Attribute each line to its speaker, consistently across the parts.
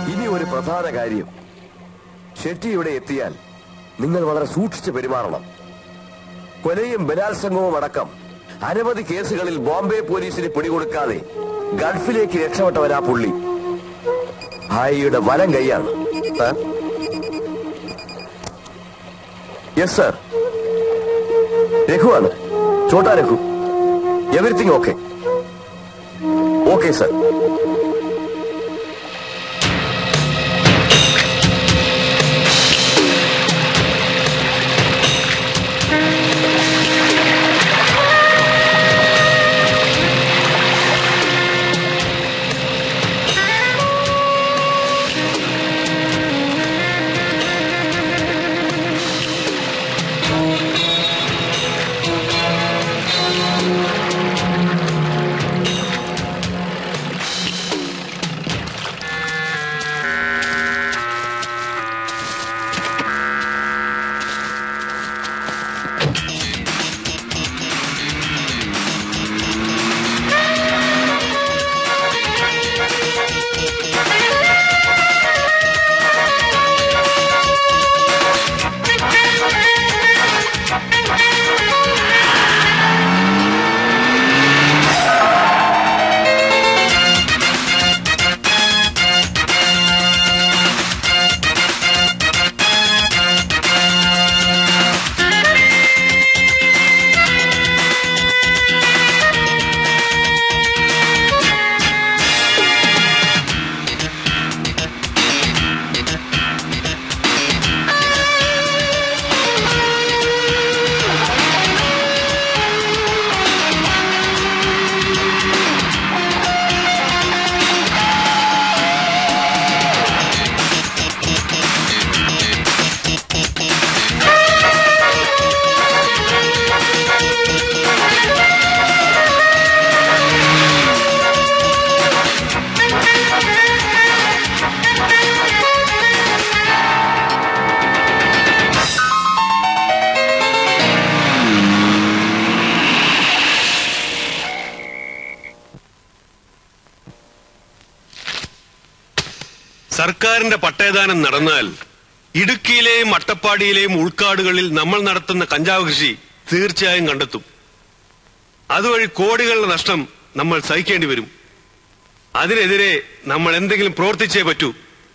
Speaker 1: ഇനി ഒരു പ്രധാന കാര്യം ഷെട്ടി ഇവിടെ എത്തിയാൽ നിങ്ങൾ വളരെ സൂക്ഷിച്ച് പെരുമാറണം കൊലയും ബലാത്സംഗവും അടക്കം അനവധി കേസുകളിൽ ബോംബെ പോലീസിന് പിടികൊടുക്കാതെ ഗൾഫിലേക്ക് രക്ഷപ്പെട്ടവനാ പുള്ളി ഭായിയുടെ വലം കൈയാണ് സാർ യെസ് സാർ രഘുവാണ് Chhota Raghu everything okay okay sir
Speaker 2: സർക്കാരിന്റെ പട്ടയദാനം നടന്നാൽ ഇടുക്കിയിലെയും അട്ടപ്പാടിയിലെയും ഉൾക്കാടുകളിൽ നമ്മൾ നടത്തുന്ന കഞ്ചാവ് കൃഷി തീർച്ചയായും കണ്ടെത്തും അതുവഴി കോടികളുടെ നഷ്ടം നമ്മൾ സഹിക്കേണ്ടി വരും അതിനെതിരെ നമ്മൾ എന്തെങ്കിലും പ്രവർത്തിച്ചേ പറ്റൂ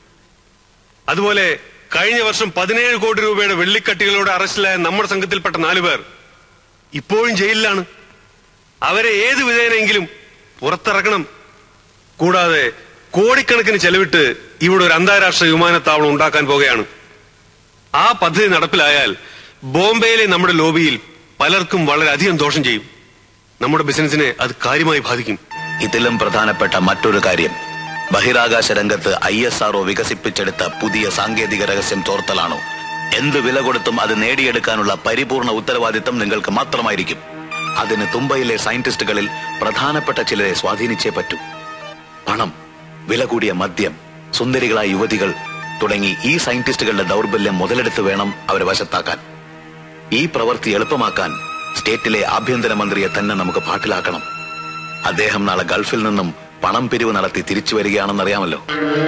Speaker 2: അതുപോലെ കഴിഞ്ഞ വർഷം പതിനേഴ് കോടി രൂപയുടെ വെള്ളിക്കട്ടികളോട് അറസ്റ്റിലായ നമ്മുടെ സംഘത്തിൽപ്പെട്ട നാലുപേർ ഇപ്പോഴും ജയിലിലാണ് അവരെ ഏത് വിധേനയെങ്കിലും പുറത്തിറക്കണം കൂടാതെ കോടിക്കണക്കിന് ചെലവിട്ട് ഇവിടെ ഒരു അന്താരാഷ്ട്ര വിമാനത്താവളം ഉണ്ടാക്കാൻ പോകുകയാണ് ആ പദ്ധതി നടപ്പിലായാൽ ബോംബെയിലെ നമ്മുടെ ലോബിയിൽ പലർക്കും വളരെയധികം ദോഷം ചെയ്യും നമ്മുടെ ബിസിനസിനെ അത് കാര്യമായി ബാധിക്കും
Speaker 3: ഇതിലും പ്രധാനപ്പെട്ട മറ്റൊരു കാര്യം ബഹിരാകാശ രംഗത്ത് ഐ എസ് ആർഒ വികസിപ്പിച്ചെടുത്ത പുതിയ സാങ്കേതിക രഹസ്യം ചോർത്തലാണോ എന്ത് വില കൊടുത്തും അത് നേടിയെടുക്കാനുള്ള പരിപൂർണ ഉത്തരവാദിത്തം നിങ്ങൾക്ക് മാത്രമായിരിക്കും അതിന് തുമ്പയിലെ സയന്റിസ്റ്റുകളിൽ പ്രധാനപ്പെട്ട ചിലരെ സ്വാധീനിച്ചേ പറ്റൂ പണം വില കൂടിയ മദ്യം സുന്ദരികളായ യുവതികൾ തുടങ്ങി ഈ സയന്റിസ്റ്റുകളുടെ ദൗർബല്യം മുതലെടുത്ത് വേണം അവരെ വശത്താക്കാൻ ഈ പ്രവൃത്തി എളുപ്പമാക്കാൻ സ്റ്റേറ്റിലെ ആഭ്യന്തരമന്ത്രിയെ തന്നെ നമുക്ക് പാട്ടിലാക്കണം അദ്ദേഹം നാളെ ഗൾഫിൽ നിന്നും പണം പിരിവ് നടത്തി തിരിച്ചു വരികയാണെന്നറിയാമല്ലോ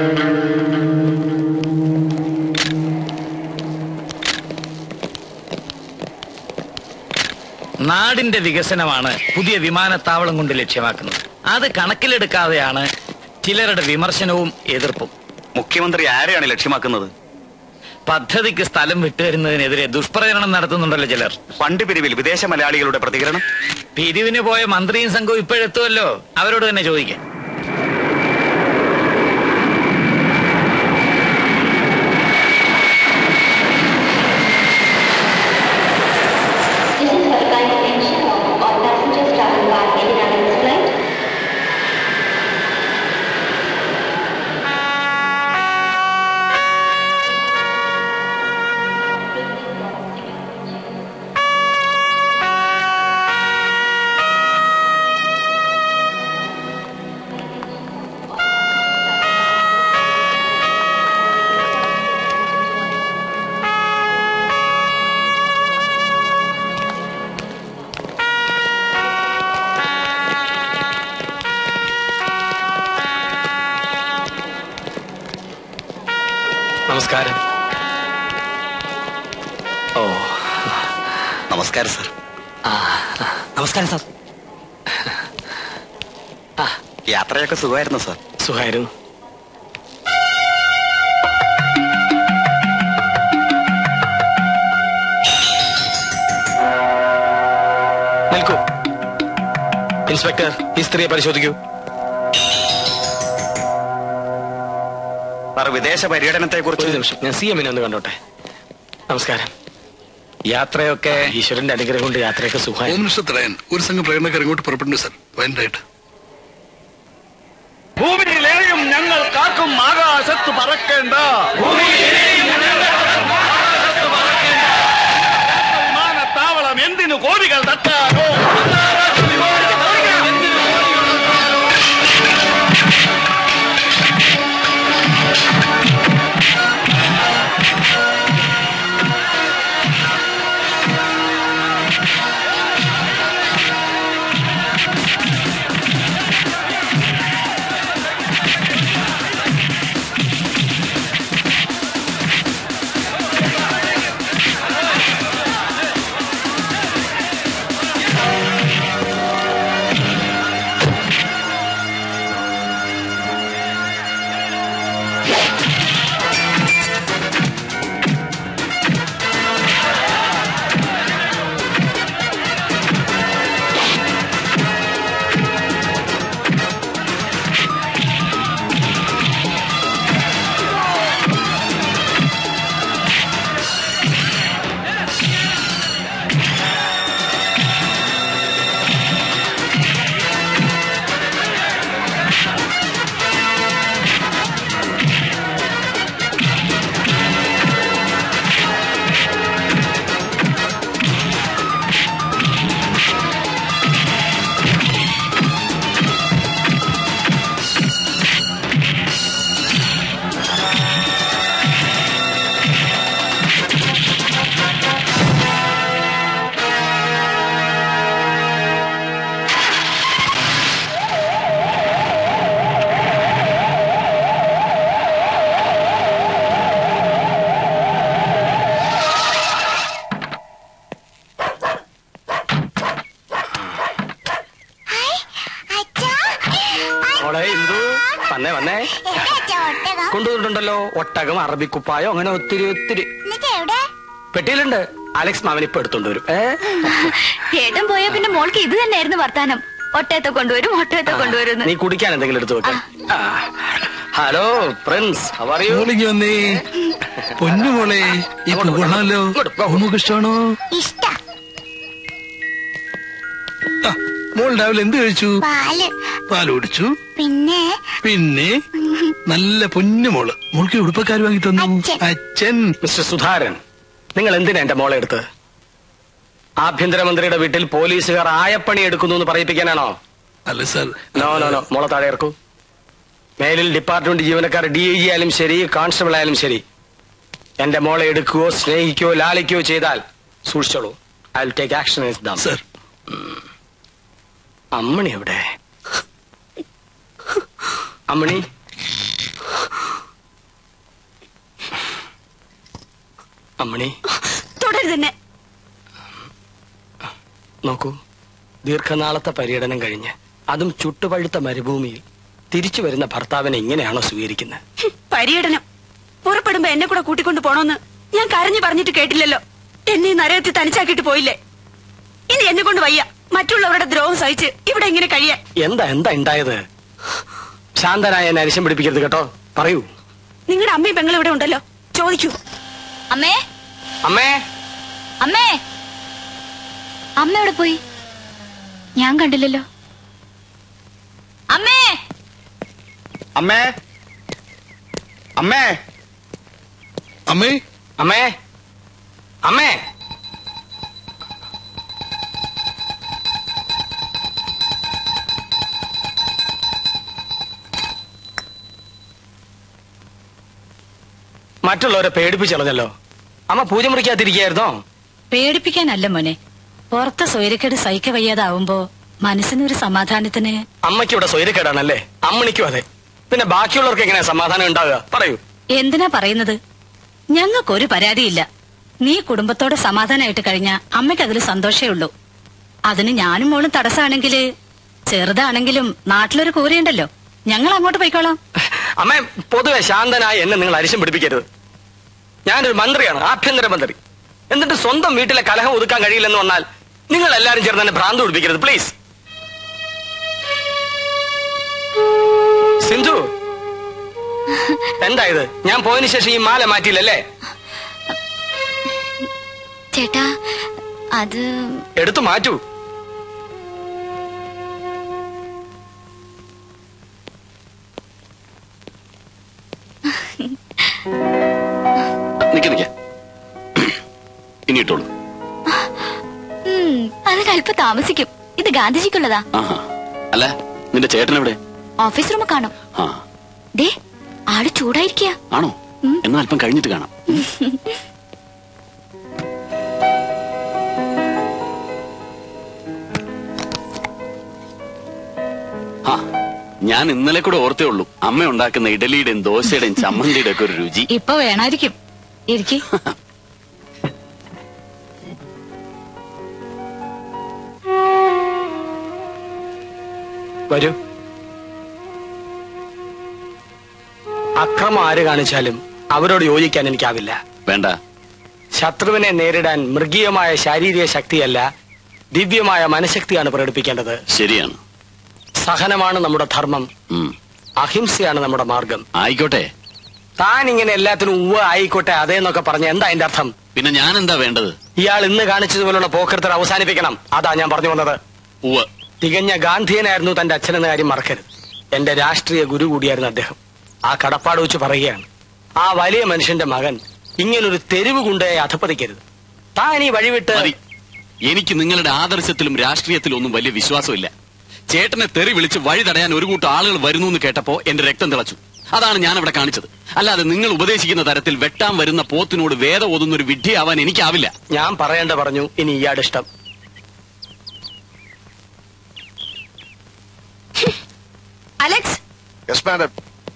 Speaker 4: നാടിന്റെ വികസനമാണ് പുതിയ വിമാനത്താവളം കൊണ്ട് ലക്ഷ്യമാക്കുന്നത് അത് കണക്കിലെടുക്കാതെയാണ് ചിലരുടെ വിമർശനവും എതിർപ്പും
Speaker 3: മുഖ്യമന്ത്രി ആരെയാണ് ലക്ഷ്യമാക്കുന്നത്
Speaker 4: പദ്ധതിക്ക് സ്ഥലം വിട്ടുതരുന്നതിനെതിരെ ദുഷ്പ്രചരണം നടത്തുന്നുണ്ടല്ലോ ചിലർ
Speaker 3: ഫണ്ട് പിരിവിൽ വിദേശ മലയാളികളുടെ പ്രതികരണം
Speaker 4: പിരിവിന് പോയ മന്ത്രിയും സംഘവും ഇപ്പോഴെത്തുമല്ലോ അവരോട് തന്നെ ചോദിക്കാം
Speaker 5: This is for the kind attention of all passengers traveling by Indian Airlines flight.
Speaker 6: നമസ്കാരം ഓ
Speaker 3: നമസ്കാരം സർ
Speaker 6: ആ നമസ്കാരം സാർ
Speaker 3: യാത്രയൊക്കെ സുഖമായിരുന്നു സർ
Speaker 6: സുഖായിരുന്നു നിൽക്കൂ ഇൻസ്പെക്ടർ ഈ സ്ത്രീയെ പരിശോധിക്കൂ
Speaker 3: സാർ വിദേശ പര്യടനത്തെ
Speaker 6: ഒരു
Speaker 3: കുറിച്ച്
Speaker 6: നിമിഷം ഞാൻ സി എമ്മിനെ ഒന്ന് കണ്ടോട്ടെ നമസ്കാരം യാത്രയൊക്കെ ഈശ്വരന്റെ അനുഗ്രഹം കൊണ്ട് യാത്രയൊക്കെ സുഖമായി
Speaker 7: ഹോം മിനിസ്റ്റർ തടയാൻ ഒരു സംഘം പ്രകടനക്കാർ ഇങ്ങോട്ട് പുറപ്പെടുന്നു സർ വയനായിട്ട്
Speaker 8: ഭൂമിയിലെയും ഞങ്ങൾ കാക്കും ആകാശത്ത് പറക്കേണ്ട വിമാനത്താവളം എന്തിനു കോടികൾ തട്ടാനോ
Speaker 6: മോളെ ഇന്ദു വന്നേ വന്നേ കൊണ്ടുവന്നിട്ടുണ്ടല്ലോ ഒട്ടകം അറബിക്കുപ്പായോ അങ്ങനെ ഒത്തിരി ഒത്തിരി പെട്ടിയിലുണ്ട് അലക്സ് മാമൻ ഇപ്പൊ എടുത്തോണ്ട് വരും ഏ
Speaker 9: ഏട്ടൻ പോയ പിന്നെ മോൾക്ക് ഇത് തന്നെയായിരുന്നു വർത്താനം ഒട്ടയത്തെ കൊണ്ടുവരും ഒട്ടയത്തെ കൊണ്ടുവരും
Speaker 6: നീ കുടിക്കാൻ എന്തെങ്കിലും എടുത്തു വെക്ക ഹലോ പ്രിൻസ് ഹവറിയൂ
Speaker 7: മോളിക്ക് വന്നേ പൊന്നു മോളെ ഈ പൂ കൊള്ളാമല്ലോ നമുക്ക് ഇഷ്ടമാണോ
Speaker 9: ഇഷ്ട
Speaker 7: ആ, മോൾ രാവിലെ എന്ത് കഴിച്ചു
Speaker 9: പാല്
Speaker 7: പാൽ കുടിച്ചു
Speaker 9: പിന്നെ
Speaker 7: പിന്നെ നല്ല പൊന്നു മോള് മോൾക്ക് ഉടുപ്പക്കാർ വാങ്ങി തന്നു
Speaker 9: അച്ഛൻ.
Speaker 7: അച്ഛൻ
Speaker 6: മിസ്റ്റർ സുധാരൻ നിങ്ങൾ എന്തിനാ എന്റെ മോളെ എടുത്ത് ആഭ്യന്തരമന്ത്രിയുടെ വീട്ടിൽ പോലീസുകാർ ആയപ്പണി എടുക്കുന്നു എന്ന് പറയിപ്പിക്കാനാണോ
Speaker 7: അല്ല സാർ
Speaker 6: നോ നോ നോ മോളെ താഴെ ഇറക്കൂ മേലിൽ ഡിപ്പാർട്ട്മെന്റ് ജീവനക്കാർ ഡി ഐ ജി ആയാലും ശരി കോൺസ്റ്റബിൾ ആയാലും ശരി എന്റെ മോളെ എടുക്കുകയോ സ്നേഹിക്കുകയോ ലാളിക്കുകയോ ചെയ്താൽ സൂക്ഷിച്ചോളൂ I will take action
Speaker 7: sir
Speaker 6: അമ്മണി എവിടെ അമ്മണി അമ്മണി
Speaker 9: തുടരുതന്നെ
Speaker 6: നോക്കൂ ദീർഘനാളത്തെ പര്യടനം കഴിഞ്ഞ് അതും ചുട്ടുപഴുത്ത മരുഭൂമിയിൽ തിരിച്ചു വരുന്ന ഭർത്താവിനെ ഇങ്ങനെയാണോ സ്വീകരിക്കുന്നത്
Speaker 9: പര്യടനം പുറപ്പെടുമ്പോ എന്നെ കൂടെ കൂട്ടിക്കൊണ്ട് പോണോന്ന് ഞാൻ കരഞ്ഞു പറഞ്ഞിട്ട് കേട്ടില്ലല്ലോ എന്നെ ഈ നരകത്തിൽ തനിച്ചാക്കിയിട്ട് പോയില്ലേ ഇനി എന്നെ കൊണ്ട് വയ്യ മറ്റുള്ളവരുടെ ദ്രോഹം സഹിച്ച് ഇവിടെ ഇങ്ങനെ കഴിയാൻ
Speaker 6: എന്താ എന്താ ഉണ്ടായത് ശാന്തനായ എന്നെ അരിശം പിടിപ്പിക്കരുത് കേട്ടോ പറയൂ
Speaker 9: നിങ്ങളുടെ അമ്മയും പെങ്ങളും ഇവിടെ ഉണ്ടല്ലോ ചോദിക്കൂ
Speaker 10: അമ്മേ
Speaker 6: അമ്മേ
Speaker 10: അമ്മേ അമ്മ എവിടെ പോയി ഞാൻ കണ്ടില്ലല്ലോ അമ്മേ
Speaker 3: അമ്മേ അമ്മേ
Speaker 7: അമ്മേ
Speaker 6: അമ്മേ അമ്മേ മറ്റുള്ളവരെ പേടിപ്പിച്ചളഞ്ഞല്ലോ അമ്മ പൂജ മുറിക്കാതിരിക്കായിരുന്നോ
Speaker 9: പേടിപ്പിക്കാനല്ല മോനെ പുറത്തെ സ്വൈരക്കേട് സഹിക്ക വയ്യാതാവുമ്പോ മനസ്സിനൊരു സമാധാനത്തിന്
Speaker 6: അമ്മയ്ക്ക് ഇവിടെ സ്വൈരക്കേടാണല്ലേ അമ്മണിക്കും അതെ പിന്നെ ബാക്കിയുള്ളവർക്ക് എങ്ങനെയാ സമാധാനം ഉണ്ടാവുക പറയൂ
Speaker 9: എന്തിനാ പറയുന്നത്
Speaker 11: ഞങ്ങൾക്കൊരു പരാതിയില്ല നീ കുടുംബത്തോട് സമാധാനമായിട്ട് കഴിഞ്ഞ അമ്മയ്ക്ക് അതിൽ സന്തോഷേ ഉള്ളൂ അതിന് ഞാനും മോളും തടസ്സാണെങ്കില് ചെറുതാണെങ്കിലും നാട്ടിലൊരു കൂരയുണ്ടല്ലോ ഞങ്ങൾ അങ്ങോട്ട് പോയിക്കോളാം
Speaker 6: അമ്മ പൊതുവെ ശാന്തനായ എന്നെ നിങ്ങൾ അരിശം പിടിപ്പിക്കരുത് ഞാനൊരു മന്ത്രിയാണ് ആഭ്യന്തര മന്ത്രി എന്നിട്ട് സ്വന്തം വീട്ടിലെ കലഹം ഒതുക്കാൻ കഴിയില്ലെന്ന് വന്നാൽ നിങ്ങൾ എല്ലാരും ചേർന്ന് എന്നെ ഭ്രാന്ത് പിടിപ്പിക്കരുത് പ്ലീസ് സിന്ധു എന്താ ഇത് ഞാൻ പോയതിനു ശേഷം ഈ മാല മാറ്റിയില്ലല്ലേ
Speaker 10: ചേട്ടാ അത്
Speaker 6: എടുത്തു മാറ്റൂ
Speaker 12: നിക്ക നിക്ക ഇനി ഇട്ടോളൂ
Speaker 10: ഉം, അതിനല്പം താമസിക്കും ഇത് ഗാന്ധിജിക്കുള്ളതാ
Speaker 12: ആഹാ അല്ല നിന്റെ ചേട്ടൻ എവിടെ
Speaker 10: ഓഫീസ് റൂം കാണും
Speaker 12: ആ
Speaker 10: ദേ ആള് ചൂടായിരിക്കുക
Speaker 12: ആണോ എന്നാ അല്പം കഴിഞ്ഞിട്ട് കാണാം ആ ഞാൻ ഇന്നലെ കൂടെ ഓർത്തേ ഉള്ളൂ അമ്മ ഉണ്ടാക്കുന്ന ഇഡലിയുടെയും ദോശയുടെയും ചമ്മന്തിയുടെ ഒക്കെ ഒരു രുചി
Speaker 11: ഇപ്പൊ വേണമായിരിക്കും ഇരിക്കി
Speaker 6: വരൂ അക്രമം ആര് കാണിച്ചാലും അവരോട് യോജിക്കാൻ എനിക്കാവില്ല
Speaker 12: വേണ്ട
Speaker 6: ശത്രുവിനെ നേരിടാൻ മൃഗീയമായ ശാരീരിക ശക്തിയല്ല ദിവ്യമായ മനഃശക്തിയാണ് പ്രകടിപ്പിക്കേണ്ടത്
Speaker 12: ശരിയാണ്
Speaker 6: സഹനമാണ് നമ്മുടെ ധർമ്മം
Speaker 12: ഉം.
Speaker 6: അഹിംസയാണ് നമ്മുടെ മാർഗം
Speaker 12: ആയിക്കോട്ടെ
Speaker 6: താൻ ഇങ്ങനെ എല്ലാത്തിനും ഉവ്വ ആയിക്കോട്ടെ അതേന്നൊക്കെ പറഞ്ഞ എന്താ അതിന്റെ അർത്ഥം
Speaker 12: പിന്നെ ഞാൻ എന്താ വേണ്ടത്
Speaker 6: ഇയാൾ ഇന്ന് കാണിച്ചതുപോലുള്ള പോക്കൃത്തർ അവസാനിപ്പിക്കണം അതാ ഞാൻ പറഞ്ഞു വന്നത്
Speaker 12: ഉവ്വ്
Speaker 6: തികഞ്ഞ ഗാന്ധിയനായിരുന്നു തന്റെ അച്ഛനെന്ന കാര്യം മറക്കരുത് എന്റെ രാഷ്ട്രീയ ഗുരു കൂടിയായിരുന്നു അദ്ദേഹം ആ കടപ്പാട് വെച്ച് പറയുകയാണ് ആ വലിയ മനുഷ്യന്റെ മകൻ ഇങ്ങനൊരു തെരുവ് ഗുണ്ടയെ അധപ്പതിക്കരുത് താൻ ഈ വഴിവിട്ട്
Speaker 12: മതി. എനിക്ക് നിങ്ങളുടെ ആദർശത്തിലും രാഷ്ട്രീയത്തിലും ഒന്നും വലിയ വിശ്വാസമില്ല ചേട്ടനെ തെറി വിളിച്ച് വഴി തടയാൻ ഒരു കൂട്ടം ആളുകൾ വരുന്നു എന്ന് കേട്ടപ്പോ എന്റെ രക്തം തിളച്ചു അതാണ് ഞാൻ അവിടെ കാണിച്ചത് അല്ലാതെ നിങ്ങൾ ഉപദേശിക്കുന്ന തരത്തിൽ വെട്ടാൻ വരുന്ന പോത്തിനോട് വേദ ഓതുന്ന ഒരു വിഡ്ഢിയാവാൻ എനിക്കാവില്ല
Speaker 6: ഞാൻ പറയേണ്ട പറഞ്ഞു ഇനി ഇയാളുടെ ഇഷ്ടം
Speaker 9: അലക്സ്
Speaker 13: യെസ് മാഡം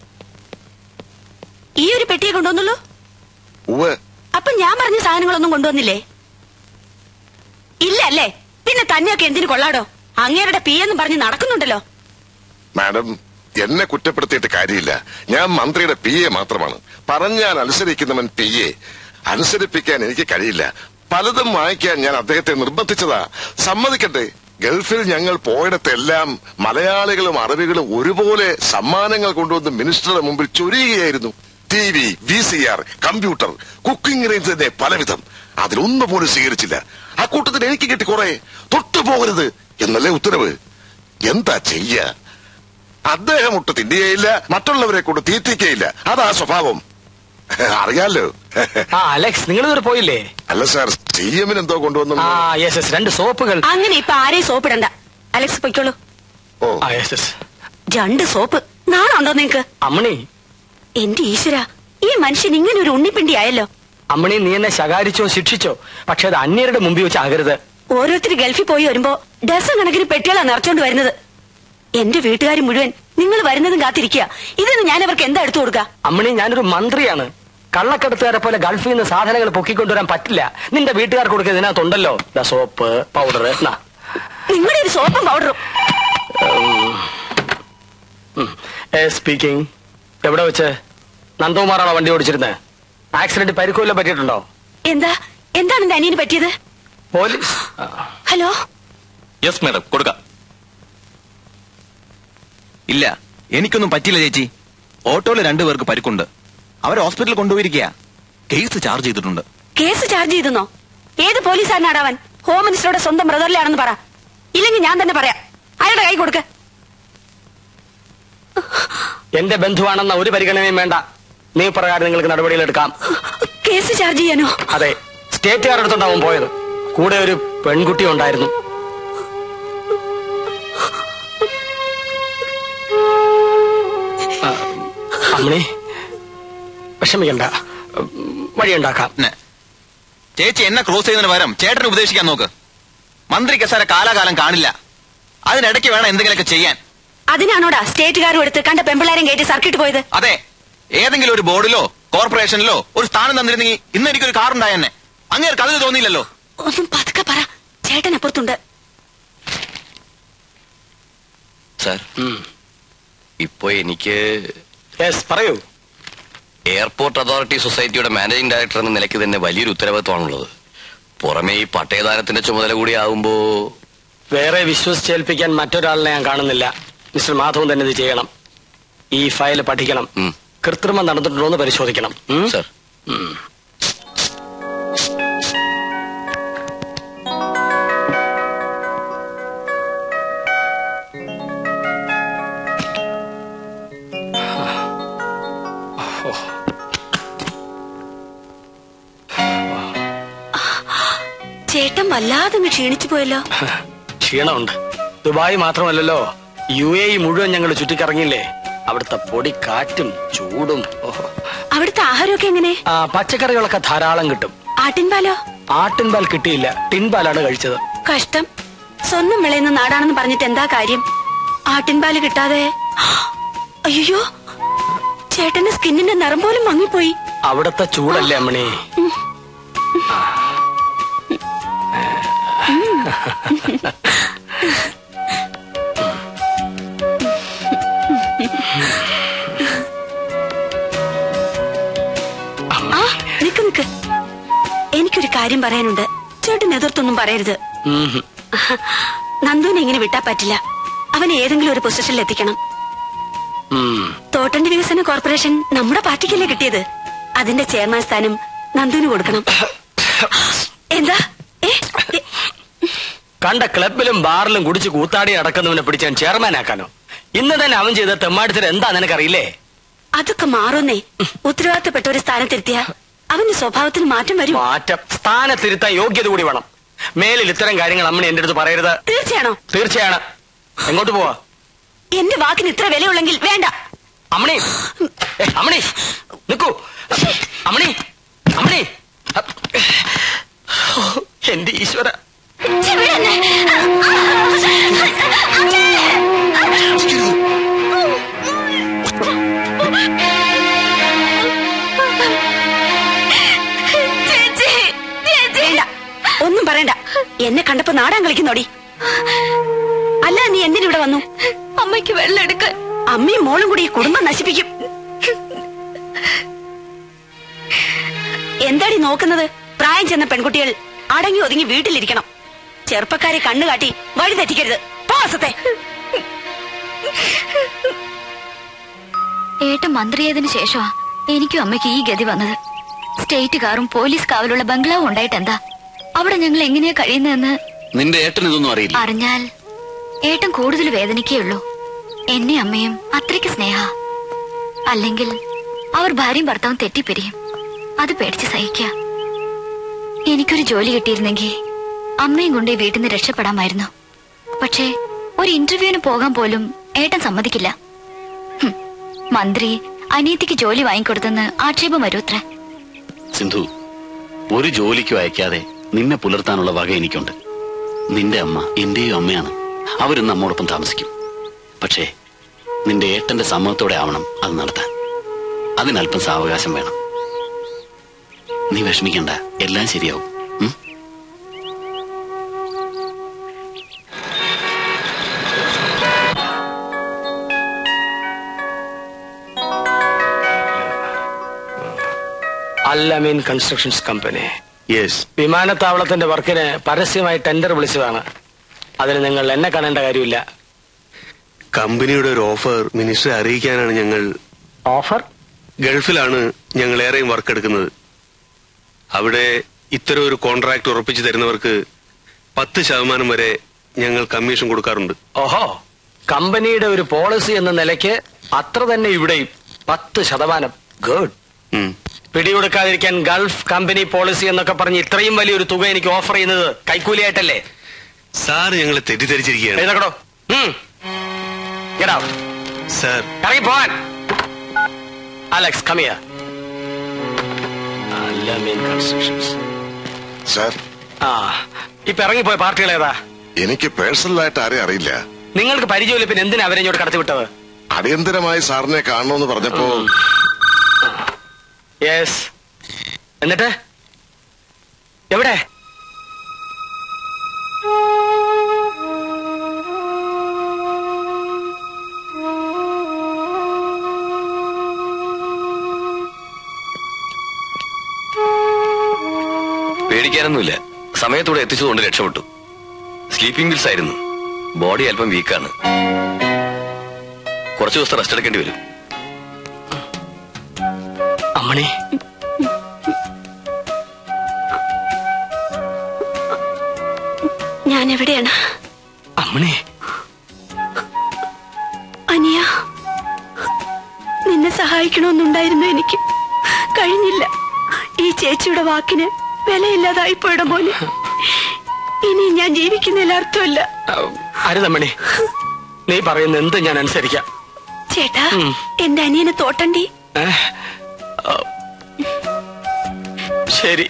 Speaker 9: ഈ ഒരു പെട്ടിയെ കൊണ്ടുവന്നുള്ളൂ
Speaker 13: ഉവ്
Speaker 9: അപ്പൊ ഞാൻ പറഞ്ഞ സാധനങ്ങളൊന്നും കൊണ്ടുവന്നില്ലേ ഇല്ല അല്ലേ പിന്നെ തന്നെയൊക്കെ എന്തിനു കൊള്ളാടോ അങ്ങേരുടെ പി എന്ന് പറഞ്ഞ് നടക്കുന്നുണ്ടല്ലോ
Speaker 13: മാഡം എന്നെ കുറ്റപ്പെടുത്തിയിട്ട് കാര്യമില്ല ഞാൻ മന്ത്രിയുടെ പി എ മാത്രമാണ് പറഞ്ഞാൽ അനുസരിക്കുന്നവൻ പി എ അനുസരിപ്പിക്കാൻ എനിക്ക് കഴിയില്ല പലതും വാങ്ങിക്കാൻ ഞാൻ അദ്ദേഹത്തെ നിർബന്ധിച്ചതാ സമ്മതിക്കട്ടെ ഗൾഫിൽ ഞങ്ങൾ പോയിടത്തെല്ലാം മലയാളികളും അറബികളും ഒരുപോലെ സമ്മാനങ്ങൾ കൊണ്ടുവന്ന് മിനിസ്റ്ററുടെ മുമ്പിൽ ചൊരിയുകയായിരുന്നു T V V C R computer cooking range തന്നെ പലവിധം അതിലൊന്നും പോലും സ്വീകരിച്ചില്ല ആ കൂട്ടത്തിൽ എനിക്ക് കിട്ടി കുറെ തൊട്ടു പോകരുത് എന്നല്ലേ ഉത്തരവ് എന്താ ചെയ്യ അദ്ദേഹം ഒട്ട് തിന്നുകയില്ല മറ്റുള്ളവരെ കൊണ്ട് തീറ്റിക്കയില്ല അതാ സ്വഭാവം അറിയാലോ
Speaker 6: ആ അലക്സ് നിങ്ങൾ ഇതുവരെ പോയില്ലേ
Speaker 13: അല്ല സാർ സി എമ്മിന് എന്തോ കൊണ്ടുവന്നു
Speaker 6: ആ യെസ് യെസ് രണ്ട് സോപ്പുകൾ
Speaker 9: അങ്ങനെ ഇപ്പൊ ആരെയും സോപ്പിടണ്ട അലക്സ് പൊയ്ക്കോളൂ
Speaker 6: ആ യെസ് യെസ്
Speaker 9: രണ്ട് സോപ്പ് നാണുണ്ടോ നിങ്ങക്ക്
Speaker 6: അമ്മണി
Speaker 9: എന്റെ ഈശ്വര ഈ മനുഷ്യൻ ഇങ്ങനെ ഒരു ഉണ്ണിപ്പിണ്ടി ആയല്ലോ
Speaker 6: അമ്മണി നീ എന്നെ ശകാരിച്ചോ ശിക്ഷിച്ചോ പക്ഷെ അത് അന്യരുടെ മുമ്പിൽ വെച്ച് ആകരുത്
Speaker 9: ഓരോരുത്തർ ഗൾഫിൽ പോയി വരുമ്പോ ഡസൻ കണക്കിന് പെട്ടികളാ നിറച്ചോണ്ട് വരുന്നത് എന്റെ വീട്ടുകാർ മുഴുവൻ നിങ്ങൾ വരുന്നതും കാത്തിരിക്കുക ഇതിന് ഞാൻ അവർക്ക് എന്താ എടുത്തു കൊടുക്ക
Speaker 6: അമ്മണി ഞാനൊരു മന്ത്രിയാണ് കള്ളക്കടത്തുകാരെ പോലെ ഗൾഫിൽ നിന്ന് സാധനങ്ങൾ പൊക്കിക്കൊണ്ടുവരാൻ പറ്റില്ല നിന്റെ വീട്ടുകാർക്ക് കൊടുക്കുക ഇതിനകത്തുണ്ടല്ലോ ദാ സോപ്പ് പൗഡർ
Speaker 9: നിങ്ങളുടെ ഒരു സോപ്പും പൗഡറും
Speaker 6: സ്പീക്കിംഗ് എവിടെ വെച്ച് നന്ദകുമാറാണോ വണ്ടി ഓടിച്ചിരുന്നത് ആക്സിഡന്റ് പരിക്കുമല്ലോ പറ്റിയിട്ടുണ്ടോ
Speaker 9: എന്താ എന്താണ് എന്റെ അനിയന് പറ്റിയത്
Speaker 6: പോലീസ്
Speaker 9: ഹലോ
Speaker 14: യെസ് മാഡം കൊടുക്കാം ഇല്ല എനിക്കൊന്നും പറ്റില്ല ചേച്ചി ഓട്ടോയിൽ രണ്ടുപേർക്ക് പരിക്കുണ്ട് അവർ ഹോസ്പിറ്റലിൽ കൊണ്ടുപോയിരിക്കുക കേസ് ചാർജ് ചെയ്തിട്ടുണ്ട്
Speaker 9: കേസ് ചാർജ് ചെയ്തെന്നോ ഏത് പോലീസുകാരനാടാവൻ ഹോം മിനിസ്റ്ററുടെ സ്വന്തം ബ്രദറിലാണെന്ന് പറ ഇല്ലെങ്കിൽ ഞാൻ തന്നെ പറയാം അയാളുടെ കൈ കൊടുക്ക
Speaker 6: എന്റെ ബന്ധുവാണെന്ന ഒരു പരിഗണനയും വേണ്ട നീ പ്രകാരം നിങ്ങൾക്ക് നടപടികളെടുക്കാം
Speaker 9: കേസ് ചാർജ് ചെയ്യാനോ
Speaker 6: അതെ സ്റ്റേറ്റുകാരുടെ അടുത്തുണ്ടാവും പോയത് കൂടെ ഒരു പെൺകുട്ടി ഉണ്ടായിരുന്നു ആ, അമ്മണി വിഷമിക്കണ്ട വഴിയുണ്ടാക്കാം
Speaker 14: ചേച്ചി എന്നെ ക്രോസ് ചെയ്യുന്നതിന് പകരം ചേട്ടനെ ഉപദേശിക്കാൻ നോക്ക് മന്ത്രി കസാര കാലാകാലം കാണില്ല അതിനിടയ്ക്ക് വേണം എന്തെങ്കിലുമൊക്കെ ചെയ്യാൻ
Speaker 9: അതിനാണോടാ സ്റ്റേറ്റുകാരും എടുത്ത് കണ്ട പെമ്പിള്ളാരും കയറ്റി സർക്കിട്ട് പോയത്
Speaker 14: അതെ ഏതെങ്കിലും ഒരു ബോർഡിലോ കോർപ്പറേഷനിലോ ഒരു സ്ഥാനം തന്നിരുന്നെങ്കിൽ ഇന്ന് എനിക്കൊരു കാർ ഉണ്ടായെന്നെ അങ്ങേർക്ക് അതിന് തോന്നിയില്ലല്ലോ
Speaker 9: ഒന്നും പതുക്കെ പറ ചേട്ടൻ അപ്പുറത്തുണ്ട്
Speaker 15: സാർ ഇപ്പൊ എനിക്ക്
Speaker 6: പറയൂ
Speaker 15: എയർപോർട്ട് അതോറിറ്റി സൊസൈറ്റിയുടെ മാനേജിംഗ് ഡയറക്ടർ എന്ന നിലയ്ക്ക് തന്നെ വലിയൊരു ഉത്തരവാദിത്വമാണുള്ളത് പുറമെ ഈ പട്ടയദാനത്തിന്റെ ചുമതല കൂടി ആവുമ്പോ
Speaker 6: വേറെ വിശ്വസിച്ചേൽപ്പിക്കാൻ മറ്റൊരാളിനെ ഞാൻ കാണുന്നില്ല മിസ്റ്റർ മാധവൻ തന്നെ ഇത് ചെയ്യണം ഈ ഫയൽ പഠിക്കണം കൃത്രിമം നടന്നിട്ടുണ്ടോ എന്ന് പരിശോധിക്കണം ഉം?
Speaker 15: സർ
Speaker 6: ഉം.
Speaker 9: ചേട്ടൻ വല്ലാതെ അങ്ങ് ക്ഷീണിച്ചു പോയല്ലോ
Speaker 6: ക്ഷീണമുണ്ട് ദുബായ് മാത്രമല്ലല്ലോ യു എ ഇ മുഴുവൻ ഞങ്ങൾ ചുറ്റിക്കറങ്ങിയില്ലേ അവിടുത്തെ പൊടി കാറ്റും ചൂടും ഓഹോ.
Speaker 9: അവിടുത്തെ ആഹാരമൊക്കെ എങ്ങനെ
Speaker 6: ആ, പച്ചക്കറികളൊക്കെ ധാരാളം കിട്ടും
Speaker 9: ആട്ടിൻപാലോ
Speaker 6: ആട്ടിൻപാൽ കിട്ടിയില്ല ടിൻപാലാണ് കഴിച്ചത്
Speaker 9: കഷ്ടം സ്വന്തം വിളയുന്ന നാടാണെന്ന് പറഞ്ഞിട്ട് എന്താ കാര്യം ആട്ടിൻപാല് കിട്ടാതെ അയ്യോ ചേട്ടന്റെ സ്കിന്നിന്റെ നിറം പോലും മങ്ങിപ്പോയി
Speaker 6: അവിടുത്തെ ചൂടല്ലേ അമ്മണി
Speaker 9: ആ നിക്ക് നിക്ക് എനിക്കൊരു കാര്യം പറയാനുണ്ട് ചേട്ടൻ എതിർത്തൊന്നും പറയരുത്
Speaker 6: ഉം.
Speaker 9: നന്ദുവിനെ ഇങ്ങനെ വിട്ടാ പറ്റില്ല അവനെ ഏതെങ്കിലും ഒരു പൊസിഷനിൽ എത്തിക്കണം
Speaker 6: ഉം.
Speaker 9: തോട്ടണ്ടി വികസന കോർപ്പറേഷൻ നമ്മുടെ പാർട്ടിക്കല്ലേ കിട്ടിയത് അതിന്റെ ചെയർമാൻ സ്ഥാനം നന്ദുവിന് കൊടുക്കണം എന്താ ഏ, ഏ,
Speaker 6: കണ്ട ക്ലബിലും ബാറിലും കുടിച്ച് കൂത്താടി നടക്കുന്നവനെ പിടിച്ച് ഞാൻ ചെയർമാൻ ആക്കാനോ ഇന്ന് തന്നെ അവൻ ചെയ്ത തെമ്മാടിത്തരം എന്താ നിനക്കറിയില്ലേ
Speaker 9: അതൊക്കെ മാറുന്നേ ഉത്തരവാദിത്തപ്പെട്ട ഒരു സ്ഥാനത്തെത്തിയ അവന്റെ സ്വഭാവത്തിന് മാറ്റം വരും
Speaker 6: മാറ്റം സ്ഥാനത്തിരുത്താൻ യോഗ്യത കൂടി വേണം മേലിൽ ഇത്തരം കാര്യങ്ങൾ അമ്മണി എന്റെ അടുത്ത് പറയരുത്
Speaker 9: തീർച്ചയാണോ
Speaker 6: തീർച്ചയാണ് എങ്ങോട്ട് പോവാ
Speaker 9: എന്റെ വാക്കിന് ഇത്ര വിലയുള്ളെങ്കിൽ വേണ്ട
Speaker 6: അമ്മണി ഏ, അമ്മണി നിക്കൂ അമ്മണി അമ്മണി എന്റെ ഈശ്വര
Speaker 9: വേണ്ട ഒന്നും പറയണ്ട എന്നെ കണ്ടപ്പോ നാടാൻ കളിക്കുന്നോടി അല്ല നീ എന്തിനിവിടെ വന്നു
Speaker 10: അമ്മയ്ക്ക് വെള്ളം എടുക്കാൻ
Speaker 9: അമ്മയും മോളും കൂടി ഈ കുടുംബം നശിപ്പിക്കും എന്താടി നോക്കുന്നത് പ്രായം ചെന്ന പെൺകുട്ടികൾ അടങ്ങി ഒതുങ്ങി വീട്ടിലിരിക്കണം ചെറുപ്പക്കാരെ കണ്ണുകാട്ടി വഴി തെറ്റിക്കരുത് പോസത്തെ
Speaker 10: ഏട്ടൻ മന്ത്രിയായതിനു ശേഷമാ എനിക്കും അമ്മയ്ക്ക് ഈ ഗതി വന്നത് സ്റ്റേറ്റ് കാറും പോലീസ് കാവലുള്ള ബംഗ്ലാവും ഉണ്ടായിട്ടെന്താ അവിടെ ഞങ്ങൾ എങ്ങനെയാ കഴിയുന്നതെന്ന്
Speaker 12: നിന്റെ ഏട്ടൻ ഇതൊന്നും അറിയില്ല
Speaker 10: അറിഞ്ഞാൽ ഏട്ടൻ കൂടുതൽ വേദനിക്കുകയുള്ളൂ എന്നെ അമ്മയും അത്രയ്ക്ക് സ്നേഹ അല്ലെങ്കിൽ അവർ ഭാര്യയും ഭർത്താവും തെറ്റിപ്പിരിയും അത് പേടിച്ച് സഹിക്ക എനിക്കൊരു ജോലി കിട്ടിയിരുന്നെങ്കിൽ അമ്മയും കൊണ്ട് ഈ വീട്ടിൽ നിന്ന് രക്ഷപ്പെടാമായിരുന്നു പക്ഷേ ഒരു ഇന്റർവ്യൂവിന് പോകാൻ പോലും ഏട്ടൻ സമ്മതിക്കില്ല ഹും, മന്ത്രി അനിയത്തിക്ക് ജോലി വാങ്ങിക്കൊടുത്തെന്ന് ആക്ഷേപം വരൂത്രേ
Speaker 12: സിന്ധു ഒരു ജോലിക്കും അയക്കാതെ നിന്നെ പുലർത്താനുള്ള വക എനിക്കുണ്ട് നിന്റെ അമ്മ എന്റെയും അമ്മയാണ് അവരും നമ്മോടൊപ്പം താമസിക്കും പക്ഷേ നിന്റെ ഏട്ടന്റെ സമ്മതത്തോടെ ആവണം അത് നടത്താൻ അതിനല്പം സാവകാശം വേണം നീ വിഷമിക്കണ്ട എല്ലാം ശരിയാവും ഉം?
Speaker 6: അല്ലമീൻ കൺസ്ട്രക്ഷൻസ് കമ്പനി
Speaker 2: യെസ്
Speaker 6: വിമാനത്താവളത്തിന്റെ വർക്കിന് പരസ്യമായി ടെൻഡർ വിളിച്ചതാണ് അതിന് നിങ്ങൾ എന്നെ കാണേണ്ട കാര്യമില്ല
Speaker 2: കമ്പനിയുടെ ഒരു ഓഫർ മിനിസ്റ്ററെ അറിയിക്കാനാണ് ഞങ്ങൾ
Speaker 6: ഓഫർ
Speaker 2: ഗൾഫിലാണ് ഞങ്ങൾ ഏറെയും വർക്ക് എടുക്കുന്നത് അവിടെ ഇത്തരം ഒരു കോൺട്രാക്ട് ഉറപ്പിച്ചു തരുന്നവർക്ക് പത്ത് ശതമാനം വരെ ഞങ്ങൾ കമ്മീഷൻ കൊടുക്കാറുണ്ട്
Speaker 6: ഓഹോ കമ്പനിയുടെ ഒരു പോളിസി എന്ന നിലയ്ക്ക് അത്ര തന്നെ ഇവിടെയും പത്ത് ശതമാനം ഗുഡ് പിടികൊടുക്കാതിരിക്കാൻ ഗൾഫ് കമ്പനി പോളിസി എന്നൊക്കെ പറഞ്ഞ് ഇത്രയും വലിയൊരു തുക എനിക്ക് ഓഫർ ചെയ്യുന്നത് കൈക്കൂലിയായിട്ടല്ലേ
Speaker 2: സാർ ഞങ്ങളെ തെറ്റിദ്ധരിച്ചിരിക്കുകയാണ്
Speaker 6: എഴുതക്കടോ
Speaker 2: സാർ
Speaker 6: ഇറങ്ങി പോവാൻ അലക്സ് കമിയ അല്ലമീൻ കൺസ്ട്രക്ഷൻസ്
Speaker 13: സാർ
Speaker 6: ആ ഇപ്പൊ ഇറങ്ങിപ്പോയ പാർട്ടികൾ ഏതാ
Speaker 13: എനിക്ക് പേഴ്സണലായിട്ട് ആരെയും അറിയില്ല
Speaker 6: നിങ്ങൾക്ക് പരിചയമില്ല പിന്നെ എന്തിനാ അവരെ ഇങ്ങോട്ട് കടത്തിവിട്ടത്
Speaker 13: അടിയന്തരമായി സാറിനെ കാണണമെന്ന് പറഞ്ഞപ്പോ
Speaker 6: യെസ് എന്നിട്ട് എവിടെ
Speaker 15: പേടിക്കാനൊന്നുമില്ല സമയത്തൂടെ എത്തിച്ചതുകൊണ്ട് രക്ഷപ്പെട്ടു സ്ലീപ്പിംഗ് പിൽസ് ആയിരുന്നു ബോഡി അല്പം വീക്കാണ് കുറച്ചു ദിവസത്തെ റെസ്റ്റ് എടുക്കേണ്ടി വരും
Speaker 6: അമ്മണി
Speaker 9: ഞാൻ എവിടെയാണ്
Speaker 6: അമ്മണി
Speaker 9: അനിയ നിന്നെ സഹായിക്കണമെന്നുണ്ടായിരുന്നു എനിക്ക് കഴിഞ്ഞില്ല ഈ ചേച്ചിയുടെ വാക്കിന് വിലയില്ലാതായി പോയിട മോനെ ഇനി ഞാൻ ജീവിക്കുന്നതിൽ അർത്ഥമില്ല
Speaker 6: അരുതമ്മണി നീ പറയുന്ന എന്ത് ഞാൻ അനുസരിക്കാം
Speaker 9: ചേട്ടാ
Speaker 6: ഉം.
Speaker 9: എന്റെ അനിയനെ തോട്ടണ്ടി
Speaker 6: ഏ? ആ. ശരി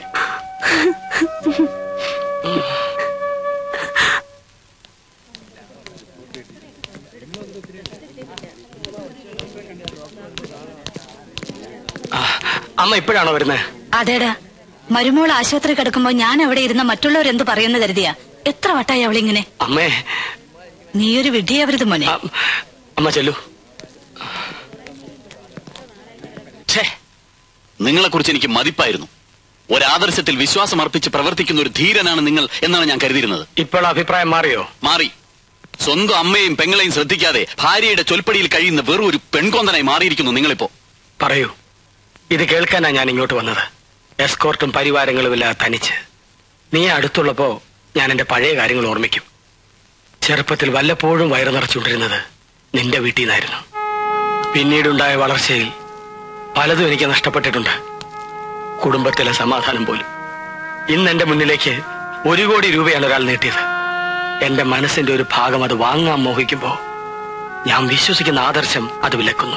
Speaker 6: ആ, അമ്മ ഇപ്പോഴാണോ വരുന്നത്
Speaker 11: അതേടാ മരുമോൾ ആശുപത്രി കിടക്കുമ്പോ ഞാൻ അവിടെ ഇരുന്ന മറ്റുള്ളവർ എന്ത് പറയുന്നു കരുതിയാ എത്ര വട്ടായി അവളിങ്ങനെ
Speaker 6: അമ്മേ
Speaker 11: നീയൊരു വിഡ്ഢിയാവരുത് മോനെ
Speaker 6: അമ്മ ചെല്ലു
Speaker 12: നിങ്ങളെ കുറിച്ച് എനിക്ക് മതിപ്പായിരുന്നു ഒരാദർശത്തിൽ വിശ്വാസം അർപ്പിച്ച് പ്രവർത്തിക്കുന്ന ഒരു ധീരനാണ് നിങ്ങൾ എന്നാണ് ഞാൻ കരുതിയിരുന്നത്
Speaker 6: ഇപ്പോൾ അഭിപ്രായം മാറിയോ
Speaker 12: മാറി സ്വന്തം അമ്മയും പെങ്ങളെയും ശ്രദ്ധിക്കാതെ ഭാര്യയുടെ ചൊൽപ്പടിയിൽ കഴിയുന്ന വെറും ഒരു പെൺകൊന്തനായി മാറിയിരിക്കുന്നു നിങ്ങളിപ്പോ
Speaker 6: പറയൂ ഇത് കേൾക്കാനാ ഞാൻ ഇങ്ങോട്ട് വന്നത് എസ്കോർട്ടും പരിവാരങ്ങളും ഇല്ലാതെ തനിച്ച് നീ അടുത്തുള്ളപ്പോ ഞാൻ എന്റെ പഴയ കാര്യങ്ങൾ ഓർമ്മിക്കും ചെറുപ്പത്തിൽ വല്ലപ്പോഴും വയറു നിറച്ചുകൊണ്ടിരുന്നത് നിന്റെ വീട്ടിൽ നിന്നായിരുന്നു പിന്നീടുണ്ടായ വളർച്ചയിൽ പലതും എനിക്ക് നഷ്ടപ്പെട്ടിട്ടുണ്ട് കുടുംബത്തിലെ സമാധാനം പോലും ഇന്ന് എന്റെ മുന്നിലേക്ക് ഒരു കോടി രൂപയാണ് ഒരാൾ നീട്ടിയത് എന്റെ മനസ്സിന്റെ ഒരു ഭാഗം അത് വാങ്ങാൻ മോഹിക്കുമ്പോ ഞാൻ വിശ്വസിക്കുന്ന ആദർശം അത് വിലക്കുന്നു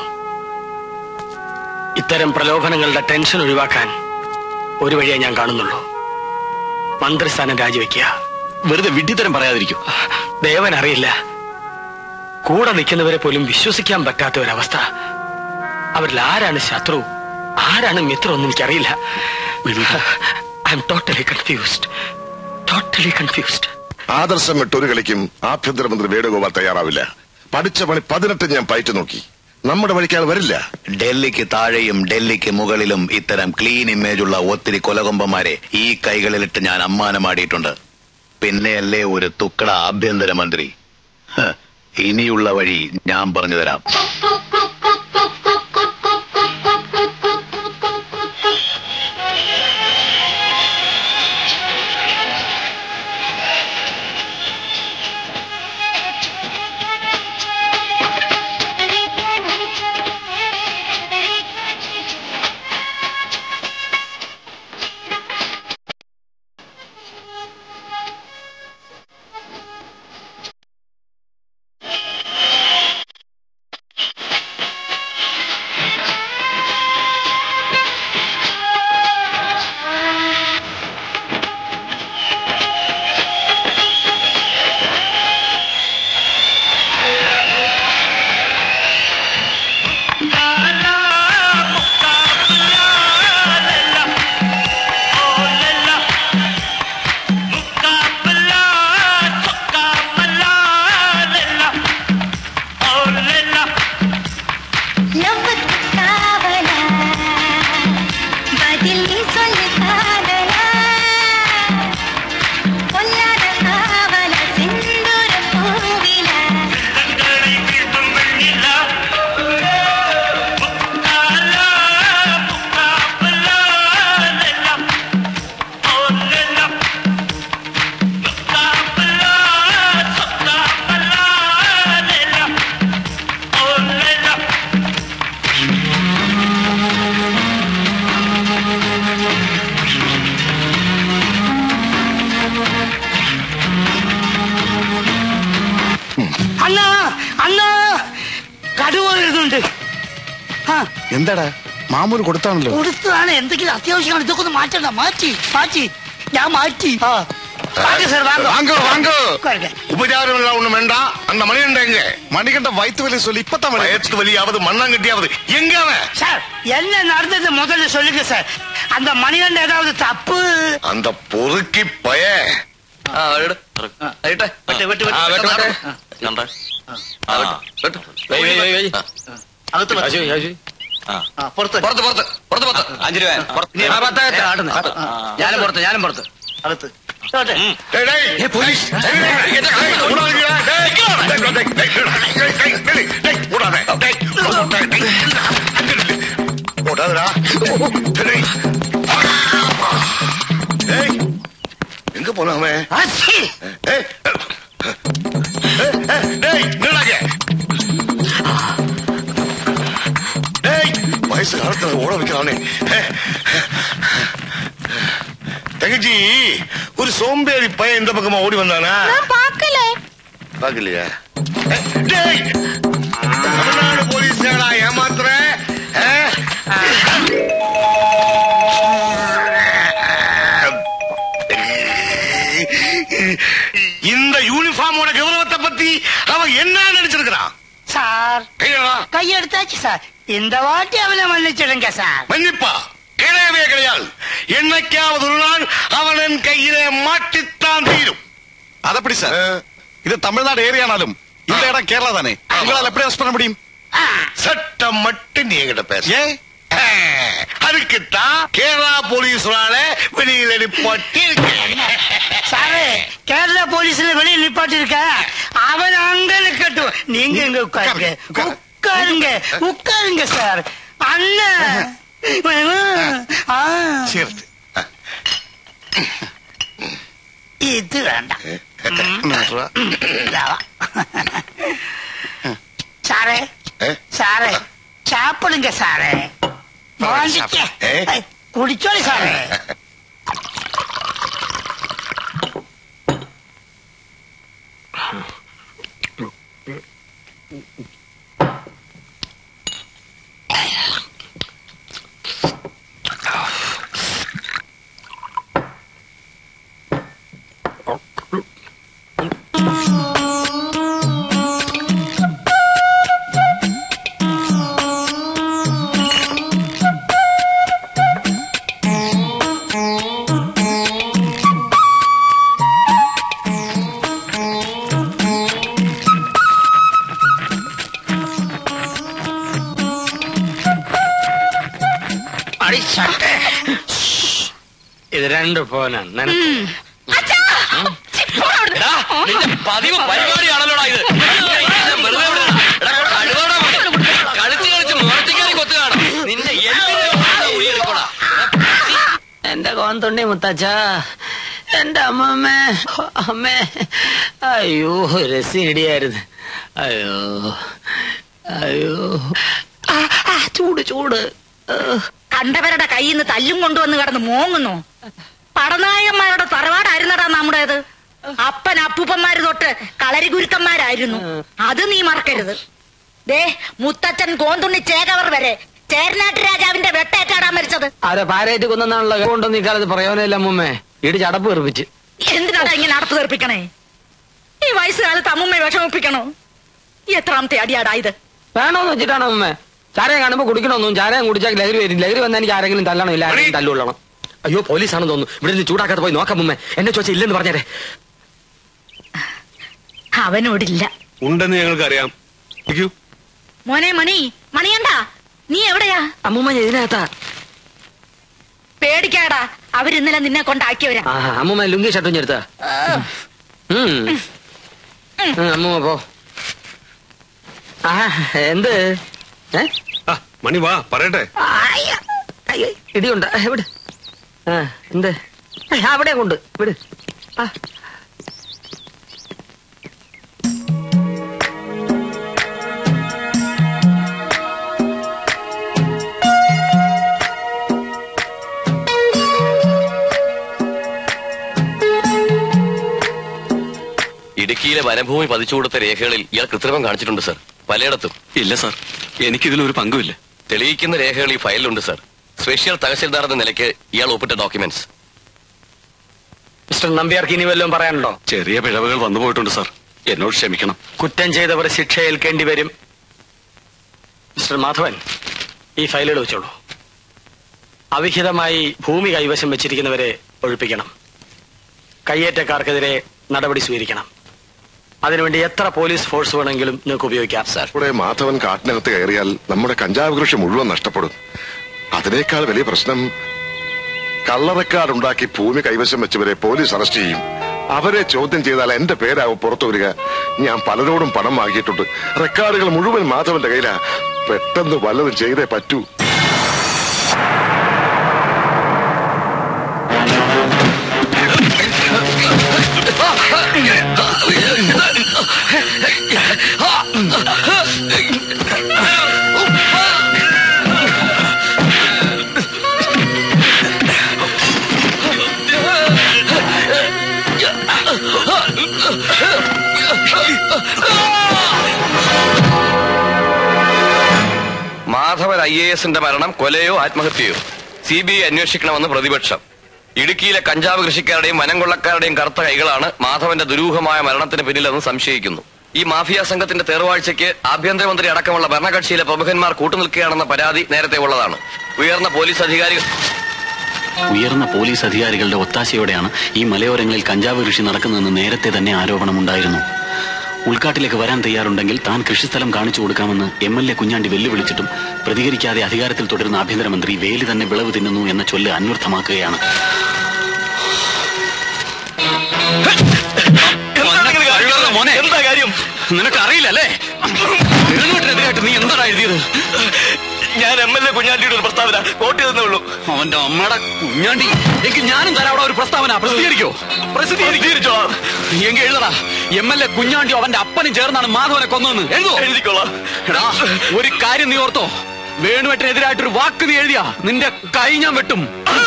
Speaker 6: ഇത്തരം പ്രലോഭനങ്ങളുടെ ടെൻഷൻ ഒഴിവാക്കാൻ ഒരു വഴിയെ ഞാൻ കാണുന്നുള്ളൂ മന്ത്രിസ്ഥാനം രാജിവെക്കുക
Speaker 12: വെറുതെ വിഡ്ഢിത്തരം പറയാതിരിക്കും
Speaker 6: ദേവൻ അറിയില്ല കൂടെ നിൽക്കുന്നവരെ പോലും വിശ്വസിക്കാൻ പറ്റാത്ത ഒരവസ്ഥ അവരിൽ ആരാണ് ശത്രു ആരാണ് മിത്രം ഒന്നും എനിക്കറിയില്ല I am totally confused totally confused
Speaker 13: ആദർശം വിട്ട് ഒരു കളിക്കും ആഭ്യന്തരമന്ത്രി വേണുഗോപാൽ തയ്യാറാവില്ല പഠിച്ച പണി പതിനെട്ട് ഞാൻ പയറ്റു നോക്കി നമ്മുടെ വഴിക്ക് അയാൾ വരില്ല
Speaker 3: ഡൽഹിക്ക് താഴെയും ഡൽഹിക്ക് മുകളിലും ഇത്തരം ക്ലീൻ ഇമേജുള്ള ഒത്തിരി കൊലകൊമ്പന്മാരെ ഈ കൈകളിലിട്ട് ഞാൻ അമ്മാനമാടിയിട്ടുണ്ട് പിന്നെയല്ലേ ഒരു തുക്കട ആഭ്യന്തരമന്ത്രി ഹ്, ഇനിയുള്ള വഴി ഞാൻ പറഞ്ഞു തരാം
Speaker 16: അണ്ണാ അണ്ണാ കടുവ വരുന്നുണ്ട് ആ
Speaker 17: എന്താടാ മാമൂര് കൊടുത്താണല്ലോ
Speaker 16: കൊടുത്തതാണ് എന്തെങ്കിലും അത്യാവശ്യമാണ് ഇതൊക്കെ ഒന്ന് മാറ്റണ്ട മാറ്റി മാറ്റി ഞാൻ മാറ്റി ആ வாங்க சார் வாங்க
Speaker 17: வாங்க வாங்க
Speaker 16: உட்காருங்க.
Speaker 17: உபச்சாரம் எல்லாம் ஒண்ணும் வேண்டாம் அந்த மணிகண்ட எங்க மணிகண்ட வயிற்று வலி சொல்லி இப்பதான் வயிற்று வலியாவது மண்ணாங்கட்டியாவது எங்க அவன்
Speaker 16: சார் என்ன நடந்தது முதல்ல சொல்லுங்க சார் அந்த மணிகண்ட ஏதாவது தப்பு
Speaker 17: அந்த பொறுக்கி பய
Speaker 15: വെട്ട് വെട്ട് വെട്ട് കണ്ട വെട്ട് അകത്ത് പുറത്ത് പുറത്ത് പുറത്ത് പുറത്ത് പുറത്ത് അഞ്ചു രൂപ
Speaker 4: ഞാനും പുറത്ത് ഞാനും പുറത്ത്
Speaker 15: അകത്ത്
Speaker 17: எங்க போனாமே வயசு காலத்துல ஓட வைக்கிறானே தங்கச்சி ஒரு சோம்பேறி பையன் இந்த பக்கமா ஓடி வந்தானா
Speaker 10: பாக்கல
Speaker 17: பாக்கலையா டேய் தமிழ்நாடு போலீஸ் ஏமாத்துற ஆ? இந்த யூனிஃபார்மோட கௌரவத்தை பத்தி அவன் என்ன நினைச்சிருக்கிறான்
Speaker 16: சார்
Speaker 17: கையடா
Speaker 16: கையெடுத்தாச்சு சார் இந்த வாட்டி அவனை மன்னிச்சிடுங்க சார்
Speaker 17: மன்னிப்பா கிடையவே கிடையாது என்னைக்காவது ஒரு நாள் அவன் என் கையிலே மாட்டித்தான் தீரும்
Speaker 18: അതപ്പടി സാർ ഇത് തമിഴ്നാട് ഏരിയാണാലും இந்த இடம் கேரளா தானே உங்களால் எப்படி அரெஸ்ட் பண்ண முடியும்
Speaker 17: சட்டம் மட்டும் நீ என்கிட்ட பேச அதுக்குத்தான் கேரளா போலீஸ்னால வெளியில நிப்பாட்டி இருக்கேன்
Speaker 16: சாரு கேரளா போலீஸ்ல வெளியே நிப்பாட்டி இருக்க அவன் அங்க நிக்கட்டும் நீங்க இங்க உட்காருங்க உட்காருங்க உட்காருங்க சார் அண்ணன் ஆ. இது வேண்டாம் இந்தா வா. சாரே சாரே சாப்பிடுங்க சாரே வாங்கிக்க. ஏய், குடிச்சோளி சாரே
Speaker 6: അടിച്ചട്ടെ ഇത് രണ്ട് ഫോനാണ് നിനക്ക്
Speaker 15: എടാ, നിന്റെ പതിവ് പരിപാടിയാണല്ലോടാ ഇത് വെറുതെ വിടരുത്. എടാ, കഴുതോടാ മോനെ. കളിച്ച് കളിച്ച് മുറത്തിക്കാരി കൊത്തു കാണും നിന്റെ എല്ലിന്റെ ഉയർക്കോടാ
Speaker 6: എന്റെ കോന്തുണ്ണി മുത്തച്ഛ എന്റെ അമ്മമ്മേ അമ്മേ അയ്യോ രസിടിയായിരുന്നു അയ്യോ അയ്യോ ആ, ആ, ചൂട് ചൂട്
Speaker 9: കണ്ടവരുടെ കയ്യിൽ നിന്ന് തല്ലും കൊണ്ടുവന്ന് കിടന്ന് മോങ്ങുന്നു പടനായകന്മാരുടെ തറവാടായിരുന്നടാ നമ്മുടേത് അപ്പൻ അപ്പൂപ്പന്മാര് തൊട്ട് കളരി ഗുരുക്കന്മാരായിരുന്നു അത് നീ മറക്കരുത് ദേ മുത്തച്ഛൻ കോന്തുണ്ണി ചേകവർ വരെ ചേരനാട്ട് രാജാവിന്റെ വെട്ടേറ്റാടാൻ മരിച്ചത്
Speaker 6: അവരെ പാരേറ്റ് കൊന്നാണല്ലോ കൊണ്ടൊന്നും ഇക്കാലത്ത് പ്രയോജനമില്ല അമ്മമ്മേ ഇടി ചടപ്പ് തെറിപ്പിച്ച്
Speaker 9: എന്തിനാടാ ഇങ്ങനെ നടത്തു തീർപ്പിക്കണേ ഈ വയസ്സുകാലത്ത് അമ്മുമ്മയെ വിഷമിപ്പിക്കണോ എത്രാമത്തെ അടിയാടാ ഇത്
Speaker 6: വേണോന്ന് വെച്ചിട്ടാണ് അമ്മമ്മേ ചാരയം കാണുമ്പോ കുടിക്കണമെന്നും ചാരയം കുടിച്ചാൽ ലഹരി വരും ലഹരി വന്നാൽ എനിക്ക് ആരെങ്കിലും തല്ലണം ഇല്ല ആരെങ്കിലും തല്ലുകൊള്ളണം അയ്യോ പോലീസാണെന്ന് തോന്നുന്നു ഇവിടെ നിന്ന് ചൂടാക്കാതെ പോയി നോക്കാം അമ്മേ എന്നെ ചോദിച്ചാൽ ഇല്ലെന്ന് പറഞ്ഞേരെ
Speaker 9: അവനോടില്ല
Speaker 2: ഉണ്ടെന്ന് ഞങ്ങൾക്കറിയാം ഇരിക്കൂ.
Speaker 9: മോനെ മണി മണിയണ്ടാ നീ എവിടെയാ
Speaker 6: അമ്മൂമ്മ ഇതിനകത്താ
Speaker 9: പേടിക്കാടാ അവരിന്നലെ നിന്നെ കൊണ്ടാക്കിയവരാ
Speaker 6: ആ അമ്മൂമ്മ ലുങ്കി ഷർട്ടും ചെറുത്താ അമ്മൂമ്മ പോ ആ എന്ത് ഏ
Speaker 2: ആ മണി വാ പറയട്ടെ
Speaker 6: ആയ. അയ്യ, ഇടിയുണ്ട് ആ, വിട് ആ എന്ത് ഏ, അവിടെ കൊണ്ട് വിട് ആ
Speaker 15: ഇടുക്കിയിലെ വനഭൂമി പതിച്ചു കൊടുത്ത രേഖകളിൽ ഇയാൾ കൃത്രിമം കാണിച്ചിട്ടുണ്ട് സർ പലയിടത്തും
Speaker 12: ഇല്ല സർ എനിക്കിതിലൊരു പങ്കുമില്ല
Speaker 15: തെളിയിക്കുന്ന രേഖകൾ ഈ ഫയലിലുണ്ട് സർ സ്പെഷ്യൽ തഹസിൽദാർ എന്ന നിലയ്ക്ക് ഇയാൾ ഒപ്പിട്ട ഡോക്യുമെന്റ്സ്
Speaker 6: മിസ്റ്റർ നമ്പ്യാർക്ക് ഇനി വല്ലതും പറയാനുണ്ടോ
Speaker 12: ചെറിയ പിഴവുകൾ വന്നു പോയിട്ടുണ്ട് സാർ എന്നോട് ക്ഷമിക്കണം
Speaker 6: കുറ്റം ചെയ്തവർ ശിക്ഷ ഏൽക്കേണ്ടി വരും മിസ്റ്റർ മാധവൻ ഈ ഫയലുകൾ വെച്ചോളൂ അവിഹിതമായി ഭൂമി കൈവശം വെച്ചിരിക്കുന്നവരെ ഒഴിപ്പിക്കണം കയ്യേറ്റക്കാർക്കെതിരെ നടപടി സ്വീകരിക്കണം അതിനുവേണ്ടി എത്ര പോലീസ് ഫോഴ്സ് വേണമെങ്കിലും നിങ്ങൾക്ക് ഉപയോഗിക്കാം സാർ
Speaker 13: ഇവിടെ മാധവൻ കാട്ടിനകത്ത് കയറിയാൽ നമ്മുടെ കഞ്ചാവ് കൃഷി മുഴുവൻ നഷ്ടപ്പെടും അതിനേക്കാൾ വലിയ പ്രശ്നം കള്ളറക്കാടുണ്ടാക്കി ഭൂമി കൈവശം വെച്ചവരെ പോലീസ് അറസ്റ്റ് ചെയ്യും അവരെ ചോദ്യം ചെയ്താൽ എന്റെ പേരാവും പുറത്തു വരിക ഞാൻ പലരോടും പണം വാങ്ങിയിട്ടുണ്ട് റെക്കോർഡുകൾ മുഴുവൻ മാധവന്റെ കയ്യിലാ പെട്ടെന്ന് വല്ലതും ചെയ്തേ പറ്റൂ
Speaker 15: മാധവൻ ഐ എ എസിന്റെ മരണം കൊലയോ ആത്മഹത്യയോ സി ബി ഐ അന്വേഷിക്കണമെന്ന് പ്രതിപക്ഷം ഇടുക്കിയിലെ കഞ്ചാവ് കൃഷിക്കാരുടെയും വനം കൊള്ളക്കാരുടെയും കറുത്ത കൈകളാണ് മാധവന്റെ ദുരൂഹമായ മരണത്തിന് പിന്നിലെന്ന് സംശയിക്കുന്നു ഈ മാഫിയ സംഘത്തിന്റെ തേർവാഴ്ചയ്ക്ക് ആഭ്യന്തരമന്ത്രി അടക്കമുള്ള ഭരണകക്ഷിയിലെ പ്രമുഖന്മാർ കൂട്ടുനിൽക്കുകയാണെന്ന പരാതി നേരത്തെ ഉള്ളതാണ് ഉയർന്ന പോലീസ് അധികാരികൾ
Speaker 12: ഉയർന്ന പോലീസ് അധികാരികളുടെ ഒത്താശയോടെയാണ് ഈ മലയോരങ്ങളിൽ കഞ്ചാവ് കൃഷി നടക്കുന്നതെന്ന് നേരത്തെ തന്നെ ആരോപണമുണ്ടായിരുന്നു ഉൾക്കാട്ടിലേക്ക് വരാൻ തയ്യാറുണ്ടെങ്കിൽ താൻ കൃഷിസ്ഥലം കാണിച്ചു കൊടുക്കാമെന്ന് എം എൽ എ കുഞ്ഞാണ്ടി വെല്ലുവിളിച്ചിട്ടും പ്രതികരിക്കാതെ അധികാരത്തിൽ തുടരുന്ന ആഭ്യന്തരമന്ത്രി വേലി തന്നെ വിളവ് തിന്നുന്നു എന്ന ചൊല്ല് അന്വർത്ഥമാക്കുകയാണ് മോനെ എന്താ കാര്യം നിനക്ക് അറിയില്ലല്ലേ തിരുവനന്തപുരത്തിനെതിരായിട്ട് നീ എന്താടാ എഴുതിയത്
Speaker 15: ഞാൻ എം എൽ എ കുഞ്ഞാണ്ടിയുടെ ഒരു പ്രസ്താവന കോട്ട് ചെയ്തേ ഉള്ളൂ
Speaker 12: അവന്റെ അമ്മയുടെ കുഞ്ഞാണ്ടി എങ്കിൽ ഞാനും തരാം അവിടെ ഒരു പ്രസ്താവന പ്രസിദ്ധീകരിക്കോ പ്രസിദ്ധീകരിച്ചോ എങ്കിൽ എഴുതടാ എം എൽ എ കുഞ്ഞാണ്ടി അവന്റെ അപ്പനും ചേർന്നാണ് മാധവനെ കൊന്നതെന്ന് എഴുതോ
Speaker 15: എഴുതിക്കോളാം
Speaker 12: എടാ ഒരു കാര്യം നീ ഓർത്തോ വേണുവെട്ടിനെതിരായിട്ടൊരു വാക്ക് നീ എഴുതിയാ നിന്റെ കൈ ഞാൻ വെട്ടും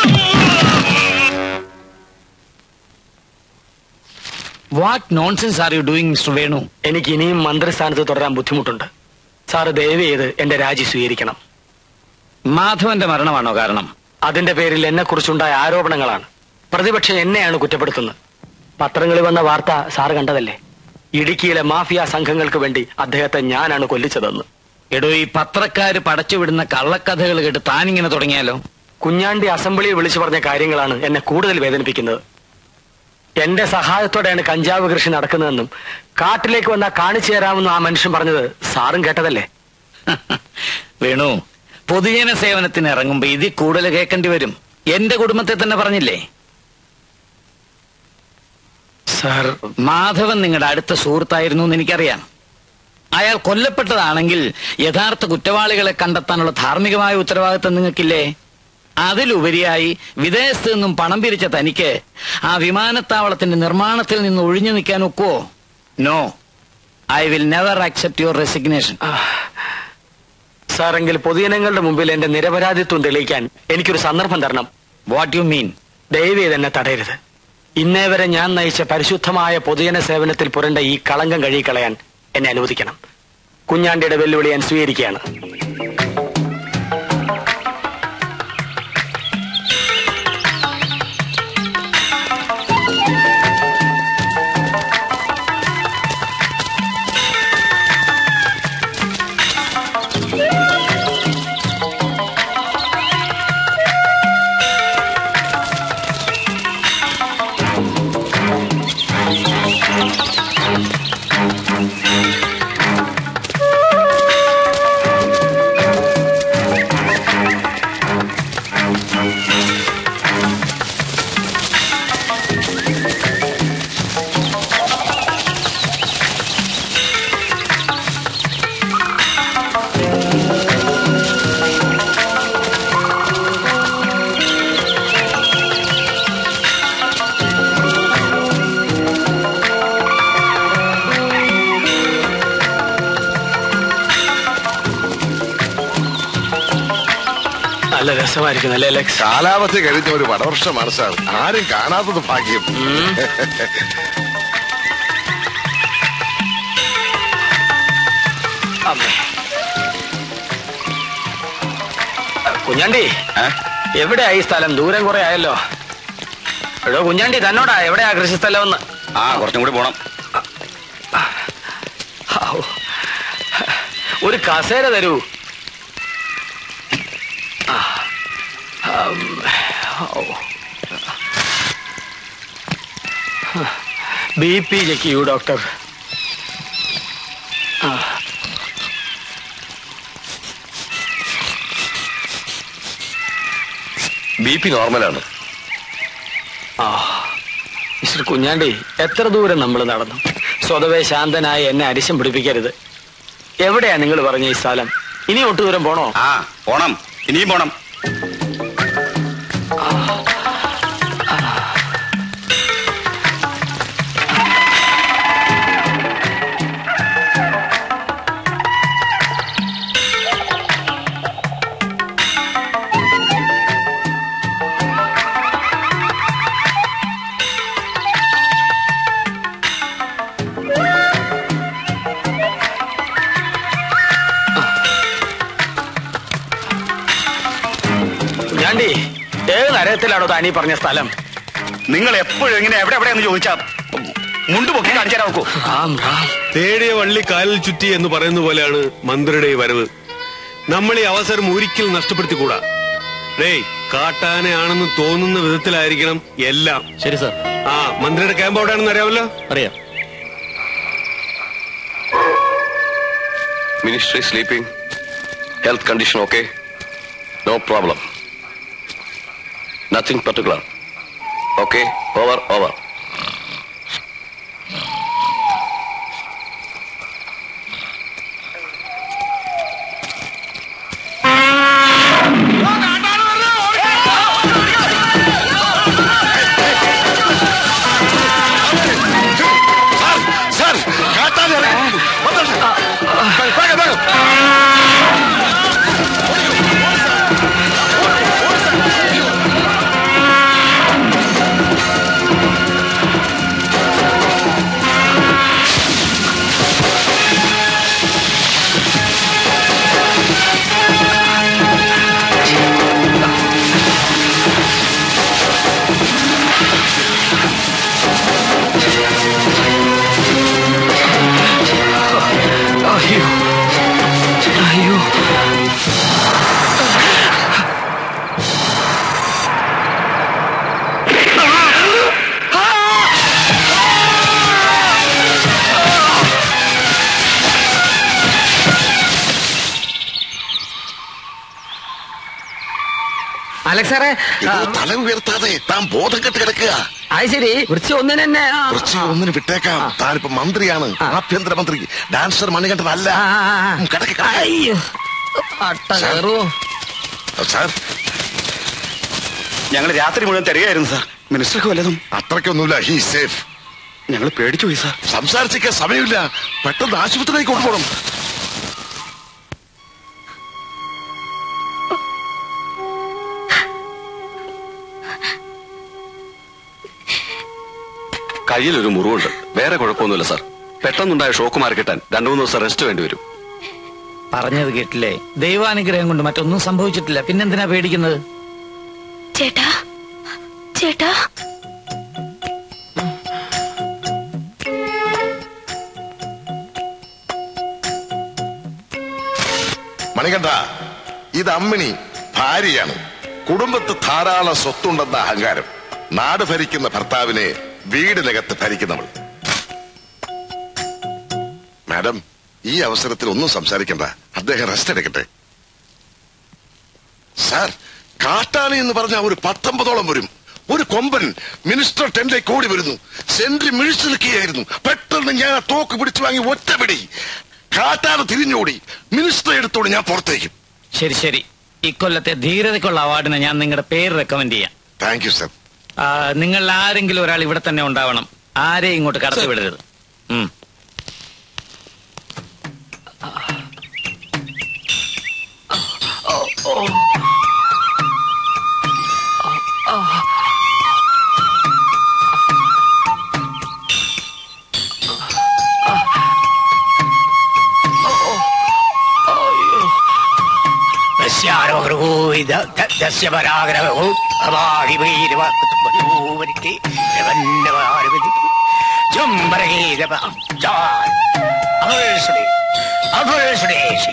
Speaker 6: what nonsense are you doing mister Venu എനിക്ക് ഇനിയും മന്ത്രിസ്ഥാനത്ത് തുടരാൻ ബുദ്ധിമുട്ടുണ്ട് സാറ് ദയവ് ചെയ്ത് എന്റെ രാജി സ്വീകരിക്കണം മാധവന്റെ മരണമാണോ കാരണം അതിന്റെ പേരിൽ എന്നെ കുറിച്ചുണ്ടായ ആരോപണങ്ങളാണ് പ്രതിപക്ഷം എന്നെയാണ് കുറ്റപ്പെടുത്തുന്നത് പത്രങ്ങളിൽ വന്ന വാർത്ത സാറ് കണ്ടതല്ലേ ഇടുക്കിയിലെ മാഫിയ സംഘങ്ങൾക്ക് വേണ്ടി അദ്ദേഹത്തെ ഞാനാണ് കൊല്ലിച്ചതെന്ന്
Speaker 4: എടോ ഈ പത്രക്കാര് പടച്ചുവിടുന്ന കള്ളക്കഥകൾ കേട്ട് താനിങ്ങനെ തുടങ്ങിയാലോ
Speaker 6: കുഞ്ഞാണ്ടി അസംബ്ലിയിൽ വിളിച്ചു പറഞ്ഞ കാര്യങ്ങളാണ് എന്നെ കൂടുതൽ വേദനിപ്പിക്കുന്നത് എന്റെ സഹായത്തോടെയാണ് കഞ്ചാവ് കൃഷി നടക്കുന്നതെന്നും കാട്ടിലേക്ക് വന്നാൽ കാണിച്ചു തരാമെന്നും ആ മനുഷ്യൻ പറഞ്ഞത് സാറും കേട്ടതല്ലേ
Speaker 4: വേണു പൊതുജന സേവനത്തിന് ഇറങ്ങുമ്പോ ഇതിൽ കൂടുതൽ കേൾക്കേണ്ടി വരും എന്റെ കുടുംബത്തെ തന്നെ പറഞ്ഞില്ലേ
Speaker 6: സാർ
Speaker 4: മാധവൻ നിങ്ങളുടെ അടുത്ത സുഹൃത്തായിരുന്നു എന്ന് എനിക്കറിയാം അയാൾ കൊല്ലപ്പെട്ടതാണെങ്കിൽ യഥാർത്ഥ കുറ്റവാളികളെ കണ്ടെത്താനുള്ള ധാർമ്മികമായ ഉത്തരവാദിത്തം നിങ്ങൾക്കില്ലേ അതിലുപരിയായി വിദേശത്ത് നിന്നും പണം പിരിച്ച തനിക്ക് ആ വിമാനത്താവളത്തിന്റെ നിർമ്മാണത്തിൽ നിന്ന് ഒഴിഞ്ഞു നിൽക്കാൻ ഒക്കുവോ no I will never accept your resignation
Speaker 6: സാറെങ്കിൽ പൊതുജനങ്ങളുടെ മുമ്പിൽ എന്റെ നിരപരാധിത്വം തെളിയിക്കാൻ എനിക്കൊരു സന്ദർഭം തരണം
Speaker 4: വാട്ട് യു മീൻ
Speaker 6: ദയവ് ചെയ്ത് എന്നെ തടയരുത് ഇന്നേ വരെ ഞാൻ നയിച്ച പരിശുദ്ധമായ പൊതുജന സേവനത്തിൽ പുരണ്ട ഈ കളങ്കം കഴുകിക്കളയാൻ എന്നെ അനുവദിക്കണം കുഞ്ഞാണ്ടിയുടെ വെല്ലുവിളി ഞാൻ സ്വീകരിക്കുകയാണ് നല്ല രസമായിരിക്കും അല്ലേ അലക്സ്
Speaker 13: കാലാവധി കഴിഞ്ഞ ഒരു വടവർഷമാണ് സാർ ആരും കാണാത്തത് ഭാഗ്യം
Speaker 6: അമ്മേ കുഞ്ഞാണ്ടി എവിടെയായി സ്ഥലം ദൂരം കുറെ ആയല്ലോ എടോ കുഞ്ഞാണ്ടി തന്നോടാ എവിടെയാ കൃഷിസ്ഥലം ഒന്ന്
Speaker 14: ആ കുറച്ചും കൂടി പോണം
Speaker 6: ഔ. ഒരു കസേര തരൂ ആ. ഉം. ഔ. ബി പി ചെക്ക് ചെയ്യൂ ഡോക്ടർ ആ.
Speaker 15: ബി പി നോർമലാണ്
Speaker 6: ആ മിസ്റ്റർ കുഞ്ഞാണ്ടി എത്ര ദൂരം നമ്മൾ നടന്നു സ്വതവേ ശാന്തനായി എന്നെ അരിശം പിടിപ്പിക്കരുത് എവിടെയാ നിങ്ങൾ പറഞ്ഞ ഈ സ്ഥലം ഇനി ഒട്ടു ദൂരം പോണോ
Speaker 14: ആ പോണം ഇനിയും പോണം
Speaker 6: കുഞ്ഞാണ്ടി ഏത് നരകത്തിലാണോ താനീ പറഞ്ഞ സ്ഥലം
Speaker 14: നിങ്ങൾ എപ്പോഴും ഇങ്ങനെ എവിടെ എവിടെയെന്ന് ചോദിച്ചാ മുണ്ട് പൊക്കി കാണിച്ചു തരാൻ നോക്കൂ
Speaker 2: തേടിയ വള്ളി കാലിൽ ചുറ്റി എന്ന് പറയുന്ന പോലെയാണ് മന്ത്രിയുടെ ഈ വരവ് നമ്മൾ ഈ അവസരം ഒരിക്കൽ നഷ്ടപ്പെടുത്തിക്കൂടാ ഡേയ് കാട്ടാനയാണെന്ന് തോന്നുന്ന വിധത്തിലായിരിക്കണം എല്ലാം
Speaker 12: ശരി സാർ
Speaker 2: ആ മന്ത്രിയുടെ ക്യാമ്പ് എവിടെയാണെന്ന് അറിയാമല്ലോ
Speaker 12: അറിയാം
Speaker 15: ministry sleeping health condition okay no problem nothing particular okay over over
Speaker 17: sir കാട്ടാതെ
Speaker 6: അയ്യോ അയ്യോ അലക്സ് സാറേ
Speaker 17: തല ഉയർത്താതെ താൻ ബോധം കെട്ട് കിടക്കുക
Speaker 6: അത് ശരി വൃക്ഷ ഒന്നിന് തന്നെ ആ.
Speaker 17: കുറച്ച് ഒന്നിന് വിട്ടേക്കാം താനിപ്പോ മന്ത്രിയാണ് ആഭ്യന്തരമന്ത്രി ഡാൻസർ മണികണ്ഠനല്ല ഉം, കിടക്ക്, കിടക്ക്.
Speaker 6: അയ്യോ അട്ട കയറുവോ
Speaker 17: സാർ
Speaker 14: ഞങ്ങൾ രാത്രി മുഴുവൻ തരികയായിരുന്നു സാർ മിനിസ്റ്റർക്ക് വല്ലതും
Speaker 17: അത്രയ്ക്കൊന്നുമില്ല ഹീ സേഫ്
Speaker 14: ഞങ്ങൾ പേടിച്ചു പോയി സാർ
Speaker 17: സംസാരിച്ചിരിക്കാൻ സമയമില്ല പെട്ടെന്ന് ആശുപത്രിയിലേക്ക് കൊണ്ടുപോകണം
Speaker 12: കയ്യിലൊരു മുറിവുണ്ട് വേറെ കുഴപ്പമൊന്നുമില്ല സാർ പെട്ടെന്നുണ്ടായ ഷോക്ക് മാറി കിട്ടാൻ രണ്ടു മൂന്ന് ദിവസം റെസ്റ്റ് വേണ്ടി വരും
Speaker 4: പറഞ്ഞത് കേട്ടില്ലേ ദൈവാനുഗ്രഹം കൊണ്ട് മറ്റൊന്നും സംഭവിച്ചിട്ടില്ല പിന്നെന്തിനാ പേടിക്കുന്നത്
Speaker 10: ചേട്ടാ ചേട്ടാ
Speaker 17: മണികണ്ഠ ഇത് അമ്മിണി ഭാര്യയാണ് കുടുംബത്ത് ധാരാളം സ്വത്തുണ്ടെന്ന അഹങ്കാരം നാട് ഭരിക്കുന്ന ഭർത്താവിനെ വീടിനകത്ത് ഭരിക്കുന്നവൾ മാഡം ഈ അവസരത്തിൽ ഒന്നും സംസാരിക്കണ്ട അദ്ദേഹം റെസ്റ്റ് എടുക്കട്ടെ സാർ കാട്ടാളി എന്ന് പറഞ്ഞ ഒരു പത്തൊമ്പതോളം വരും ഒരു കൊമ്പൻ മിനിസ്റ്റർ ടെന്റിലേക്ക് ഓടി വരുന്നു സെന്റി മിഴിച്ചു നിൽക്കുകയായിരുന്നു പെട്ടെന്ന് ഞാൻ ആ തോക്ക് പിടിച്ചു വാങ്ങി ഒറ്റപിടി കാട്ടാന തിരിഞ്ഞോടി മിനിസ്റ്റർ എടുത്തോടി ഞാൻ പുറത്തേക്കും
Speaker 4: ശരി ശരി ഇക്കൊല്ലത്തെ ധീരതയ്ക്കുള്ള അവാർഡിന് ഞാൻ നിങ്ങളുടെ പേര് റെക്കമെൻഡ് ചെയ്യാം
Speaker 17: താങ്ക് യു സർ
Speaker 4: ആ, നിങ്ങൾ ആരെങ്കിലും ഒരാൾ ഇവിടെ തന്നെ ഉണ്ടാവണം ആരെയും ഇങ്ങോട്ട് കടത്തി വിടരുത് ഉം.
Speaker 16: പശ്യാരോ ഹൃഗോ ഇത് ത- ദസ്യപരാഗ്രഹവും അവാഹിമീരവരിക്ക് ജുംബരഗീരവ അഭേഷണി അഭേഷണേഷി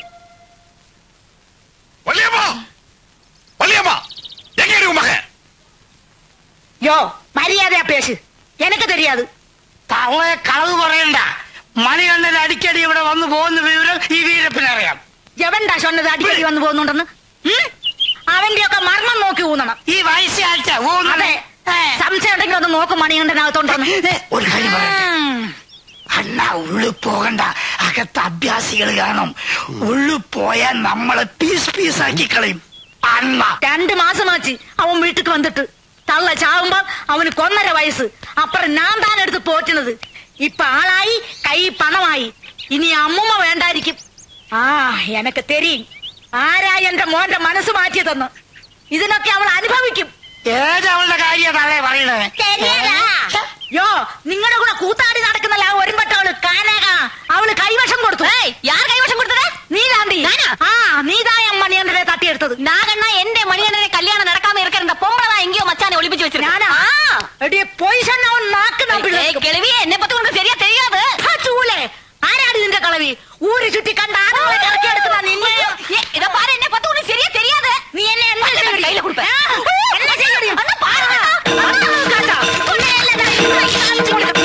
Speaker 17: வள்ளியம்மா வள்ளியம்மா எங்க இருக்கு மகன்
Speaker 9: யோ மரியாதையா பேசு எனக்கு தெரியாது
Speaker 16: തവളെ കളവ് പറയണ്ട മണികണ്ഠൻ അടിക്കടി ഇവിടെ വന്നു പോകുന്ന വിവരം ഈ വീരപ്പനറിയാം
Speaker 9: എവൻടാ சொன்னது അടിക്കടി വന്നു പോകുന്നുണ്ടെന്ന് ഉം? അവന്റെയൊക്കെ മർമ്മം നോക്കി ഊന്നണം
Speaker 16: ഈ വയസ്സാഴ്ച
Speaker 9: അതെ സംശയം ഉണ്ടെങ്കിൽ ഒന്ന് നോക്കും മണികണ്ഠനകത്തോണ്ടെന്ന്
Speaker 16: ഒരു കാര്യം പറയട്ടെ അണ്ണാ ഉള്ളു പോകണ്ട അകത്ത് അഭ്യാസികൾ കാണും ഉള്ളു പോയാൽ നമ്മളെ പീസ് പീസ് ആക്കി കളയും അണ്ണ
Speaker 9: രണ്ട് മാസമാச்சு അവൻ വീட்டுக்கு வந்துட்டு തള്ള ചാവുമ്പോ അവന് കൊന്നര വയസ്സ് അപ്പുറം ഞാൻ താൻ എടുത്ത് പോറ്റുന്നത് ഇപ്പൊ ആളായി കൈ പണമായി ഇനി അമ്മുമ്മ വേണ്ടായിരിക്കും ആ എനക്ക് തെരിയും ആരാ എന്റെ മോന്റെ മനസ്സ് മാറ്റിയതെന്ന് ഇതിനൊക്കെ അവൾ അനുഭവിക്കും
Speaker 16: ഏത് അവളുടെ കാര്യം തള്ളേ പറയണേ
Speaker 9: ശരിയല്ല. യോ നിങ്ങളുടെ കൂടെ കൂത്താടി നടക്കുന്നല്ല ആ ഒരുമ്പട്ടവള് കാനക അവള് കൈവശം കൊടുത്തു യാർ കൈവശം കൊടുത്തത് നീ താണ്ടി ആ നീതായ മണിയണ്ണനെ തട്ടിയെടുത്തത്
Speaker 10: നാഗണ്ണ എന്റെ മണിയണ്ണനെ കല്യാണം നടക്കാമ ഇറക്കണ്ട പൊമ്പളതാ എങ്കിയോ മച്ചാനെ ഒളിപ്പിച്ചു വെച്ചിരുന്നു
Speaker 9: ഞാനാ എടിയെ പോയി சொன்னா അവൻ നാക്ക്
Speaker 10: കിളവിയെ എന്നെ പത്ത് കൊണ്ട് ശരിയാ தெரியாது
Speaker 9: ചൂലേ ആരാടി നിന്റെ കളവി ഊര് ചുറ്റി കണ്ട ആണുങ്ങളെ ഇറക്കിയെടുത്തതാ നിന്നെ
Speaker 10: ഇതാ പാரு എന്നെ പത്ത് കൊണ്ട് ശരിയാ தெரியாது
Speaker 9: നീ എന്നെ എന്താ ചെയ്യടി?
Speaker 10: കയ്യില് കൊടുപ്പേ.
Speaker 9: ആ, എന്നാ ചെയ്യടി? ഒന്ന് പാരുടാ. കാട്ടാ. ഉന്നെ എല്ലാം ദാ ഇവിടെ കാണിച്ചു കൊടുക്കാം.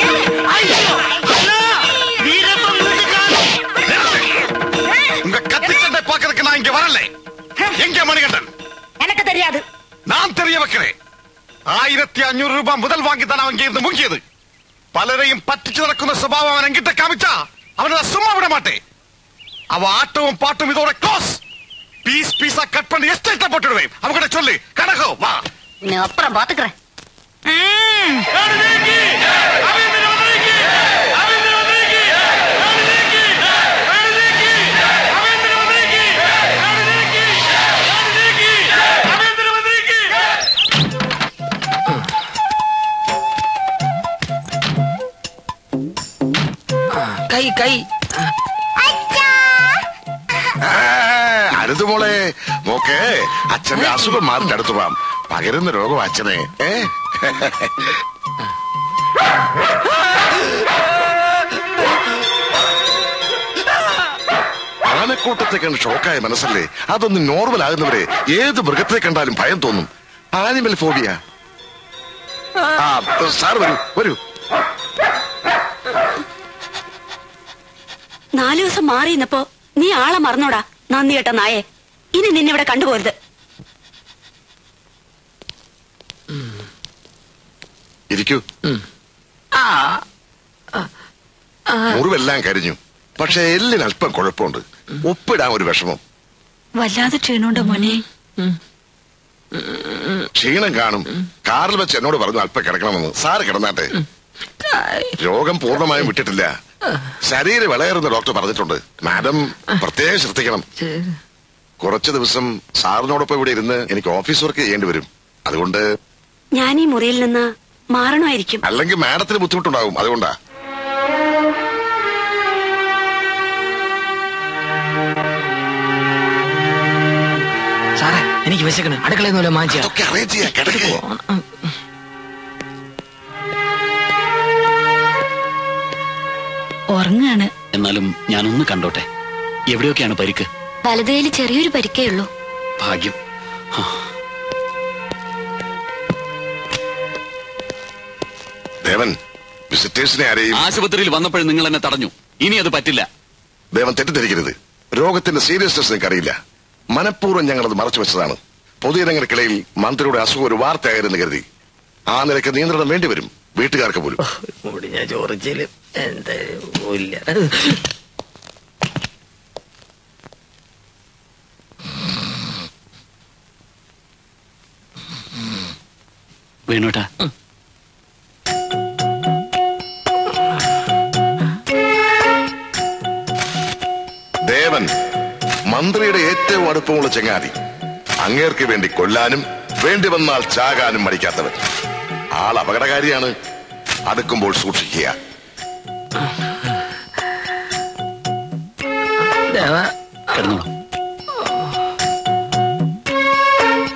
Speaker 17: உங்க கத்திச்சண்டை பாக்குறதுக்கு நான் இங்க வரல எங்க மணிகண்டன்
Speaker 9: எனக்கு தெரியாது
Speaker 17: நான் தெரிய வைக்கிறேன் ആയിരത്തി അഞ്ഞൂറ് രൂപ മുതൽ വാങ്ങിത്താണ് അവൻ ഇருந்து മുങ്ങിയത് പലരെയും പറ്റിച്ചു നടക്കുന്ന സ്വഭാവം അവൻ എങ്കിട്ട് കാമിച്ചാ അവനെ സുമ്മാ വിട മാട്ടേ അവ ആട്ടവും പാട്ടും ഇതോടെ ക്ലോസ് பீஸ் பீஸா கட் பண்ணி எஸ்டேட்ல போட்டுடுவேன் அவங்கிட்ட சொல்லு கனகோ வா
Speaker 10: நான் அப்புறம் பாத்துக்கிறேன்
Speaker 6: കൈ കൈ
Speaker 17: ആ, അരുത് മോളെ മോക്കെ അച്ഛന്റെ അസുഖം മാറിന്റെ അടുത്ത് പോവാം പകരുന്ന രോഗം അച്ഛനെ ഏ ആനക്കൂട്ടത്തെ കണ്ട് ഷോക്കായ മനസ്സല്ലേ അതൊന്ന് നോർമൽ ആകുന്നവരെ ഏത് മൃഗത്തെ കണ്ടാലും ഭയം തോന്നും ആനിമൽ ഫോബിയ ആ സാർ വരൂ വരൂ
Speaker 19: നാലു ദിവസം മാറി നിന്നപ്പോ നീ ആളെ മറന്നോടാ നന്ദി കേട്ട നായെ ഇനി നിന്നെ ഇവിടെ കണ്ടുപോരുത്
Speaker 17: ഇരിക്കൂ മുറിവെല്ലാം കരിഞ്ഞു പക്ഷെ എല്ലിന് അല്പം കുഴപ്പമുണ്ട് ഒപ്പിടാൻ ഒരു വിഷമം
Speaker 19: വല്ലാതെ ക്ഷീണുണ്ടോ മോനെ
Speaker 17: ക്ഷീണം കാണും കാറിൽ വെച്ച് എന്നോട് പറഞ്ഞു അല്പം കിടക്കണമെന്ന് സാറ് കിടന്നാട്ടെ രോഗം പൂർണ്ണമായും വിട്ടിട്ടില്ല ശരീരം വിളയറുന്ന ഡോക്ടർ പറഞ്ഞിട്ടുണ്ട് മാഡം പ്രത്യേകം ശ്രദ്ധിക്കണം കുറച്ചു ദിവസം സാറിനോടൊപ്പം ഇവിടെ ഇരുന്ന് എനിക്ക് ഓഫീസ് വർക്ക് ചെയ്യേണ്ടി വരും അതുകൊണ്ട്
Speaker 19: ഞാൻ ഈ മുറിയിൽ നിന്ന് മാറണമായിരിക്കും
Speaker 17: അല്ലെങ്കിൽ മാഡത്തിന് ബുദ്ധിമുട്ടുണ്ടാകും അതുകൊണ്ടാ
Speaker 6: സാറേ എനിക്ക് വിശക്കണ് അടുക്കളയിൽ നിന്ന് വല്ലതും വാങ്ങിച്ചാ
Speaker 17: അതൊക്കെ അറേഞ്ച് ചെയ്യാം കിടക്കേ
Speaker 19: ഉറങ്ങാണ്
Speaker 12: എന്നാലും ഞാനൊന്ന് കണ്ടോട്ടെ എവിടെയൊക്കെയാണ് പരിക്ക്
Speaker 10: വലതുകയിൽ ചെറിയൊരു പരിക്കേ ഉള്ളൂ
Speaker 12: ഭാഗ്യം
Speaker 17: ദേവൻ വിസിറ്റേഴ്സിനെ ആരെയും
Speaker 12: ആശുപത്രിയിൽ വന്നപ്പോഴും നിങ്ങൾ എന്നെ തടഞ്ഞു ഇനി അത് പറ്റില്ല
Speaker 17: ദേവൻ തെറ്റിദ്ധരിക്കരുത് രോഗത്തിന്റെ സീരിയസ്നെസ് നിങ്ങൾക്ക് അറിയില്ല മനഃപൂർവ്വം ഞങ്ങൾ അത് മറച്ചു വെച്ചതാണ് പൊതുജനങ്ങൾക്കിടയിൽ മന്ത്രിയുടെ അസുഖം ഒരു വാർത്തയായിരുന്നു കരുതി ആ നിലയ്ക്ക് നിയന്ത്രണം വേണ്ടിവരും വീട്ടുകാർക്ക് പോലും
Speaker 6: മുടിഞ്ഞ ചോറിച്ചില് എന്തായാലും ഇല്ല
Speaker 12: വേണോട്ടാ
Speaker 17: ദേവൻ മന്ത്രിയുടെ ഏറ്റവും അടുപ്പമുള്ള ചങ്ങാതി അങ്ങേർക്ക് വേണ്ടി കൊല്ലാനും വേണ്ടി വന്നാൽ ചാകാനും മടിക്കാത്തവൻ ആൾ അപകടകാരിയാണ് അടുക്കുമ്പോൾ സൂക്ഷിക്കുക
Speaker 12: കിടന്നോളൂ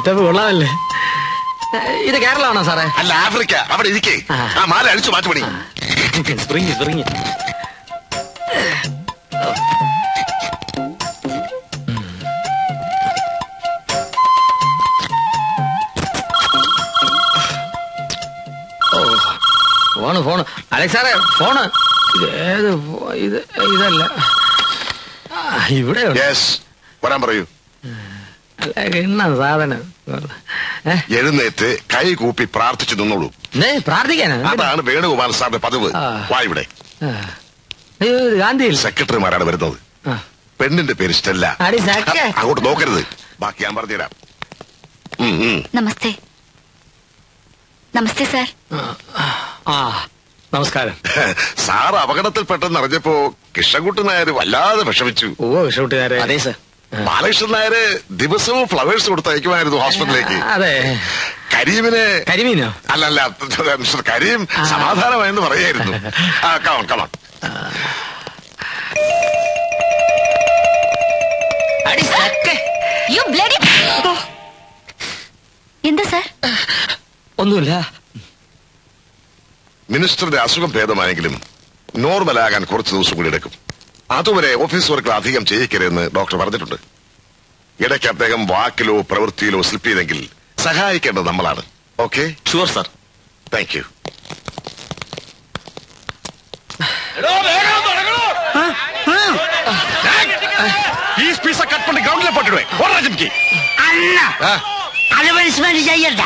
Speaker 6: സെറ്റപ്പ് കൊള്ളാമല്ലേ ഇത് കേരളമാണോ സാറേ
Speaker 17: അല്ല ആഫ്രിക്ക അവിടെ ഇരിക്കേ ആ മാല അടിച്ചു മാറ്റുപടി
Speaker 6: spring spring phone phone Alex സാറേ ഫോണ് ഇത് ഏത് ഫോ- ഇത് ഇതല്ല ആ, ഇവിടെ
Speaker 17: യെസ് വരാൻ പറയൂ
Speaker 6: എന്നാ സാധനം
Speaker 17: എഴുന്നേറ്റ് കൈ കൂപ്പി പ്രാർത്ഥിച്ചു നിന്നോളൂ
Speaker 6: എന്തേ പ്രാർത്ഥിക്കാനാ
Speaker 17: അതാണ് വേണുഗോപാൽ സാറിന്റെ പതിവ്
Speaker 6: ആ.
Speaker 17: വാ ഇവിടെ
Speaker 6: ആ. അയ്യോ ഇത് ഗാന്ധിയിൽ
Speaker 17: സെക്രട്ടറിമാരാണ് വരുന്നത്
Speaker 6: ആ.
Speaker 17: പെണ്ണിന്റെ പേര് സ്റ്റെല്ല
Speaker 6: അടി സക്കെ.
Speaker 17: അങ്ങോട്ട് നോക്കരുത് ബാക്കി ഞാൻ പറഞ്ഞുതരാം ഉം, ഉം.
Speaker 10: നമസ്തേ നമസ്തേ സാർ
Speaker 6: ആ നമസ്കാരം
Speaker 17: സാർ അപകടത്തിൽപ്പെട്ടെന്ന് അറിഞ്ഞപ്പോ കൃഷ്ണൻകുട്ടി നായർ വല്ലാതെ വിഷമിച്ചു
Speaker 6: ഓ കൃഷ്ണകുട്ടിനാരെ
Speaker 4: അതെ സർ
Speaker 17: ബാലകൃഷ്ണൻ നായര് ദിവസവും ഫ്ലവേഴ്സ് കൊടുത്തയക്കുമായിരുന്നു ഹോസ്പിറ്റലിലേക്ക്
Speaker 6: അതെ
Speaker 17: കരീമിനെ
Speaker 6: കരിമീനോ
Speaker 17: അല്ലല്ല മിസ്റ്റർ കരീം സമാധാനമായെന്ന് പറയായിരുന്നു ആ കമൺ കമൺ
Speaker 4: അടി സക്കെ.
Speaker 10: യു ബ്ലഡി എന്താ സാർ
Speaker 6: ഒന്നുമില്ല
Speaker 17: മിനിസ്റ്ററുടെ അസുഖം ഭേദമായെങ്കിലും നോർമലാകാൻ കുറച്ച് ദിവസം കൂടി എടുക്കും അതുവരെ ഓഫീസ് വർക്കുകൾ അധികം ചെയ്യിക്കരുതെന്ന് ഡോക്ടർ പറഞ്ഞിട്ടുണ്ട് ഇടയ്ക്ക് അദ്ദേഹം വാക്കിലോ പ്രവൃത്തിയിലോ സ്ലിപ്പ് ചെയ്തെങ്കിൽ സഹായിക്കേണ്ടത് നമ്മളാണ് okay
Speaker 3: sure sir
Speaker 17: thank you
Speaker 18: piece பீஸா கட் பண்ணி கிரவுண்ட்ல போட்டுடுவேன் ஓடுறா ஜிம்கி
Speaker 16: അണ്ണ അഡ്വർടൈസ്മെന്റ് ചെയ്യണ്ട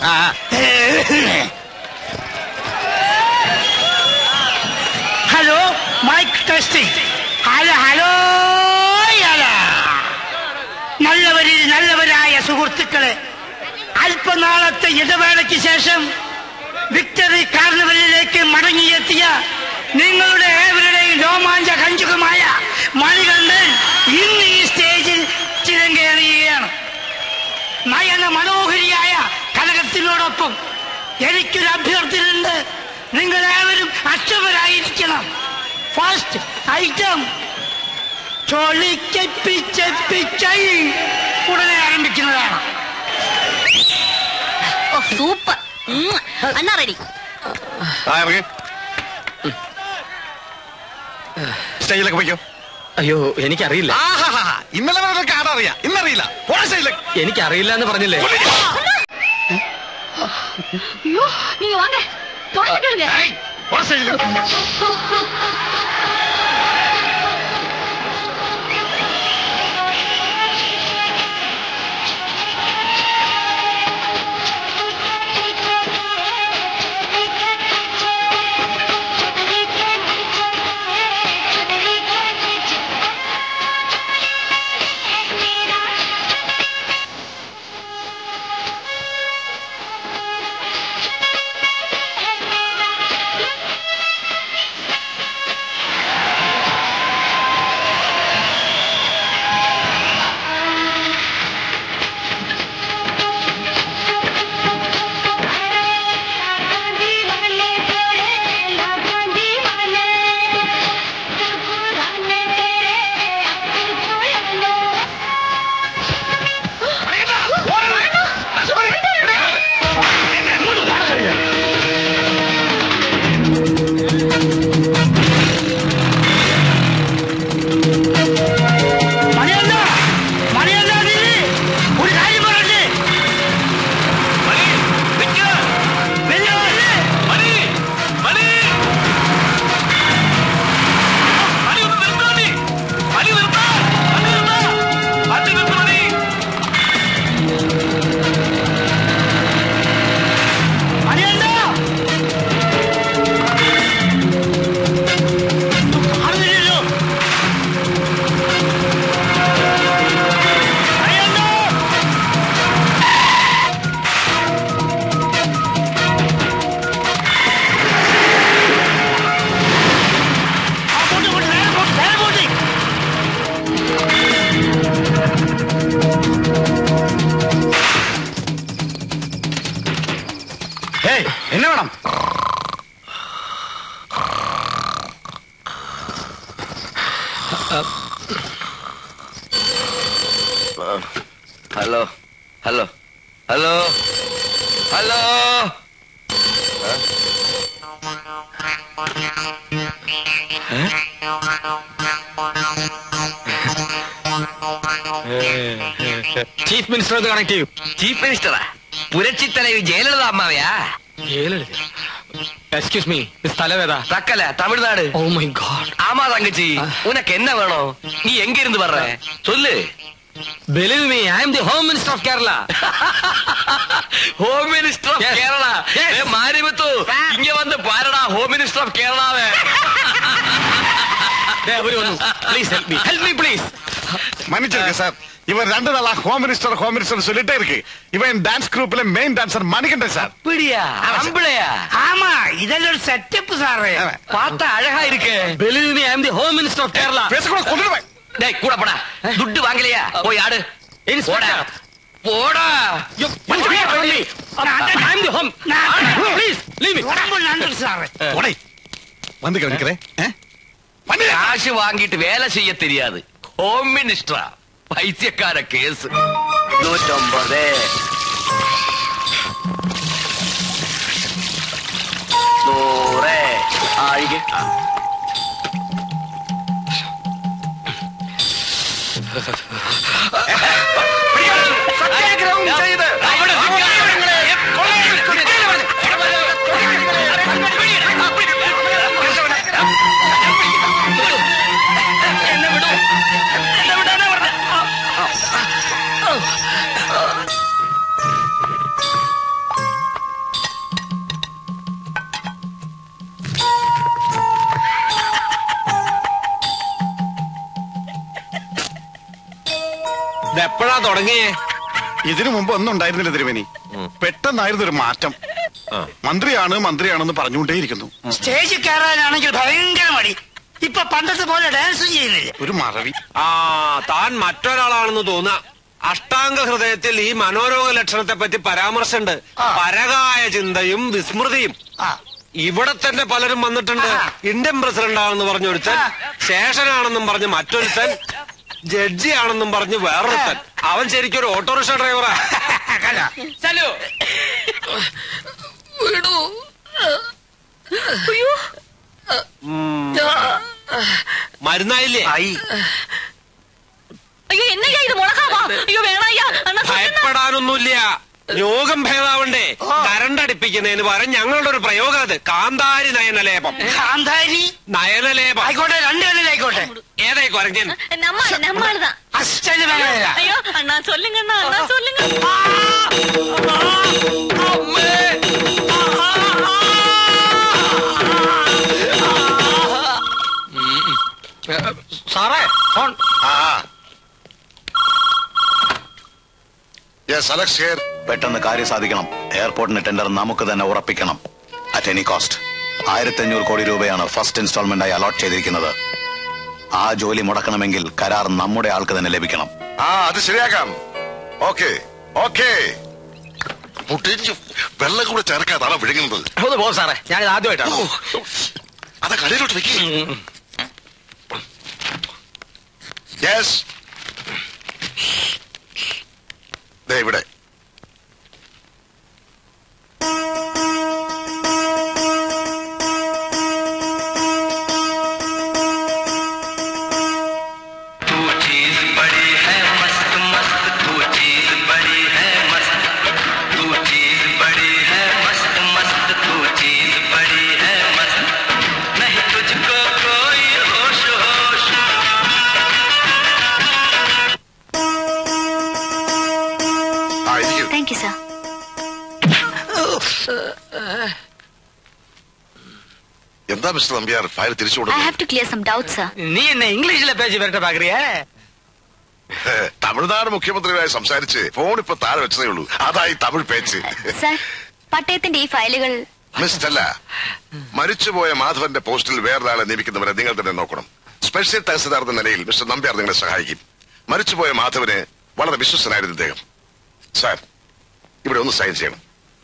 Speaker 16: hello mike testing hello hello hello നല്ലവരിൽ നല്ലവരായ സുഹൃത്തുക്കളെ അല്പനാളത്തെ ഇടവേളയ്ക്ക് ശേഷം വിക്ടറി കാർണിവലിലേക്ക് മടങ്ങിയെത്തിയ നിങ്ങളുടെ ഏവരുടെയും രോമാഞ്ച കഞ്ചുകമായ മണികണ്ഠൻ ഇന്ന് ഈ സ്റ്റേജിൽ ചിരങ്കേറിയുകയാണ് നയന മനോഹരിയായ കനകത്തിനോടൊപ്പം എനിക്കൊരു അഭ്യർത്ഥനയുണ്ട് നിങ്ങൾ ഏവരും അക്ഷമരായിരിക്കണം ഫസ്റ്റ് ഐറ്റം ചൊളിക്കപ്പിച്ചപ്പിച്ചൈ ഉടനെ ആരംഭിക്കുന്നതാണ്
Speaker 10: സൂപ്പർ അന്നാ റെഡി
Speaker 17: ആ ഇറങ്ങി സ്റ്റേജിലേക്ക് പോയിക്കോ
Speaker 6: അയ്യോ എനിക്കറിയില്ല
Speaker 18: ആഹാഹാ. ഇന്നലെ വരെ ആടറിയാ ഇന്നറിയില്ല പോടാ സ്റ്റേജിലേക്ക്.
Speaker 6: എനിക്കറിയില്ല എന്ന് പറഞ്ഞില്ലേ
Speaker 10: ஐயோ நீங்க வாங்க தொடச்சுக்கிடுங்க
Speaker 18: പോടാ സ്റ്റേജിലേക്ക്.
Speaker 16: മണിയല്ല മണിയല്ല നീ ഒരു കാര്യം പറയട്ടെ വലിയ മണിയല്ല കാണുന്നില്ലല്ലോ
Speaker 18: ഏയ് എന്നെ വേണം
Speaker 15: hello hello hello hello
Speaker 6: chief minister ഒന്ന് കണക്ട് ചെയ്യൂ
Speaker 15: ചീഫ് മിനിസ്റ്ററാ പുരച്ചിത്തലയിൽ ജയലളിത അമ്മാവയാ
Speaker 6: എക്സ്ക്യൂസ് മീ സ്ഥലവേതാ
Speaker 15: Thakkala Tamil Nadu
Speaker 6: oh my god
Speaker 15: ஆமா தங்கச்சி உனக்கு என்ன வேணும் நீ எங்க இருந்து வர்ற சொல்லு
Speaker 6: Believe me, I am the Home Minister of Kerala.
Speaker 15: Home minister of
Speaker 6: Yes.
Speaker 15: Kerala
Speaker 6: Yes.
Speaker 15: ஏ மாரிமுத்து இங்க வந்து பாருடா ஹோம் மினிஸ்டர் ஆஃப் കേരളാവേ
Speaker 6: please help me help me please
Speaker 18: மன்னிச்சிருக்க சார் இவர் ரெண்டு நாளா ஹோம் மினிஸ்டர் ஹோம் மினிஸ்டர் சொல்லிட்டே இருக்கு இவன் டான்ஸ் குரூப்ல மெயின் டான்சர் மணிகண்டன் சார்
Speaker 15: அப்படியா அம்பளையா
Speaker 16: ஆமா இதெல்லாம் ஒரு செட்டப் சாரு
Speaker 15: பார்த்தா அழகா இருக்கு
Speaker 6: Believe me, I am the Home Minister of Kerala.
Speaker 18: பேசக்கூட கொண்டுடுவேன்
Speaker 15: டேய் கூட போடா துட்டு வாங்கலையா போய் ஆடு போடா போடா
Speaker 6: I am the Home. Please, leave me.
Speaker 16: ரொம்ப நன்றி சாரு
Speaker 18: உடை வந்து கவனிக்கிறேன்
Speaker 15: காசு வாங்கிட்டு வேலை செய்ய தெரியாது ஹோம் மினிஸ்டரா பைத்தியக்கார கேஸ் நூற்றம்பது നൂറ് ആയിരം
Speaker 16: സത്യാഗ്രഹം ചെയ്ത്
Speaker 18: എപ്പോഴാ തുടങ്ങിയേ ഇതിനു മുമ്പ് ഒന്നും ഉണ്ടായിരുന്നില്ല തിരുമേനി പെട്ടെന്നായിരുന്നു ഒരു മാറ്റം മന്ത്രിയാണ് മന്ത്രിയാണെന്ന് പറഞ്ഞുകൊണ്ടേയിരിക്കുന്നു
Speaker 16: സ്റ്റേജിൽ കയറാനാണെങ്കിൽ ഭയങ്കര മടി ഇപ്പൊ പണ്ടത്തെ പോലെ ഡാൻസും ചെയ്യുന്നില്ല
Speaker 18: ഒരു മറവി
Speaker 2: ആ താൻ മറ്റൊരാളാണെന്ന് തോന്നുക അഷ്ടാംഗ ഹൃദയത്തിൽ ഈ മനോരോഗ ലക്ഷണത്തെ പറ്റി പരാമർശമുണ്ട് പരകായ ചിന്തയും വിസ്മൃതിയും ഇവിടെ തന്നെ പലരും വന്നിട്ടുണ്ട് ഇന്ത്യൻ പ്രസിഡന്റ് ആണെന്ന് പറഞ്ഞൊരുത്തൻ ശേഷനാണെന്നും പറഞ്ഞ് മറ്റൊരുത്തൻ ജഡ്ജി ആണെന്നും പറഞ്ഞ് വേറൊരുത്തൻ അവൻ ശരിക്കും ഒരു ഓട്ടോറിക്ഷ ഡ്രൈവറാ
Speaker 16: ചലോ
Speaker 9: വിടൂ അയ്യോ
Speaker 2: മരുന്നായില്ലേ
Speaker 9: അയ്യോ എന്നയ്യാ ഇത് മുളകാവാ അയ്യോ വേണയ്യാ അണ്ണാ
Speaker 2: ഭയപ്പെടാനൊന്നുമില്ല രോഗം ഭേദാവണ്ടേ കരണ്ടടിപ്പിക്കുന്നതിന് പകരം ഞങ്ങളുടെ ഒരു പ്രയോഗം അത് കാന്താരി നയനലേപം
Speaker 16: കാന്താരി
Speaker 2: നയനലേപം
Speaker 16: ആയിക്കോട്ടെ രണ്ടുപേരിലായിക്കോട്ടെ
Speaker 2: ഏതായി കുരങ്ങൻ
Speaker 9: நம்ம நம்மளுதான்
Speaker 16: അച്ഛന് വേണമില്ല
Speaker 9: ஐயோ அண்ணா சொல்லுங்க அண்ணா அண்ணா சொல்லுங்க
Speaker 6: സാറേ ഫോൺ
Speaker 17: ആ യെസ് അലക്സ് ഹിയർ
Speaker 3: പെട്ടെന്ന് കാര്യം സാധിക്കണം എയർപോർട്ടിന് ടെൻഡർ നമുക്ക് തന്നെ ഉറപ്പിക്കണം അറ്റ് എനി കോസ്റ്റ് ആയിരത്തി അഞ്ഞൂറ് കോടി രൂപയാണ് ഫസ്റ്റ് ഇൻസ്റ്റാൾമെന്റായി അലോട്ട് ചെയ്തിരിക്കുന്നത് ആ ജോലി മുടക്കണമെങ്കിൽ കരാർ നമ്മുടെ ആൾക്ക് തന്നെ ലഭിക്കണം
Speaker 17: ആ അത് ശരിയാക്കാം ഓക്കെ ഓക്കെ മുട്ടിഞ്ചു വെള്ളം കൂടെ ചേർക്കാതാണ് വിഴുങ്ങുന്നത്
Speaker 6: ഒന്ന് പോ സാറേ ഞാനിത് ആദ്യമായിട്ടാണ്
Speaker 17: അതാ കടയിലോട്ട് വെക്ക് യെസ് ദേ ഇവിടെ ആ ഇരിക്കൂ
Speaker 10: താങ്ക് യു സർ
Speaker 17: എന്താ മിസ്റ്റർ നമ്പ്യാർ ഫയൽ തിരിച്ചു
Speaker 10: ഐ
Speaker 17: കൊടുക്കുന്നു
Speaker 10: have to clear some doubt sir
Speaker 6: നീ എന്നെ ഇംഗ്ലീഷിലെ പേജ് വരട്ടെ പാക്രിയേ
Speaker 17: ഏ, തമിഴ്നാട് മുഖ്യമന്ത്രിയുമായി സംസാരിച്ച് ഫോൺ ഇപ്പൊ താഴെ വെച്ചതേ ഉള്ളൂ അതായി തമിഴ് പേച്ച്
Speaker 10: സർ പട്ടയത്തിന്റെ ഈ ഫയലുകൾ
Speaker 17: മിസ് അല്ല മരിച്ചുപോയ മാധവന്റെ പോസ്റ്റിൽ വേറൊരാളെ നിയമിക്കുന്നവരെ നിങ്ങൾ തന്നെ നോക്കണം സ്പെഷ്യൽ തഹസിൽദാർ എന്ന നിലയിൽ മിസ്റ്റർ നമ്പ്യാർ നിങ്ങളെ സഹായിക്കും മരിച്ചുപോയ മാധവന് വളരെ വിശ്വസനായിരുന്നു ഇദ്ദേഹം സാർ ഇവിടെ ഒന്ന് സൈൻ ചെയ്യണം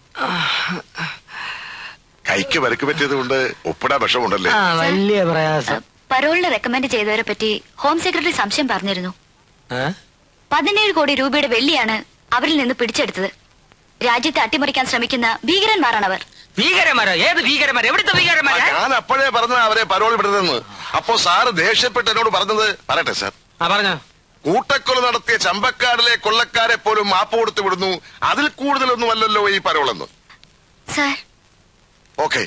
Speaker 17: കൈക്ക് വരക്ക് പറ്റിയത് കൊണ്ട് ഒപ്പിടാൻ വിഷമുണ്ടല്ലേ
Speaker 6: വലിയ പ്രയാസം
Speaker 10: പരോളിന് റെക്കമെൻഡ് ചെയ്തവരെ പറ്റി ഹോം സെക്രട്ടറി സംശയം പറഞ്ഞിരുന്നു പതിനേഴ് കോടി രൂപയുടെ വെള്ളിയാണ് അവരിൽ നിന്ന് പിടിച്ചെടുത്തത് രാജ്യത്തെ അട്ടിമറിക്കാൻ ശ്രമിക്കുന്ന ഭീകരന്മാരാണവർ
Speaker 8: ഭീകരന്മാരോ ഏത് ഭീകരന്മാർ എവിടുത്തെ ഭീകരന്മാരാ
Speaker 13: ഞാൻ അപ്പോഴേ പറഞ്ഞ അവരെ പരോൾ വിടരുതെന്ന് അപ്പോ സാറ് ദേഷ്യപ്പെട്ട് എന്നോട് പറഞ്ഞത് പറയട്ടെ സാർ
Speaker 6: ആ പറഞ്ഞോ
Speaker 13: കൂട്ടക്കൊല നടത്തിയ ചമ്പക്കാടിലെ കൊള്ളക്കാരെ പോലും മാപ്പ് കൊടുത്തു വിടുന്നു അതിൽ കൂടുതലൊന്നും അല്ലല്ലോ ഈ പരോളെന്ന്
Speaker 10: സാർ
Speaker 13: ഓക്കെ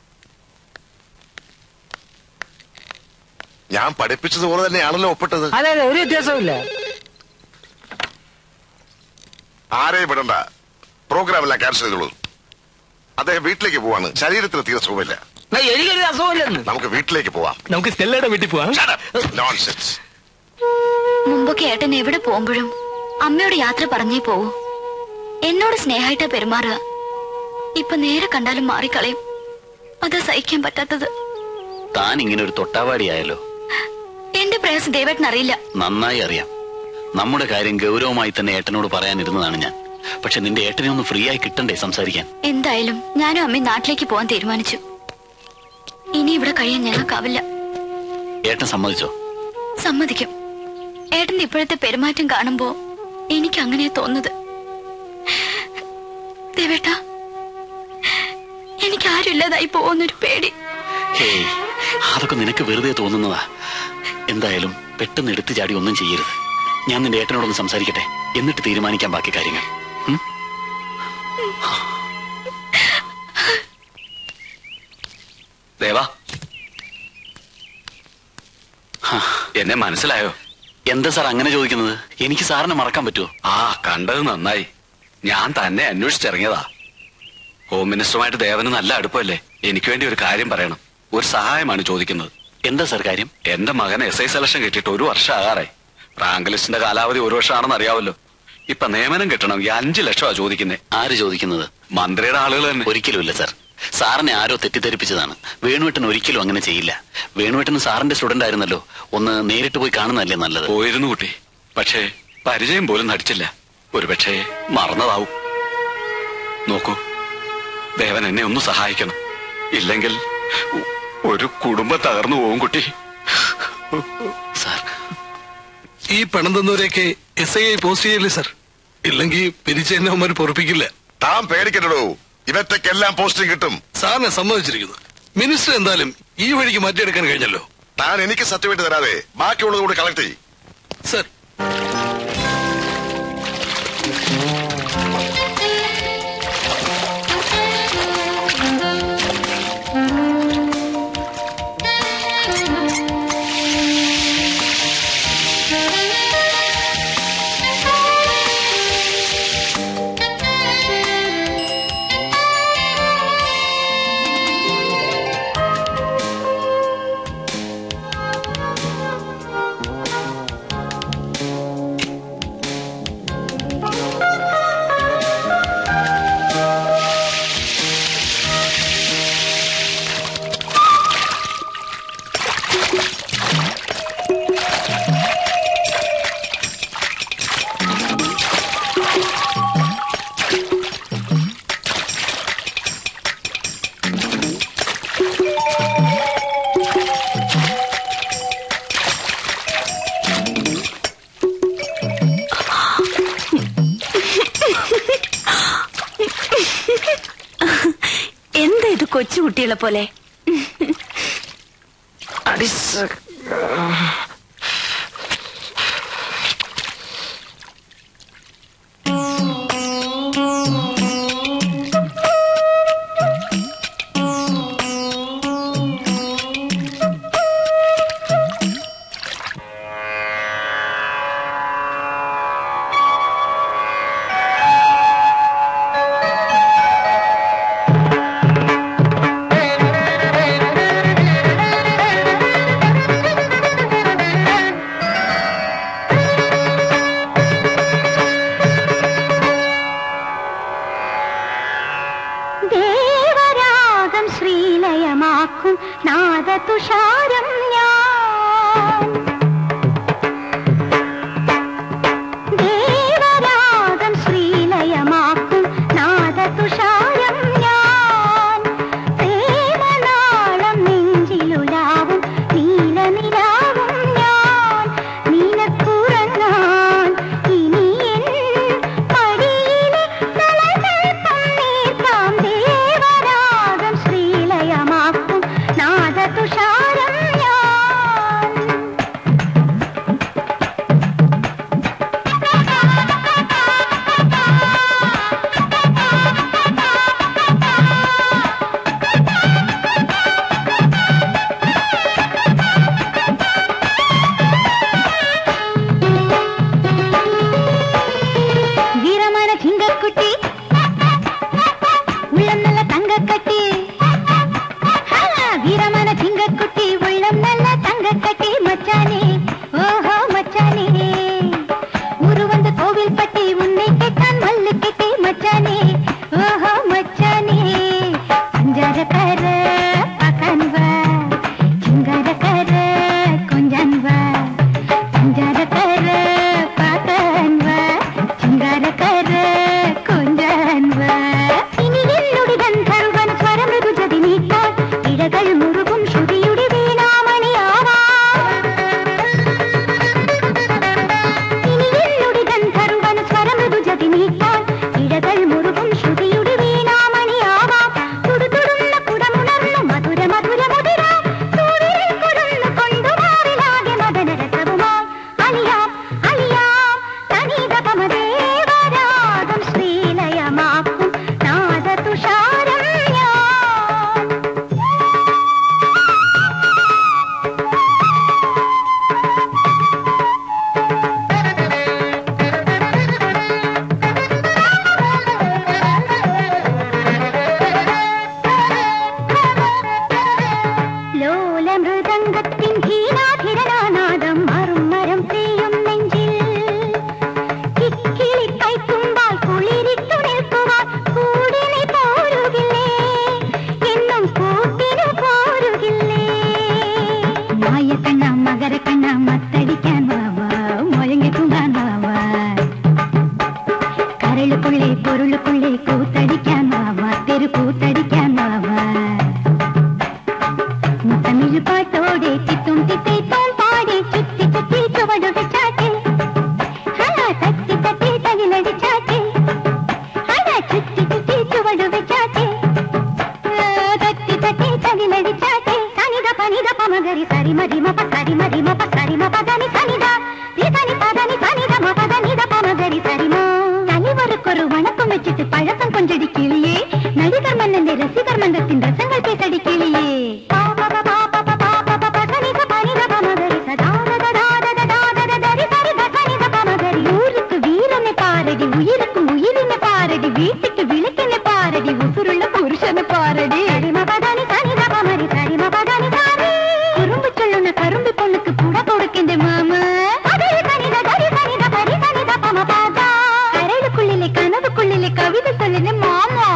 Speaker 13: ഞാൻ പഠിപ്പിച്ചതുപോലെ തന്നെയാണല്ലോ ഒപ്പിട്ടത്
Speaker 6: അതെ അതെ ഒരു വ്യത്യാസവും
Speaker 13: ആരെയും വിടണ്ട പ്രോഗ്രാം എല്ലാം ക്യാൻസൽ ചെയ്തോളൂ അദ്ദേഹം വീട്ടിലേക്ക് പോവാണ് ശരീരത്തിന് തീരെ സുഖമില്ല
Speaker 6: എനിക്കൊരു അസുഖമില്ലെന്ന്
Speaker 13: നമുക്ക് വീട്ടിലേക്ക് പോവാം
Speaker 6: നമുക്ക് സ്റ്റെല്ലയുടെ വീട്ടിൽ പോവാം
Speaker 13: നോൺസെൻസ്
Speaker 10: മുമ്പൊക്കെ ഏട്ടൻ എവിടെ പോകുമ്പോഴും അമ്മയോട് യാത്ര പറഞ്ഞേ പോവൂ എന്നോട് സ്നേഹമായിട്ടാ പെരുമാറുക ഇപ്പൊ നേരെ കണ്ടാലും മാറിക്കളയും അതാ സഹിക്കാൻ പറ്റാത്തത്
Speaker 3: താൻ ഇങ്ങനെ ഒരു തൊട്ടാവാടിയായല്ലോ
Speaker 10: എന്റെ പ്രയാസം ദേവേട്ടൻ അറിയില്ല
Speaker 3: നന്നായി അറിയാം നമ്മുടെ കാര്യം ഗൗരവമായി തന്നെ ഏട്ടനോട് പറയാനിരുന്നതാണ് ഞാൻ പക്ഷെ നിന്റെ ഏട്ടനെ ഒന്ന് ഫ്രീ ആയി കിട്ടണ്ടേ സംസാരിക്കാൻ
Speaker 10: എന്തായാലും ഞാനും അമ്മയും നാട്ടിലേക്ക് പോകാൻ തീരുമാനിച്ചു ഇനി ഇവിടെ കഴിയാൻ ഞങ്ങൾക്കാവില്ല
Speaker 3: ഏട്ടൻ സമ്മതിച്ചോ
Speaker 10: സമ്മതിക്കും ഏട്ടന്റെ ഇപ്പോഴത്തെ പെരുമാറ്റം കാണുമ്പോ എനിക്ക് അങ്ങനെയാ തോന്നുന്നത് ദേവേട്ട എനിക്ക് ആരും ഇല്ലാതായി പോകുന്നൊരു പേടി
Speaker 3: ഹേയ് അതൊക്കെ നിനക്ക് വെറുതെ തോന്നുന്നതാ എന്തായാലും പെട്ടെന്ന് എടുത്തു ചാടി ഒന്നും ചെയ്യരുത് ഞാൻ നിന്റെ ഏട്ടനോടൊന്ന് സംസാരിക്കട്ടെ എന്നിട്ട് തീരുമാനിക്കാം ബാക്കി കാര്യങ്ങൾ ഉം?
Speaker 12: ദേവാ എന്നെ മനസ്സിലായോ
Speaker 3: എന്താ സാർ അങ്ങനെ ചോദിക്കുന്നത് എനിക്ക് സാറിനെ മറക്കാൻ പറ്റുമോ
Speaker 12: ആ കണ്ടത് നന്നായി ഞാൻ തന്നെ അന്വേഷിച്ചിറങ്ങിയതാ ഹോം മിനിസ്റ്ററുമായിട്ട് ദേവന് നല്ല അടുപ്പമല്ലേ എനിക്ക് വേണ്ടി ഒരു കാര്യം പറയണം ഒരു സഹായമാണ് ചോദിക്കുന്നത്
Speaker 3: എന്താ സാർ കാര്യം
Speaker 12: എന്റെ മകൻ എസ് ഐ സെലക്ഷൻ കിട്ടിയിട്ട് ഒരു വർഷം ആകാറായി റാങ്ക് ലിസ്റ്റിന്റെ കാലാവധി ഒരു വർഷമാണെന്ന് അറിയാവല്ലോ ഇപ്പൊ നിയമനം കിട്ടണമെങ്കിൽ അഞ്ചു ലക്ഷമാ ചോദിക്കുന്നേ
Speaker 3: ആര് ചോദിക്കുന്നത്
Speaker 12: മന്ത്രിയുടെ ആളുകൾ തന്നെ
Speaker 3: ഒരിക്കലുമില്ല സാർ സാറിനെ ആരോ തെറ്റിദ്ധരിപ്പിച്ചതാണ് വേണുവേട്ടൻ ഒരിക്കലും അങ്ങനെ ചെയ്യില്ല വേണുവേട്ടൻ സാറിന്റെ സ്റ്റുഡന്റ് ആയിരുന്നല്ലോ ഒന്ന് നേരിട്ട് പോയി കാണുന്നതല്ലേ നല്ലത്
Speaker 12: പോയിരുന്നു കുട്ടി പക്ഷേ പരിചയം പോലും നടിച്ചില്ല ഒരുപക്ഷെ മറന്നതാവും നോക്കൂ ദേവൻ എന്നെ ഒന്ന് സഹായിക്കണം ഇല്ലെങ്കിൽ ഒ- ഒരു കുടുംബം തകർന്നു പോകും കുട്ടി
Speaker 3: സാർ
Speaker 7: ഈ പണം തന്നവരെയൊക്കെ എസ് ഐ പോസ്റ്റ് ചെയ്യല്ലേ സാർ ഇല്ലെങ്കിൽ പിരിച്ച് എന്നെ അവന്മാർ പൊറപ്പിക്കില്ല
Speaker 13: താൻ പേടിക്കണ്ടോ ഇവറ്റക്കെല്ലാം പോസ്റ്റിംഗ് കിട്ടും
Speaker 7: സാറിനെ സമ്മതിച്ചിരിക്കുന്നു മിനിസ്റ്റർ എന്തായാലും ഈ വഴിക്ക് മാറ്റിയെടുക്കാൻ കഴിഞ്ഞല്ലോ
Speaker 13: താൻ എനിക്ക് സർട്ടിഫിക്കറ്റ് തരാതെ ബാക്കിയുള്ളത് കൂടി കളക്ട് ചെയ്യും
Speaker 7: സർ
Speaker 19: എന്താ ഇത് കൊച്ചുകുട്ടികളെ പോലെ
Speaker 20: ദേവരാഗം ശ്രീലയമാക്കും നാദതുഷാരം ഞാൻ ദേവരാഗം ശ്രീലയമാക്കും നാദതുഷാരം ഞാൻ പ്രേമനാളം നെഞ്ചിലുലാവും നീലനിലാവും ഞാൻ നിനക്കുറങ്ങാൻ ഇനി എൻ മടിയിലെ തലകൾ മായ കണ്ണ മകര കണ്ണ മത്തടിക്കാൻ വാവാ മുഴങ്ങി തുണ്ടാൻ വാവാ കരളുക്കുള്ളി പൊരുളുക്കുള്ളി കൂത്തടിക്കാൻ വാവാ തെരു കൂത്തടിക്കാൻ വാവാ മുത്തമിഴ് പാട്ടോടെ ചിത്തും തിത്തേത്തോം പാടി ചുറ്റി ചുറ്റി ചുവടു വെച്ചാട്ടെ ഹലാ തട്ടി തട്ടി തകിലടിച്ചാട്ടെ ഹലാ ചുറ്റി ചുറ്റി ചുവടു വെച്ചാട്ടെ തട്ടി തട്ടി തകിലടിച്ചാട്ടെ സനിത പനിത പമഗരി സരി മതി മപ സരി മതി മപ സരി മപ ധനി സനിത ധി സനി പദനി സനിത മപ ധനിത പമഗരി സരിമ തനിവറുക്കൊരു വണക്കം വെച്ചിട്ട് പഴക്കം കൊഞ്ചടി കിളിയേ നടികർ മന്നന്റെ രസികർ മன்றത്തിൻ രസങ്ങൾ പേസടി കിളിയേ ஊருக்கு வீரனை பாரடி உயிருக்கும் உயிரினை பாரடி வீட்டுக்கு விளக்கினை பாரடி உசுருள்ள புருஷனை பாரடி சரிமபதானி சனிதபமரி சரிமபதானி சாரி குறும்பு சொல்லுன கரும்பு பொண்ணுக்கு கூட கொடுக்கின்ற மாமா அதே சனித கரி சனித பரி சனித பம பாதா கரடுக்குள்ளிலே கனவுக்குள்ளிலே கவிதை சொல்லுன மாமா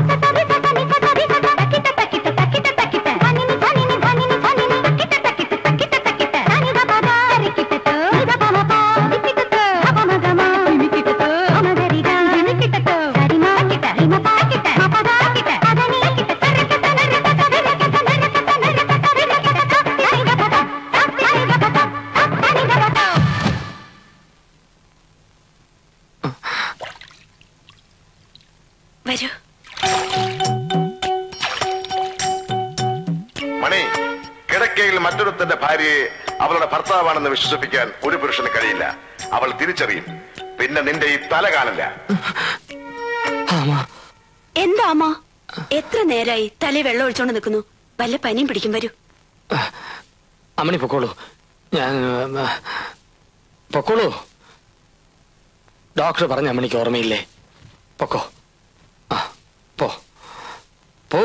Speaker 19: വരൂ
Speaker 17: മണി കിടക്കയിൽ മറ്റൊരുത്തന്റെ ഭാര്യയെ അവളുടെ ഭർത്താവാണെന്ന് വിശ്വസിപ്പിക്കാൻ ഒരു പുരുഷന് കഴിയില്ല അവൾ തിരിച്ചറിയും പിന്നെ നിന്റെ ഈ തല കാണില്ല
Speaker 19: എന്താ അമ്മ എത്ര നേരായി തലേ വെള്ളം ഒഴിച്ചോണ്ട് നിൽക്കുന്നു വല്ല പനിയും പിടിക്കും വരൂ
Speaker 6: അമ്മണി പൊക്കോളൂ ഞാൻ ഉം, പൊക്കോളൂ ഡോക്ടർ പറഞ്ഞ അമ്മണിക്ക് ഓർമ്മയില്ലേ പൊക്കോ ആ പോ പോ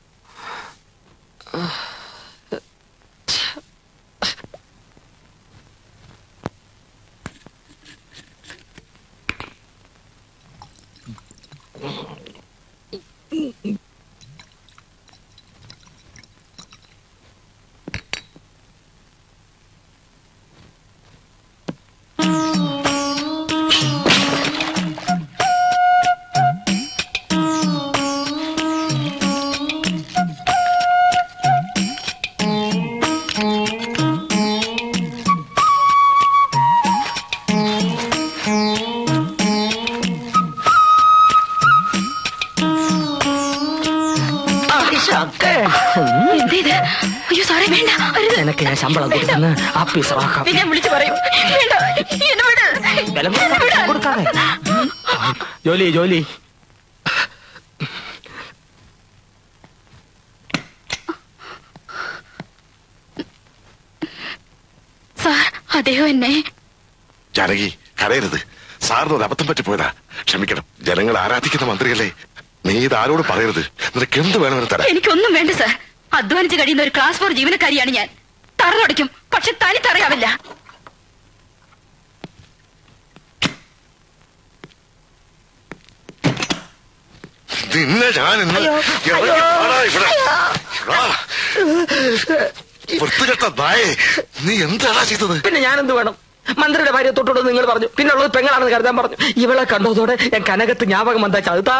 Speaker 9: എന്തേത് അയ്യോ സാറേ വേണ്ട അരുത്
Speaker 6: നിനക്ക് ഞാൻ ശമ്പളം കൊടുക്കുന്ന ആ പിസറാക്കാം
Speaker 9: ഞാൻ വിളിച്ചു പറയും വേണ്ട എന്നെ വിട്
Speaker 6: ബലം കൊടുക്കാതെ ജോലി ജോലി
Speaker 9: സാർ അദ്ദേഹം എന്നെ
Speaker 17: ജാനകി കരയരുത് സാറിന് ഒരു അബദ്ധം പറ്റിപ്പോയതാ ക്ഷമിക്കണം ജനങ്ങൾ ആരാധിക്കുന്ന മന്ത്രിയല്ലേ നീ ഇത് ആരോട് പറയരുത് നിനക്ക് എന്ത് വേണമെന്ന് തരാം
Speaker 9: എനിക്കൊന്നും വേണ്ട സാർ അധ്വാനിച്ച് കഴിയുന്ന ഒരു ക്ലാസ് ഫോർ ജീവനക്കാരിയാണ് ഞാൻ തറ തുടയ്ക്കും പക്ഷെ തനി തറയാവില്ല
Speaker 17: നിന്നെ ഞാൻ ഇന്ന് ഇറങ്ങി വാടാ ഇവിടെ. ആ. വൃത്തികെട്ട നായേ നീ എന്താടാ ചെയ്തത്
Speaker 6: പിന്നെ ഞാൻ എന്ത് വേണം മന്ത്രിയുടെ ഭാര്യ തൊട്ടോട് നിങ്ങൾ പറഞ്ഞു പിന്നെ ഉള്ളത് പെങ്ങളാണെന്ന് കരുതാൻ പറഞ്ഞു ഇവളെ കണ്ടതോടെ ഞാൻ കനകത്ത് ഞാപകം വന്നാ ചതുതാ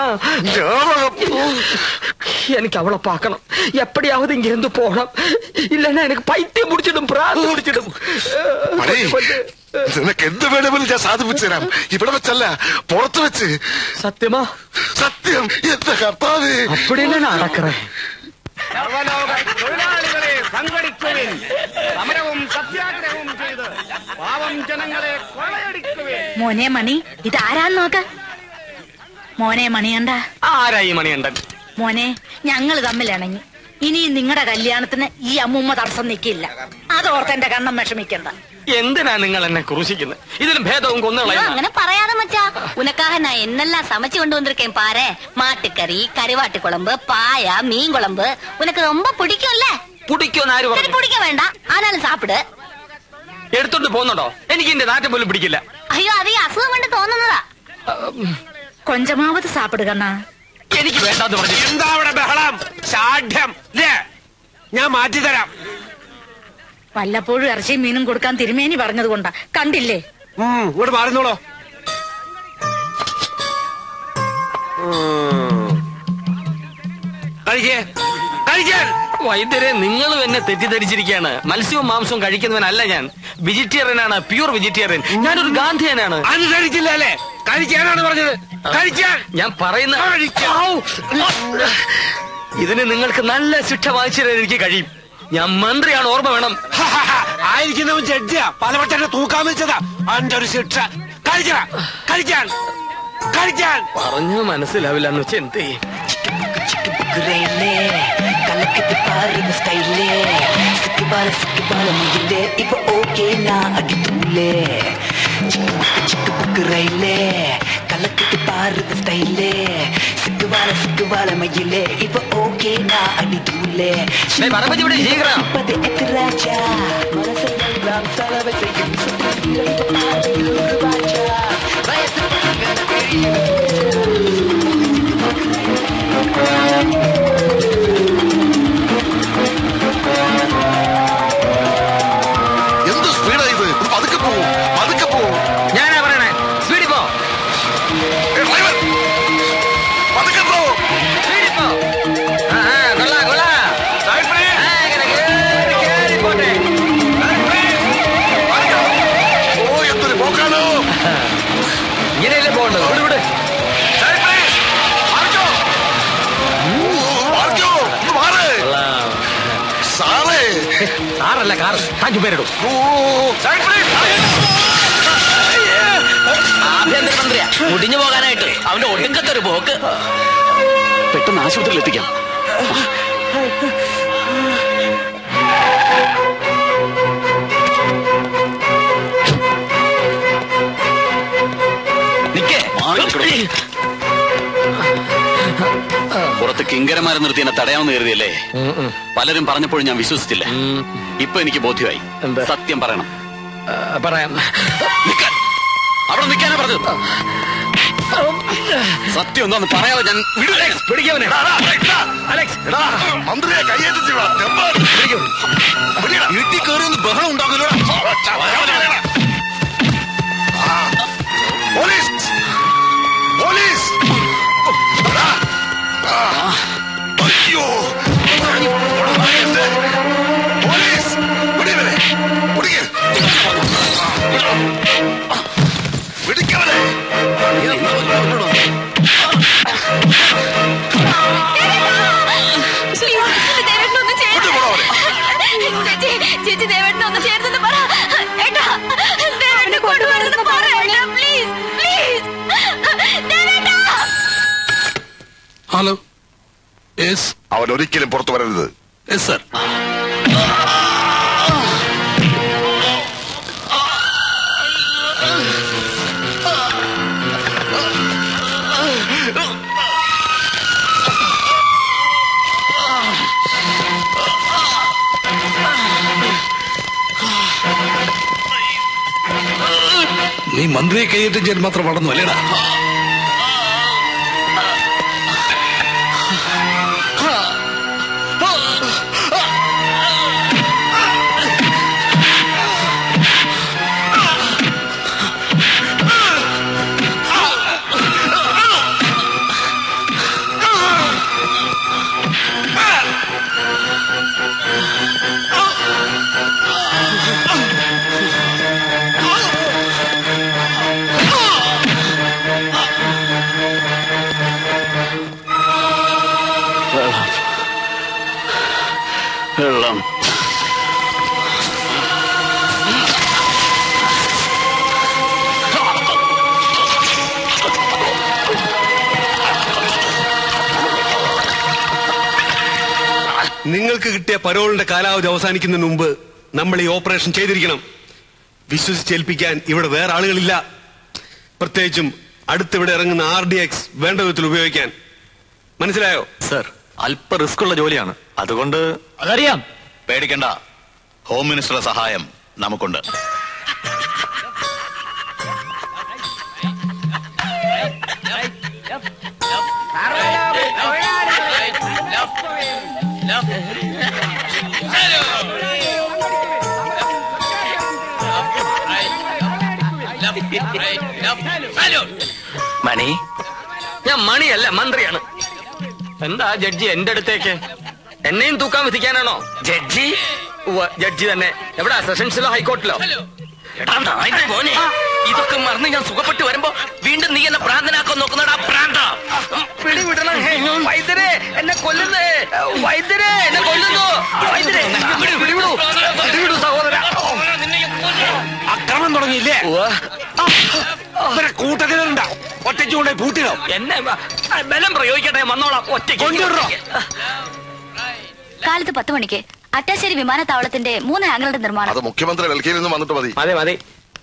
Speaker 6: എനിക്ക് അവളെ പാക്കണം എപ്പടിയാവത് ഇങ്ങനെ പോണം ഇല്ലെന്നാ എനിക്ക് പൈത്യം പിടിച്ചിടും പ്രാന്ത് പിടിച്ചിടും
Speaker 17: മണി നിനക്ക് എന്ത് വേണമെങ്കിലും ഞാൻ സാധിപ്പിച്ചു തരാം ഇവിടെ വെച്ചല്ല പുറത്ത് വെച്ച്
Speaker 6: സത്യമാ
Speaker 17: സത്യം എന്റെ കർത്താവേ
Speaker 6: അപ്പടിയല്ലേ നടക്കറേ
Speaker 1: തൊഴിലാളികളെ സംഘടിക്കുവിൻ സമരവും സത്യാഗ്രഹവും ചെയ്ത് പാവം ജനങ്ങളെ കൊള്ളയടിക്കുവിൻ
Speaker 9: മോനെ മണി ഇതാരാന്ന് നോക്ക മോനെ മണിയണ്ട
Speaker 6: ആരായി മണിയണ്ടൻ
Speaker 9: മോനെ ഞങ്ങൾ തമ്മിലിണങ്ങി ഇനി നിങ്ങളുടെ കല്യാണത്തിന് ഈ അമ്മൂമ്മ തടസ്സം നിൽക്കില്ല അതോർത്ത് എന്റെ കണ്ണം വിഷമിക്കണ്ട
Speaker 6: എന്തിനാ നിങ്ങൾ എന്നെ ക്രൂശിക്കുന്നത് ഇതിലും ഭേദവും
Speaker 21: ஐயோ,
Speaker 6: കൊന്നുകളയാ
Speaker 21: അങ്ങനെ പറയാതെ മച്ചാ உனக்காக நான் என்னெல்லாம் சமைச்சு கொண்டு வந்திருக்கேன் பாரு மாட்டுக்கறி கருவாட்டு குழம்பு பாயா மீன் குழம்பு உனக்கு ரொம்ப பிடிக்கும்ல
Speaker 6: പിടിക്കുമെന്ന് ആര്
Speaker 21: சரி
Speaker 6: പറഞ്ഞു
Speaker 21: பிடிக்க வேண்டாம் ஆனாலும் சாப்பிடு
Speaker 6: എടുത്തോണ്ട് പോകുന്നുണ്ടോ എനിക്ക് എന്റെ നാറ്റം പോലും പിടിക്കില്ല
Speaker 21: ஐயோ அது அசுகம் കൊണ്ട് തോന്നുന്നതാ
Speaker 9: കൊഞ്ചമാവത് സാപ്പിടുകണ്ണ
Speaker 6: എനിക്ക് വേണ്ടാന്ന് പറഞ്ഞു
Speaker 1: എന്താ അവിടെ ബഹളം ശാഠ്യം ഇല്ലേ ഞാൻ മാറ്റിത്തരാം
Speaker 9: വല്ലപ്പോഴും ഇറച്ചിയും മീനും കൊടുക്കാൻ തിരുമേനി പറഞ്ഞത് കൊണ്ടാ കണ്ടില്ലേ
Speaker 6: ഇങ്ങോട്ട് മാറുന്നോളോ കഴിക്കേ കഴിക്കാൻ
Speaker 5: വൈദ്യരെ നിങ്ങളും എന്നെ തെറ്റിദ്ധരിച്ചിരിക്കുകയാണ് മത്സ്യവും മാംസവും കഴിക്കുന്നവനല്ല ഞാൻ വെജിറ്റേറിയൻ ആണ് പ്യൂർ വെജിറ്റേറിയൻ ഞാനൊരു ഗാന്ധിയനാണ്
Speaker 6: അത് കഴിച്ചില്ല അല്ലേ കഴിക്കാനാണ് പറഞ്ഞത് കഴിക്കാൻ
Speaker 5: ഞാൻ പറയുന്ന ഔ! ഇതിന് നിങ്ങൾക്ക് നല്ല ശിക്ഷ വാങ്ങിച്ചു തരാൻ എനിക്ക് കഴിയും ഞാൻ മന്ത്രിയാണ് ഓർമ്മ വേണം
Speaker 6: ആയിരിക്കുന്നവൻ ജഡ്ജിയാ പലവട്ടം തൂക്കാൻ വെച്ചതാ അന്റെ ഒരു ശിക്ഷ കഴിക്കണം കഴിക്കാൻ കഴിക്കാൻ
Speaker 5: പറഞ്ഞു മനസ്സിലാവില്ല എന്ന് വെച്ചാൽ എന്ത് ചെയ്യും
Speaker 11: குதிரையிலே கலக்குது பாரு இந்த ஸ்டைலே சிக்கு பால சிக்கு பால முகிலே இப்ப ஓகே நான் அடித்துள்ளே சிக்கு புக்கு சிக்கு புக்கு ரயிலே கலக்குது பாரு இந்த ஸ்டைலே சிக்கு பால சிக்கு பால மயிலே இப்ப ஓகே நான் அடித்துள்ளே
Speaker 5: டேய், பரமஜி விடு, சீக்கிரம்.
Speaker 11: பது எத்து ராஜா மனசெல்லாம் தலைவை செய்யும் ராஜா வயசு
Speaker 17: എന്ത് സ്പീഡാ ഇത് ഒന്ന് പതുക്കെ പോവും പതുക്കെ പോവും
Speaker 5: ഞാനാ പറയണേ സ്പീഡിൽ പോ
Speaker 17: ഡ്രൈവർ പതുക്കെ പോ
Speaker 5: സ്പീഡിൽ പോ ആ, ആ, കൊള്ളാം കൊള്ളാം ആ, ഇങ്ങനെ കേറി, കേറി പോട്ടെ.
Speaker 17: ഓ എന്തൊരു പോക്കാണോ
Speaker 5: ഇങ്ങനെയല്ലേ പോകേണ്ടത് വിട് വിട്
Speaker 17: മാർക്കോ ഒന്ന് മാറ്
Speaker 5: കൊള്ളാം.
Speaker 17: സാറേ
Speaker 5: കാറല്ല കാർ അഞ്ചു പേരിടും ആഭ്യന്തരമന്ത്രിയാ മുടിഞ്ഞു പോകാനായിട്ട് അവന്റെ ഒടുക്കത്തെ ഒരു പോക്ക്
Speaker 12: പെട്ടെന്ന് ആശുപത്രിയിൽ എത്തിക്കാം നിക്കേ പുറത്ത് കിങ്കരന്മാരെ നിർത്തി എന്നെ തടയാമെന്ന് കരുതിയല്ലേ പലരും പറഞ്ഞപ്പോഴും ഞാൻ വിശ്വസിച്ചില്ല ഇപ്പൊ എനിക്ക് ബോധ്യമായി സത്യം പറയണം
Speaker 5: പറയാം
Speaker 12: നിക്കാൻ അവിടെ നിൽക്കാനാ പറഞ്ഞത് സത്യം എന്താന്ന് പറയാതെ ഞാൻ വിടൂലേ
Speaker 5: പിടിക്കവനെ
Speaker 17: മന്ത്രിയെ കയ്യേറ്റി
Speaker 12: വീട്ടിൽ കയറി ഒന്ന് ബഹളം ഉണ്ടാകുമല്ലോ
Speaker 17: പോലീസ് പോലീസ് എടാ. ആ. അയ്യോ പോലീസ് പിടിവനെ പിടിക്ക പിടിക്കവനെ
Speaker 21: ചേച്ചി ദേവേട്ടനൊന്ന് ചേർത്തെന്ന് പറ ഏട്ടാ ദേവേട്ടനെ കൊണ്ടുവരുന്നത് പറ ഏട്ടാ പ്ലീസ് പ്ലീസ് ദേവേട്ടാ
Speaker 7: ഹലോ യെസ്
Speaker 17: അവൻ ഒരിക്കലും പുറത്തു വരരുത്
Speaker 7: യെസ് സർ നീ മന്ത്രിയെ കൈയേറ്റം ചെയ്യാൻ മാത്രം വളർന്നു അല്ലേടാ
Speaker 12: വെള്ളം
Speaker 2: നിങ്ങൾക്ക് കിട്ടിയ പരോളിന്റെ കാലാവധി അവസാനിക്കുന്നതിന് മുമ്പ് നമ്മൾ ഈ ഓപ്പറേഷൻ ചെയ്തിരിക്കണം വിശ്വസിച്ചേൽപ്പിക്കാൻ ഇവിടെ വേറെ ആളുകളില്ല പ്രത്യേകിച്ചും അടുത്തിവിടെ ഇറങ്ങുന്ന ആർ ഡി എക്സ് വേണ്ട വിധത്തിൽ ഉപയോഗിക്കാൻ മനസ്സിലായോ
Speaker 3: സർ അല്പ റിസ്ക് ഉള്ള ജോലിയാണ് അതുകൊണ്ട്
Speaker 4: അതറിയാം
Speaker 3: പേടിക്കണ്ട ഹോം മിനിസ്റ്ററുടെ സഹായം നമുക്കുണ്ട്
Speaker 5: മണി ഞാൻ മണിയല്ല മന്ത്രിയാണ് എന്താ ജഡ്ജി എന്റെ അടുത്തേക്ക് എന്നെയും തൂക്കാൻ വിധിക്കാനാണോ ജഡ്ജി ഉവ്വ്, ജഡ്ജി തന്നെ എവിടാ സെഷൻസിലോ ഹൈക്കോർട്ടിലോ
Speaker 15: എടാ നായിന്റെ മോനെ ഇതൊക്കെ മറന്ന് ഞാൻ സുഖപ്പെട്ട് വരുമ്പോ വീണ്ടും നീ എന്നെ ഭ്രാന്തനാക്കാൻ നോക്കുന്നടാ ഭ്രാന്ത
Speaker 5: പിടിവിടണം ഹേ, വൈദ്യരെ എന്നെ കൊല്ലുന്നേ വൈദ്യരെ എന്നെ കൊല്ലുന്നു വൈദ്യരെ പിടി- പിടിവിടൂ പിടിവിടൂ സഹോദര
Speaker 18: അക്രമം തുടങ്ങിയില്ലേ ഇവരെ കൂട്ടത്തിലുണ്ടാ ഒറ്റയ്ക്ക് കൊണ്ടേ പൂട്ടിയോ
Speaker 5: എന്നെ ബ- ബലം പ്രയോഗിക്കട്ടെ വന്നോളാം ഒറ്റയ്ക്ക്
Speaker 18: കൊണ്ടുവിടറോ?
Speaker 10: കാലത്ത് പത്ത് മണിക്ക് അറ്റാശ്ശേരി വിമാനത്താവളത്തിന്റെ മൂന്ന് ഹാങ്ങറുടെ നിർമ്മാണം
Speaker 13: അത് മുഖ്യമന്ത്രി ഡൽഹിയിൽ നിന്ന് വന്നിട്ട് മതി
Speaker 5: മതി മതി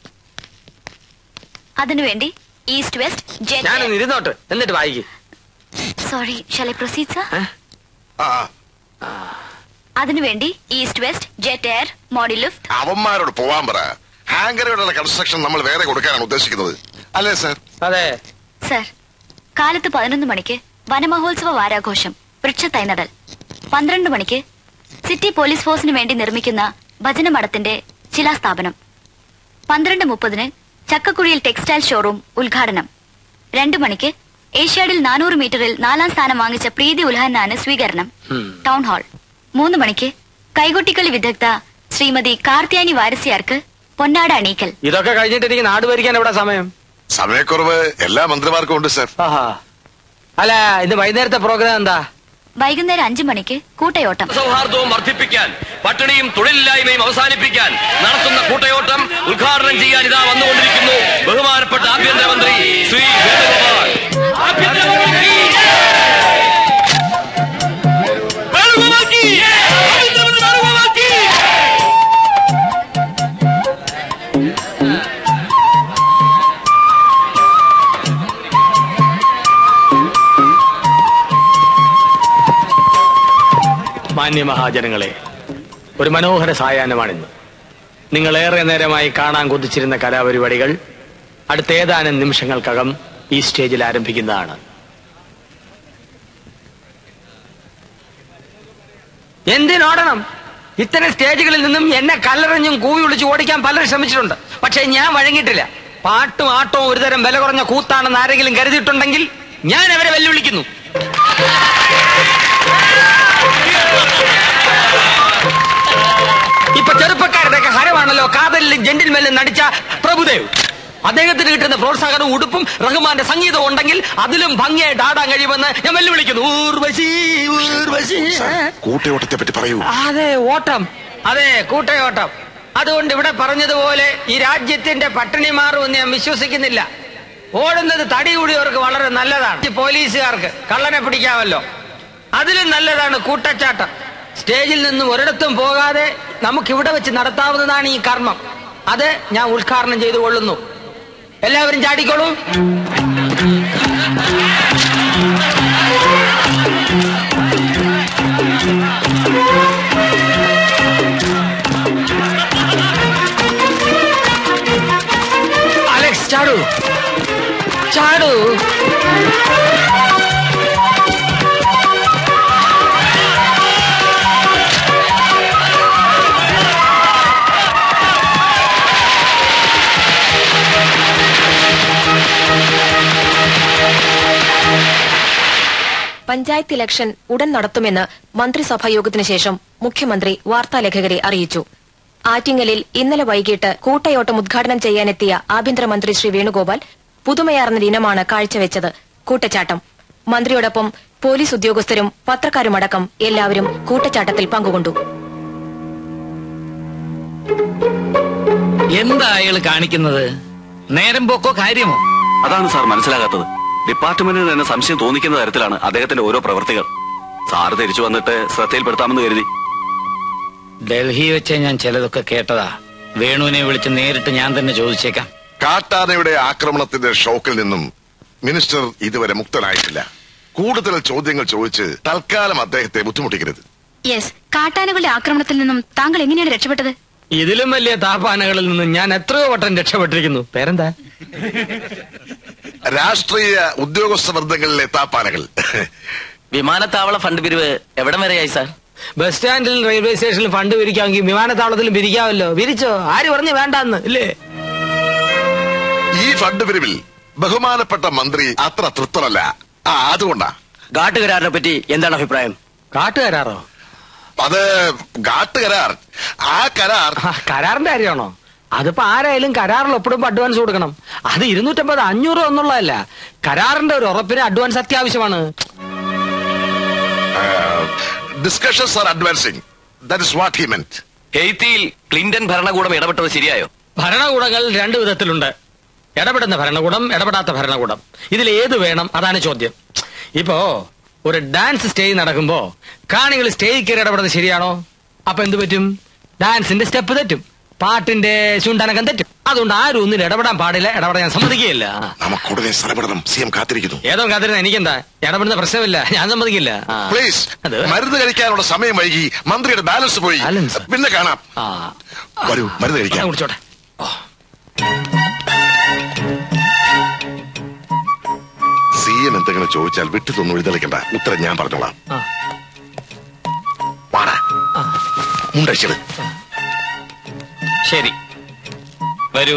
Speaker 10: അതിനുവേണ്ടി ഈസ്റ്റ് വെസ്റ്റ് ജെറ്റ്
Speaker 5: ഞാനൊന്ന് ഇരുന്നോട്ട് എന്നിട്ട് വായിക്കും
Speaker 10: സോറി ഷാലെ പ്രൊസീഡ് സർ
Speaker 13: ആ
Speaker 10: അതിനുവേണ്ടി East West Jet Air Modi Luft
Speaker 13: അവന്മാരോട് പോവാൻ പറ ഹാങ്കറുകളുടെ കൺസ്ട്രക്ഷൻ നമ്മൾ വേറെ കൊടുക്കാനാണ് ഉദ്ദേശിക്കുന്നത് അല്ലേ സർ
Speaker 5: അതെ
Speaker 10: സർ കാലത്ത് പതിനൊന്ന് മണിക്ക് വനമഹോത്സവ വാരാഘോഷം വൃക്ഷത്തൈ നടൽ പന്ത്രണ്ട് മണിക്ക് സിറ്റി പോലീസ് ഫോഴ്സിന് വേണ്ടി നിർമ്മിക്കുന്ന ഭജനമഠത്തിന്റെ ശിലാസ്ഥാപനം പന്ത്രണ്ട് മുപ്പതിന് ചക്കക്കുഴിയിൽ ടെക്സ്റ്റൈൽ ഷോറൂം ഉദ്ഘാടനം രണ്ടു മണിക്ക് ഏഷ്യാഡിൽ നാനൂറ് മീറ്ററിൽ നാലാം സ്ഥാനം വാങ്ങിച്ച പ്രീതി ഉൽഹന്നാന് സ്വീകരണം ടൗൺ ഹാൾ മൂന്ന് മണിക്ക് കൈകൊട്ടിക്കളി വിദഗ്ധ ശ്രീമതി കാർത്തിയാനി വാരസ്യാർക്ക് പൊന്നാട അണീക്കൽ
Speaker 5: ഇതൊക്കെ കഴിഞ്ഞിട്ട് എനിക്ക് നാട് ഭരിക്കാൻ എവിടെ സമയം
Speaker 13: സമയക്കുറവ് എല്ലാ മന്ത്രിമാർക്കും ഉണ്ട് സർ
Speaker 5: ആഹാ അല്ല ഇത് വൈകുന്നേരത്തെ പ്രോഗ്രാം എന്താ
Speaker 10: വൈകുന്നേരം അഞ്ചു മണിക്ക് കൂട്ടയോട്ടം
Speaker 15: സൗഹാർദ്ദവും വർദ്ധിപ്പിക്കാൻ പട്ടിണിയും തൊഴിലില്ലായ്മയും അവസാനിപ്പിക്കാൻ നടത്തുന്ന കൂട്ടയോട്ടം ഉദ്ഘാടനം ചെയ്യാൻ ഇതാ വന്നുകൊണ്ടിരിക്കുന്നു ബഹുമാനപ്പെട്ട ആഭ്യന്തരമന്ത്രി ശ്രീ വേണുഗോപാൽ ആഭ്യന്തരമന്ത്രി വേണുഗോപാൽ കി! ആഭ്യന്തരമന്ത്രി വേണുഗോപാൽ കി!
Speaker 5: മാന്യ മഹാജനങ്ങളെ ഒരു മനോഹര സായാഹ്നമാണിന്ന് നിങ്ങൾ ഏറെ നേരമായി കാണാൻ കൊതിച്ചിരുന്ന കലാപരിപാടികൾ അടുത്ത ഏതാനും നിമിഷങ്ങൾക്കകം ഈ സ്റ്റേജിൽ ആരംഭിക്കുന്നതാണ് എന്തിനോടണം ഇത്തരം സ്റ്റേജുകളിൽ നിന്നും എന്നെ കല്ലെറിഞ്ഞും കൂവി വിളിച്ച് ഓടിക്കാൻ പലരും ശ്രമിച്ചിട്ടുണ്ട് പക്ഷേ ഞാൻ വഴങ്ങിയിട്ടില്ല പാട്ടും ആട്ടവും ഒരുതരം വില കുറഞ്ഞ കൂത്താണെന്ന് ആരെങ്കിലും കരുതിയിട്ടുണ്ടെങ്കിൽ ഞാൻ അവരെ വെല്ലുവിളിക്കുന്നു ഇപ്പൊ ചെറുപ്പക്കാരുടെയൊക്കെ ഹരമാണല്ലോ കാതലിലും ജെന്റിൽമേലും നടിച്ച പ്രഭുദേവ് അദ്ദേഹത്തിന് കിട്ടുന്ന പ്രോത്സാഹനവും ഉടുപ്പും റഹ്മാന്റെ സംഗീതവും ഉണ്ടെങ്കിൽ അതിലും ഭംഗിയായിട്ട് ആടാൻ കഴിയുമെന്ന് ഞാൻ വെല്ലുവിളിക്കുന്നു ഊർവശി ഊർവശി
Speaker 13: കൂട്ടയോട്ടത്തെ പറ്റി പറയൂ
Speaker 5: അതെ ഓട്ടം അതെ കൂട്ടയോട്ടം അതുകൊണ്ട് ഇവിടെ പറഞ്ഞതുപോലെ ഈ രാജ്യത്തിന്റെ പട്ടിണി മാറുമെന്ന് ഞാൻ വിശ്വസിക്കുന്നില്ല ഓടുന്നത് തടി കൂടിയവർക്ക് വളരെ നല്ലതാണ് ഈ പോലീസുകാർക്ക് കള്ളനെ പിടിക്കാമല്ലോ അതിലും നല്ലതാണ് കൂട്ടച്ചാട്ടം സ്റ്റേജിൽ നിന്നും ഒരിടത്തും പോകാതെ നമുക്ക് ഇവിടെ വെച്ച് നടത്താവുന്നതാണ് ഈ കർമ്മം അത് ഞാൻ ഉദ്ഘാടനം ചെയ്തു കൊള്ളുന്നു എല്ലാവരും ചാടിക്കോളൂ അലക്സ് ചാടൂ ചാടൂ
Speaker 14: പഞ്ചായത്ത് ഇലക്ഷൻ ഉടൻ നടത്തുമെന്ന് മന്ത്രിസഭാ യോഗത്തിനു ശേഷം മുഖ്യമന്ത്രി വാർത്താലേഖകരെ അറിയിച്ചു ആറ്റിങ്ങലിൽ ഇന്നലെ വൈകിട്ട് കൂട്ടയോട്ടം ഉദ്ഘാടനം ചെയ്യാനെത്തിയ ആഭ്യന്തരമന്ത്രി ശ്രീ വേണുഗോപാൽ പുതുമയാർന്ന ഇനമാണ് കാഴ്ചവെച്ചത് കൂട്ടച്ചാട്ടം മന്ത്രിയോടൊപ്പം പോലീസ് ഉദ്യോഗസ്ഥരും പത്രക്കാരുമടക്കം എല്ലാവരും കൂട്ടച്ചാട്ടത്തിൽ പങ്കുകൊണ്ടു
Speaker 4: എന്താ അയാൾ കാണിക്കുന്നത് നേരം പോക്കോ കാര്യമോ
Speaker 12: അതാണ് സാർ മനസ്സിലാകാത്തത് ഡിപ്പാർട്ട്മെന്റിന് തന്നെ സംശയം തോന്നിക്കുന്ന തരത്തിലാണ് അദ്ദേഹത്തിന്റെ ഓരോ പ്രവർത്തികൾ സാർ തിരിച്ചു വന്നിട്ട് ശ്രദ്ധയിൽപ്പെടുത്താമെന്ന് കരുതി
Speaker 4: ഡൽഹി വെച്ച് ഞാൻ ചിലതൊക്കെ കേട്ടതാ വേണുവിനെ വിളിച്ച് നേരിട്ട് ഞാൻ തന്നെ ചോദിച്ചേക്കാം
Speaker 13: കാട്ടാനയുടെ ആക്രമണത്തിന്റെ ഷോക്കിൽ നിന്നും മിനിസ്റ്റർ ഇതുവരെ മുക്തനായിട്ടില്ല കൂടുതൽ ചോദ്യങ്ങൾ ചോദിച്ച് തൽക്കാലം അദ്ദേഹത്തെ ബുദ്ധിമുട്ടിക്കരുത്
Speaker 22: യെസ് കാട്ടാനകളുടെ ആക്രമണത്തിൽ നിന്നും താങ്കൾ എങ്ങനെയാണ് രക്ഷപ്പെട്ടത്
Speaker 5: ഇതിലും വലിയ താപാനകളിൽ നിന്ന് ഞാൻ എത്രയോ വട്ടം രക്ഷപ്പെട്ടിരിക്കുന്നു പേരെന്താ
Speaker 13: രാഷ്ട്രീയ ഉദ്യോഗസ്ഥ ബന്ധങ്ങളിലെ താപ്പാനകൾ
Speaker 15: വിമാനത്താവള ഫണ്ട് പിരിവ് എവിടം വരെയായി സാർ
Speaker 5: ബസ് സ്റ്റാൻഡിൽ റെയിൽവേ സ്റ്റേഷനിൽ ഫണ്ട് പിരിക്കാമെങ്കിൽ വിമാനത്താവളത്തിലും പിരിക്കാമല്ലോ പിരിച്ചോ ആര് പറഞ്ഞു വേണ്ടെന്ന് ഇല്ലേ
Speaker 13: ഈ
Speaker 17: ഫണ്ട് പിരിവിൽ ബഹുമാനപ്പെട്ട മന്ത്രി അത്ര തൃപ്തരല്ല ആ അതുകൊണ്ടാ
Speaker 6: കാട്ടുകരാറിനെ പറ്റി എന്താണ് അഭിപ്രായം കാട്ടുകരാറോ
Speaker 17: അത് കാട്ടുകരാർ ആ കരാർ
Speaker 5: കരാറിന്റെ കാര്യമാണോ അതിപ്പോ ആരായാലും കരാറിൽ ഒപ്പിടുമ്പോ അഡ്വാൻസ് കൊടുക്കണം അത് ഇരുന്നൂറ്റമ്പത് അഞ്ഞൂറ് എന്നുള്ളതല്ല കരാറിന്റെ ഒരു ഉറപ്പിന് അഡ്വാൻസ് അത്യാവശ്യമാണ്
Speaker 17: discussions are advancing that is what he meant
Speaker 15: ഹെയ്ത്തിയിൽ ക്ലിന്റൺ ഭരണകൂടം ഇടപെട്ടത് ശരിയായോ
Speaker 5: ഭരണകൂടങ്ങൾ രണ്ടു വിധത്തിലുണ്ട് ഇടപെടുന്ന ഭരണകൂടം ഇടപെടാത്ത ഭരണകൂടം ഇതിൽ ഏത് വേണം അതാണ് ചോദ്യം ഇപ്പോ ഒരു ഡാൻസ് സ്റ്റേജ് നടക്കുമ്പോ കാണികൾ സ്റ്റേജിൽ കയറി ഇടപെടുന്നത് ശരിയാണോ അപ്പൊ എന്ത് പറ്റും ഡാൻസിന്റെ സ്റ്റെപ്പ് തെറ്റും പാട്ടിന്റെ ചുണ്ടനകം തെറ്റും അതുകൊണ്ട് ആരും ഒന്നിനും ഇടപെടാൻ പാടില്ല ഇടപെടാൻ ഞാൻ സമ്മതിക്കുകയില്ല
Speaker 17: നമുക്കുടനെ സ്ഥലപ്പെടണം സി എം കാത്തിരിക്കുന്നു
Speaker 5: ഏതോ കാത്തിരുന്ന എനിക്കെന്താ ഇടപെടുന്ന പ്രശ്നമില്ല ഞാൻ സമ്മതിക്കില്ല ആ.
Speaker 17: പ്ലീസ്
Speaker 5: അത്
Speaker 17: മരുന്ന് കഴിക്കാനുള്ള സമയം വൈകി മന്ത്രിയുടെ ബാലൻസ് പോയി പിന്നെ കാണാം വരൂ മരുന്ന് കഴിക്കാം
Speaker 5: കുടിച്ചോട്ടെ
Speaker 17: സി എം എന്തെങ്കിലും ചോദിച്ചാൽ വിട്ടു തൊന്നും എഴുതളിക്കണ്ട ഉത്തരം ഞാൻ പറഞ്ഞോളാം
Speaker 5: ആ.
Speaker 17: വാടാ മുണ്ടടിച്ചത്
Speaker 4: ശരി വരൂ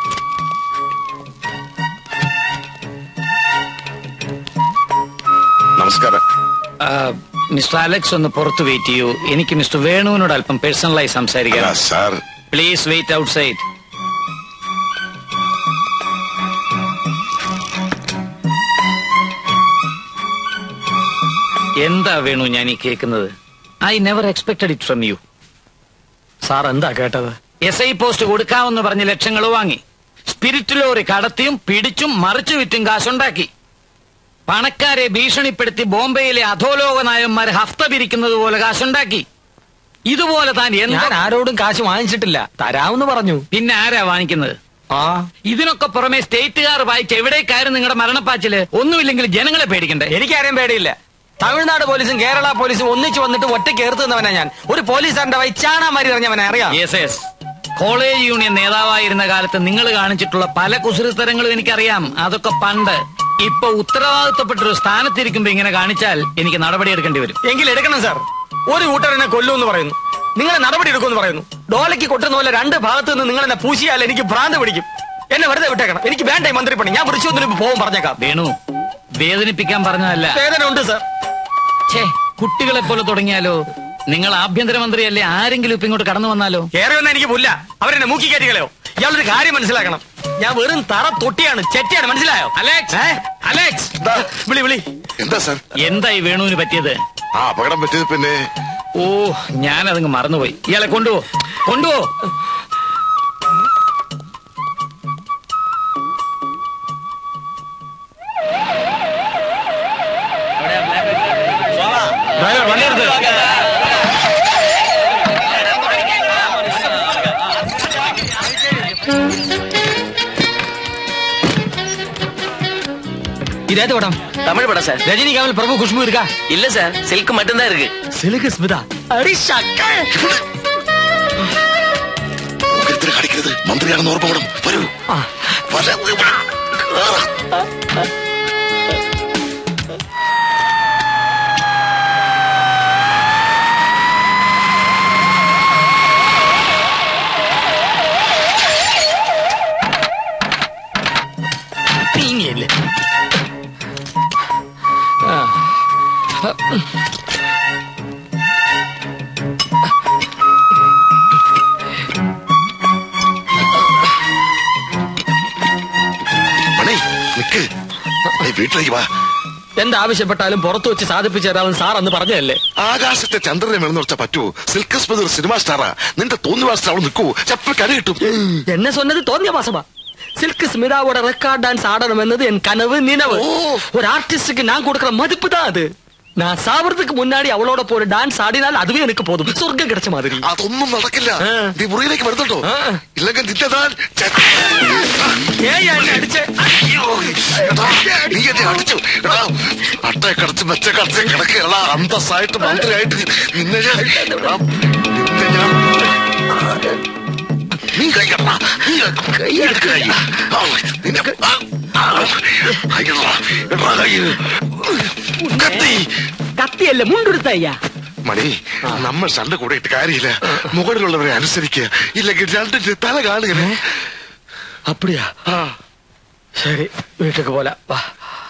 Speaker 17: നമസ്കാരം
Speaker 4: ആ, മിസ്റ്റർ അലക്സ് ഒന്ന് പുറത്ത് വെയിറ്റ് ചെയ്യൂ എനിക്ക് മിസ്റ്റർ വേണുവിനോട് അല്പം പേഴ്സണലായി സംസാരിക്കാം
Speaker 17: sir
Speaker 4: please wait outside എന്താ വേണു ഞാൻ ഈ കേൾക്കുന്നത് I never expected it from you
Speaker 5: sir എന്താ കേട്ടത്
Speaker 4: എസ് ഐ പോസ്റ്റ് കൊടുക്കാമെന്ന് പറഞ്ഞ് ലക്ഷങ്ങൾ വാങ്ങി സ്പിരിറ്റ് ലോറി കടത്തിയും പിടിച്ചും മറിച്ചു വിറ്റും കാശുണ്ടാക്കി പണക്കാരെ ഭീഷണിപ്പെടുത്തി ബോംബെയിലെ അധോലോക നായന്മാർ ഹഫ്ത പിരിക്കുന്നത് പോലെ കാശുണ്ടാക്കി ഇതുപോലെ താൻ
Speaker 5: ഞാൻ
Speaker 4: എന്താ
Speaker 5: ആരോടും കാശ് വാങ്ങിച്ചിട്ടില്ല തരാമെന്ന് പറഞ്ഞു
Speaker 4: പിന്നെ ആരാ വാങ്ങിക്കുന്നത്
Speaker 5: ആ
Speaker 4: ഇതിനൊക്കെ പുറമെ സ്റ്റേറ്റുകാർ വായിച്ച് എവിടേക്കാരും നിങ്ങളുടെ മരണപ്പാച്ചില് ഒന്നുമില്ലെങ്കിൽ ജനങ്ങളെ പേടിക്കണ്ടേ
Speaker 5: എനിക്കാരെയും പേടിയില്ല തമിഴ്നാട് പോലീസും കേരള പോലീസും ഒന്നിച്ചു വന്നിട്ട് ഒറ്റ കേർത്ത് നിന്നവനാ ഞാൻ ഒരു പോലീസുകാരന്റെ വൈ ചാണാമാരി എറിഞ്ഞവനെ അറിയാം
Speaker 4: യെസ് യെസ് കോളേജ് യൂണിയൻ നേതാവായിരുന്ന കാലത്ത് നിങ്ങൾ കാണിച്ചിട്ടുള്ള പല കുസൃത്തരങ്ങളും എനിക്കറിയാം അതൊക്കെ പണ്ട് ഇപ്പൊ ഉത്തരവാദിത്തപ്പെട്ട ഒരു സ്ഥാനത്തിരിക്കുമ്പോ ഇങ്ങനെ കാണിച്ചാൽ എനിക്ക് നടപടിയെടുക്കേണ്ടി വരും
Speaker 5: എങ്കിൽ എടുക്കണം സാർ ഒരു കൂട്ടരെന്നെ കൊല്ലുമെന്ന് പറയുന്നു നിങ്ങൾ നടപടി എടുക്കുമെന്ന് പറയുന്നു ഡോലയ്ക്ക് കൊട്ടുന്ന പോലെ രണ്ട് ഭാഗത്ത് നിന്ന് നിങ്ങൾ എന്നെ പൂശിയാൽ എനിക്ക് ഭ്രാന്ത് പിടിക്കും എന്നെ വെറുതെ വിട്ടേക്കണം എനിക്ക് വേണ്ട ഈ മന്ത്രിപ്പണി ഞാൻ വിളിച്ചൊന്നിന് പോകും പറഞ്ഞേക്കാം
Speaker 4: വേണു വേദനിപ്പിക്കാൻ പറഞ്ഞതല്ല
Speaker 5: വേദന ഉണ്ട് സാർ
Speaker 4: ഛേ കുട്ടികളെ പോലെ തുടങ്ങിയാലോ നിങ്ങൾ ആഭ്യന്തരമന്ത്രിയല്ലേ ആരെങ്കിലും ഇപ്പൊ ഇങ്ങോട്ട് കടന്നു വന്നാലോ
Speaker 5: കേറി വന്ന എനിക്ക് പുല്ല അവരെന്നെ മൂക്കി കയറ്റികളയോ ഇയാളൊരു കാര്യം മനസ്സിലാക്കണം ഞാൻ വെറും തറ തൊട്ടിയാണ് ചെറ്റിയാണ് മനസ്സിലായോ
Speaker 4: അലക്സ് അലക്സ്
Speaker 5: വിളി വിളി
Speaker 17: എന്താ സാർ
Speaker 4: എന്തായി വേണുവിന് പറ്റിയത്
Speaker 17: ആ അപകടം പറ്റിയത് പിന്നെ
Speaker 4: ഓ ഞാനതങ്ങ് മറന്നുപോയി ഇയാളെ കൊണ്ടുപോ കൊണ്ടുപോ
Speaker 5: ഡ്രൈവർ വണ്ടി എടുത്ത് இது எது படம்
Speaker 15: தமிழ் படம் சார்
Speaker 5: ரஜினி கமல் பிரபு குஷ்பு இருக்கா
Speaker 15: இல்ல சார் சில்க் மட்டும்தான் இருக்கு
Speaker 5: சிலுக்கு ஸ்மிதா அடி சக்க
Speaker 17: ഒരിത്തിരി കാണിക്കരുത് മന്ത്രിയാണെന്ന് ഓർമ്മ വേണം വരൂ വര-
Speaker 5: തീങ്ങിയല്ലേ
Speaker 17: മണി നിക്ക് നീ വീട്ടിലേക്ക് വാ
Speaker 5: എന്താവശ്യപ്പെട്ടാലും പുറത്തു വെച്ച് സാധിപ്പിച്ചു തരാമെന്ന് സാർ അന്ന് പറഞ്ഞതല്ലേ
Speaker 17: ആകാശത്തെ ചന്ദ്രനെ മെന്ന് വെച്ചാ പറ്റുമോ സിൽക്ക് സ്മിത് ഒരു സിനിമ സ്റ്റാറാ നിന്റെ തോന്നിവാസത്തിൽ അവൾ നിൽക്കൂ ചപ്പ കര കിട്ടും
Speaker 5: என்ன சொன்னது தோന്നിய மாசமா சில்க் ஸ்மிதாவோட ரெக்கார்ட் டான்ஸ் ஆடணும் என்னது என் கனவு நினைவு ஒரு ஆர்டிஸ்டுக்கு நான் கொடுக்கிற மதிப்பு தான் அது நான் சாவறதுக்கு முன்னாடி அவளோட போற டான்ஸ் ஆடினால் அதுவே எனக்கு போதும் சொர்க்கம் கிடைச்ச மாதிரி
Speaker 17: അതൊന്നും നടക്കില്ല നീ മുറിയിലേക്ക് വരുന്നുണ്ടോ ഇല്ലെങ്കിൽ നിന്റെ താൻ
Speaker 5: ஏன் எന്നെ அடிச்சே
Speaker 17: നീ എന്നെ അടിച്ചു എടാ, അട്ടയെ കടച്ച് മെച്ച കടച്ച് കിടക്കുകയല്ല അന്തസ്സായിട്ട് മന്ത്രിയായിട്ട് നിന്നെ ഞാൻ എടാ, നിന്നെ ഞാൻ നീ കൈ കടടാ നീ കൈ എടുക്ക കൈ ആ, നിന്നെ ആ, ആ, കൈ കടടാ. എടാ, കൈ. കത്തി
Speaker 5: കത്തിയല്ല മുണ്ടെടുത്ത അയ്യാ
Speaker 17: മണി നമ്മൾ സണ്ട കൂടെ ഇട്ട് കാര്യമില്ല മുകളിലുള്ളവരെ അനുസരിക്കുക ഇല്ലെങ്കിൽ രണ്ടിന്റെ തല കാണുക
Speaker 5: அப்படியா
Speaker 6: ശരി വീട്ടിലേക്ക് പോലെ വാ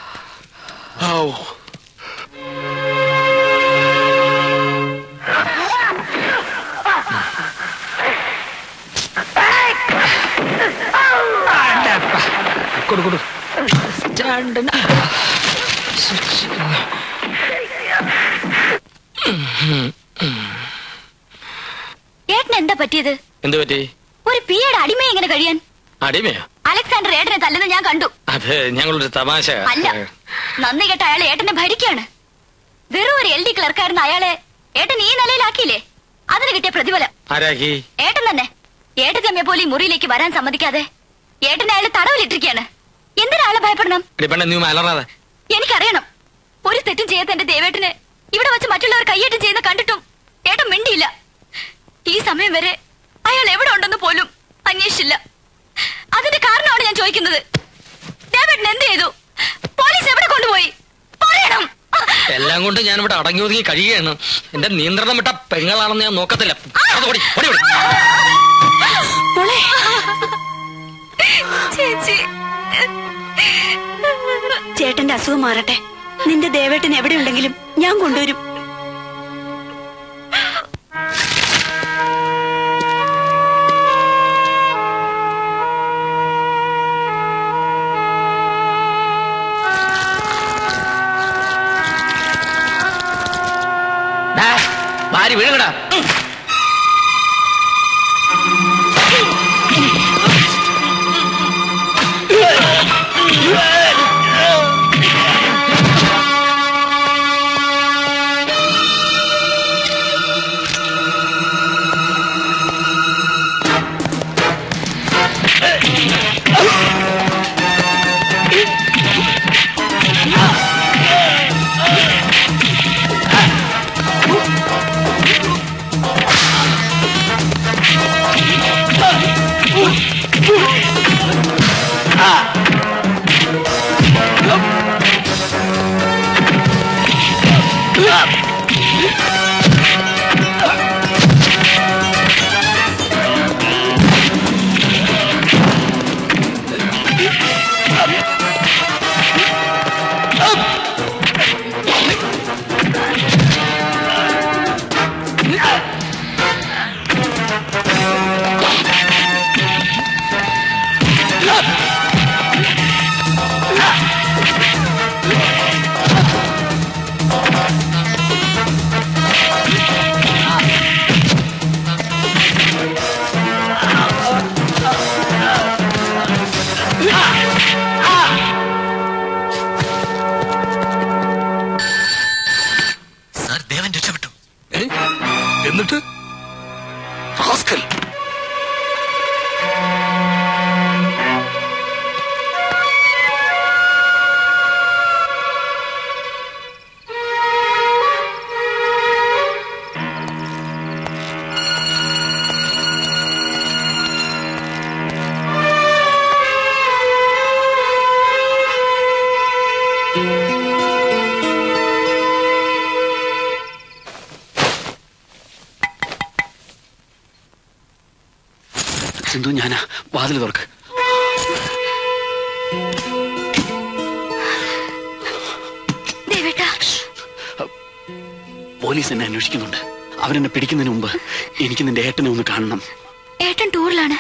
Speaker 6: കൊടു കൊടു സ്റ്റാൻഡിന്
Speaker 10: ഏട്ടന് എന്താ പറ്റിയത്
Speaker 6: എന്ത് പറ്റി
Speaker 10: ഒരു പിയുടെ അടിമ എങ്ങനെ കഴിയാൻ
Speaker 6: അടിമയോ
Speaker 10: അലക്സാണ്ടർ ഏട്ടനെ തല്ലുന്നത് ഞാൻ കണ്ടു
Speaker 6: അത് ഞങ്ങളൊരു തമാശ
Speaker 10: അല്ല നന്ദി കേട്ട അയാൾ ഏട്ടനെ ഭരിക്കാണ് വെറും ഒരു എൽ ഡി ക്ലർക്കായിരുന്ന അയാളെ ഏട്ടൻ ഈ നിലയിലാക്കിയില്ലേ അതിന് കിട്ടിയ പ്രതിഫലം
Speaker 6: ആരാക്കി
Speaker 10: ഏട്ടൻ തന്നെ ഏട്ടച്ചമ്മയെ പോലെ ഈ മുറിയിലേക്ക് വരാൻ സമ്മതിക്കാതെ ഏട്ടനെ അയാൾ തടവിലിട്ടിരിക്കുകയാണ് എന്തിനാ ആളെ ഭയപ്പെടണം
Speaker 6: ഇടിപ്പണ്ട നീ അലറാതെ
Speaker 10: എനിക്കറിയണം ഒരു തെറ്റും ചെയ്യാത്ത എന്റെ ദേവേട്ടന് ഇവിടെ വെച്ച് മറ്റുള്ളവർ കയ്യേറ്റം ചെയ്യുന്ന കണ്ടിട്ടും ഏട്ടൻ മിണ്ടിയില്ല ഈ സമയം വരെ അയാൾ എവിടെ ഉണ്ടെന്ന് പോലും അന്വേഷിച്ചില്ല അതിന്റെ കാരണമാണ് ഞാൻ ചോദിക്കുന്നത് ദേവേട്ടൻ എന്ത് ചെയ്തു പോലീസ് എവിടെ കൊണ്ടുപോയി പറയണം
Speaker 6: എല്ലാം കൊണ്ട് ഞാൻ ഇവിടെ അടങ്ങി ഒതുങ്ങി കഴിയുകയാണ് എന്റെ നിയന്ത്രണം വിട്ട പെങ്ങളാണെന്ന് ഞാൻ നോക്കത്തില്ല അത് ഓടി, ഓടി, ഓടി.
Speaker 10: ചേച്ചി
Speaker 19: ചേട്ടന്റെ അസുഖം മാറട്ടെ നിന്റെ ദേവേട്ടൻ എവിടെയുണ്ടെങ്കിലും ഞാൻ കൊണ്ടുവരും
Speaker 4: ഡാ, വാരി വീഴുകടാ
Speaker 8: സാർ ദേവൻ രക്ഷപ്പെട്ടു
Speaker 7: എന്നിട്ട്
Speaker 8: റാസ്കൽ
Speaker 12: സിന്ധു ഞാനാ വാതിൽ തുറക്ക്
Speaker 10: ദേവേട്ടാ
Speaker 12: പോലീസ് എന്നെ അന്വേഷിക്കുന്നുണ്ട് അവരെന്നെ പിടിക്കുന്നതിന് മുമ്പ് എനിക്ക് നിന്റെ ഏട്ടനെ ഒന്ന് കാണണം
Speaker 10: ഏട്ടൻ ടൂറിലാണ്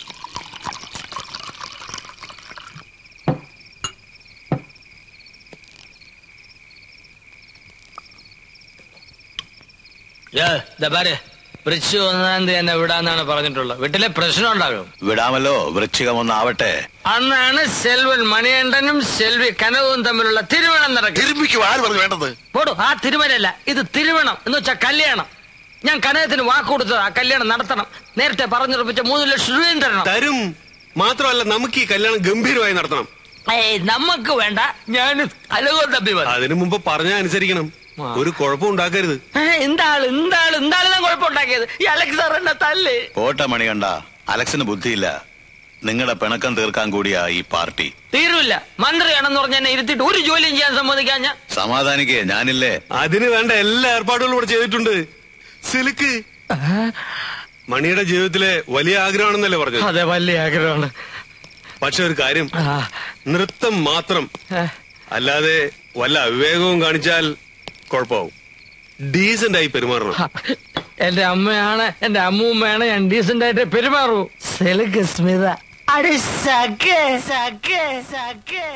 Speaker 6: വൃശ്ചി ഒന്നാം തീയതി എന്നെ വിടാന്നാണ് പറഞ്ഞിട്ടുള്ളത് വീട്ടിലെ പ്രശ്നം ഉണ്ടാകും
Speaker 3: വിടാമല്ലോ വൃശ്ചികമൊന്നാവട്ടെ
Speaker 6: അന്നാണ് സെൽവൻ മണികണ്ഠനും സെൽവി കനവും തമ്മിലുള്ള തിരുവണം നടക്കും
Speaker 17: തിരുമ്പിക്ക് ആര് പറഞ്ഞു വേണ്ടത്
Speaker 6: പോടു ആ തിരുമലയല്ല ഇത് തിരുവണം എന്ന് വെച്ചാൽ കല്യാണം ഞാൻ കനകത്തിന് വാക്ക് കൊടുത്തത് ആ കല്യാണം നടത്തണം നേരത്തെ പറഞ്ഞുറപ്പിച്ച മൂന്ന് ലക്ഷം രൂപയും തരണം
Speaker 2: തരും മാത്രമല്ല നമുക്ക് ഈ കല്യാണം ഗംഭീരമായി നടത്തണം
Speaker 6: ഏയ് നമുക്ക് വേണ്ട ഞാൻ അലകോ തമ്പി മതി.
Speaker 2: അതിനു മുമ്പ് പറഞ്ഞ അനുസരിക്കണം ഒരു കുഴപ്പം ഉണ്ടാക്കരുത്
Speaker 6: ഏ, എന്താള് എന്താള് എന്താള് ഞാൻ കുഴപ്പമുണ്ടാക്കിയത് ഈ അലക്സ് സാർ എന്നെ തല്ലേ
Speaker 3: പോട്ടെ മണികണ്ട അലക്സിന് ബുദ്ധിയില്ല നിങ്ങളുടെ പിണക്കം തീർക്കാൻ കൂടിയാ ഈ പാർട്ടി
Speaker 6: തീരുമില്ല മന്ത്രിയാണെന്ന് പറഞ്ഞ എന്നെ ഇരുത്തിട്ട് ഒരു ജോലിയും ചെയ്യാൻ സമ്മതിക്കാൻ ഞാൻ
Speaker 3: സമാധാനിക്കേ ഞാനില്ലേ
Speaker 2: അതിന് വേണ്ട എല്ലാ ഏർപ്പാടുകളും ഇവിടെ ചെയ്തിട്ടുണ്ട് സിലുക്ക് മണിയുടെ ജീവിതത്തിലെ വലിയ ആഗ്രഹമാണെന്നല്ലേ പറഞ്ഞത്
Speaker 6: അതെ വലിയ ആഗ്രഹമാണ്
Speaker 2: പക്ഷെ ഒരു കാര്യം നൃത്തം മാത്രം അല്ലാതെ വല്ല അവിവേകവും കാണിച്ചാൽ കുഴപ്പമാവും ഡീസന്റ് ആയി പെരുമാറണം
Speaker 5: എന്റെ അമ്മയാണ് എന്റെ അമ്മൂമ്മയാണ് ഞാൻ ഡീസന്റ് ആയിട്ട് പെരുമാറൂ സിലക്ക് സ്മിത അടി സഖേ സഖേ സഖേ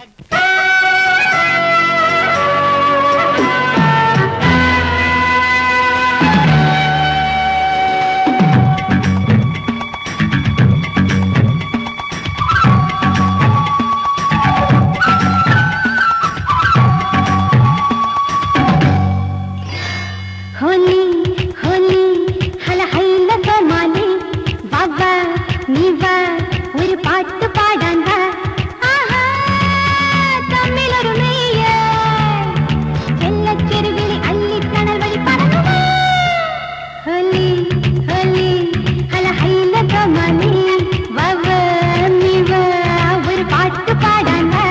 Speaker 16: ഹോലി ഹോലി ഹല ഹൈല കമാലി ബാബ നീവ ഒരു പാട്ട് പാടാൻ വാ. ആഹാ, തമ്മിലൊരു മെയ്യ. ചെല്ലച്ചെരുവിളി അല്ലിത്തണൽ വഴി പറന്നു വാ. ഹോലി ഹോലി ഹല ഹൈല കമാലി ബാബ നീവ ഒരു പാട്ട് പാടാൻ വാ.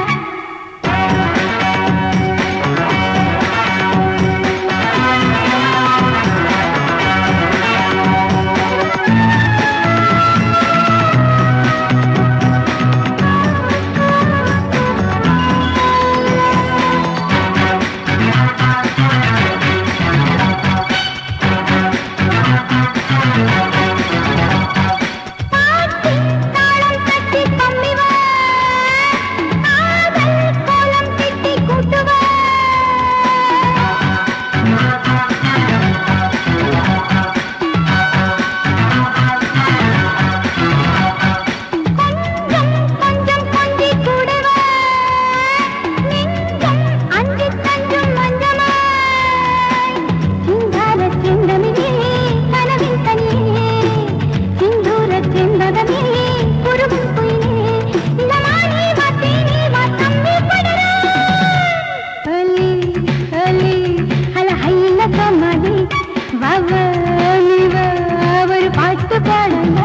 Speaker 16: ഒരു പാട്ട് പാടണ്ട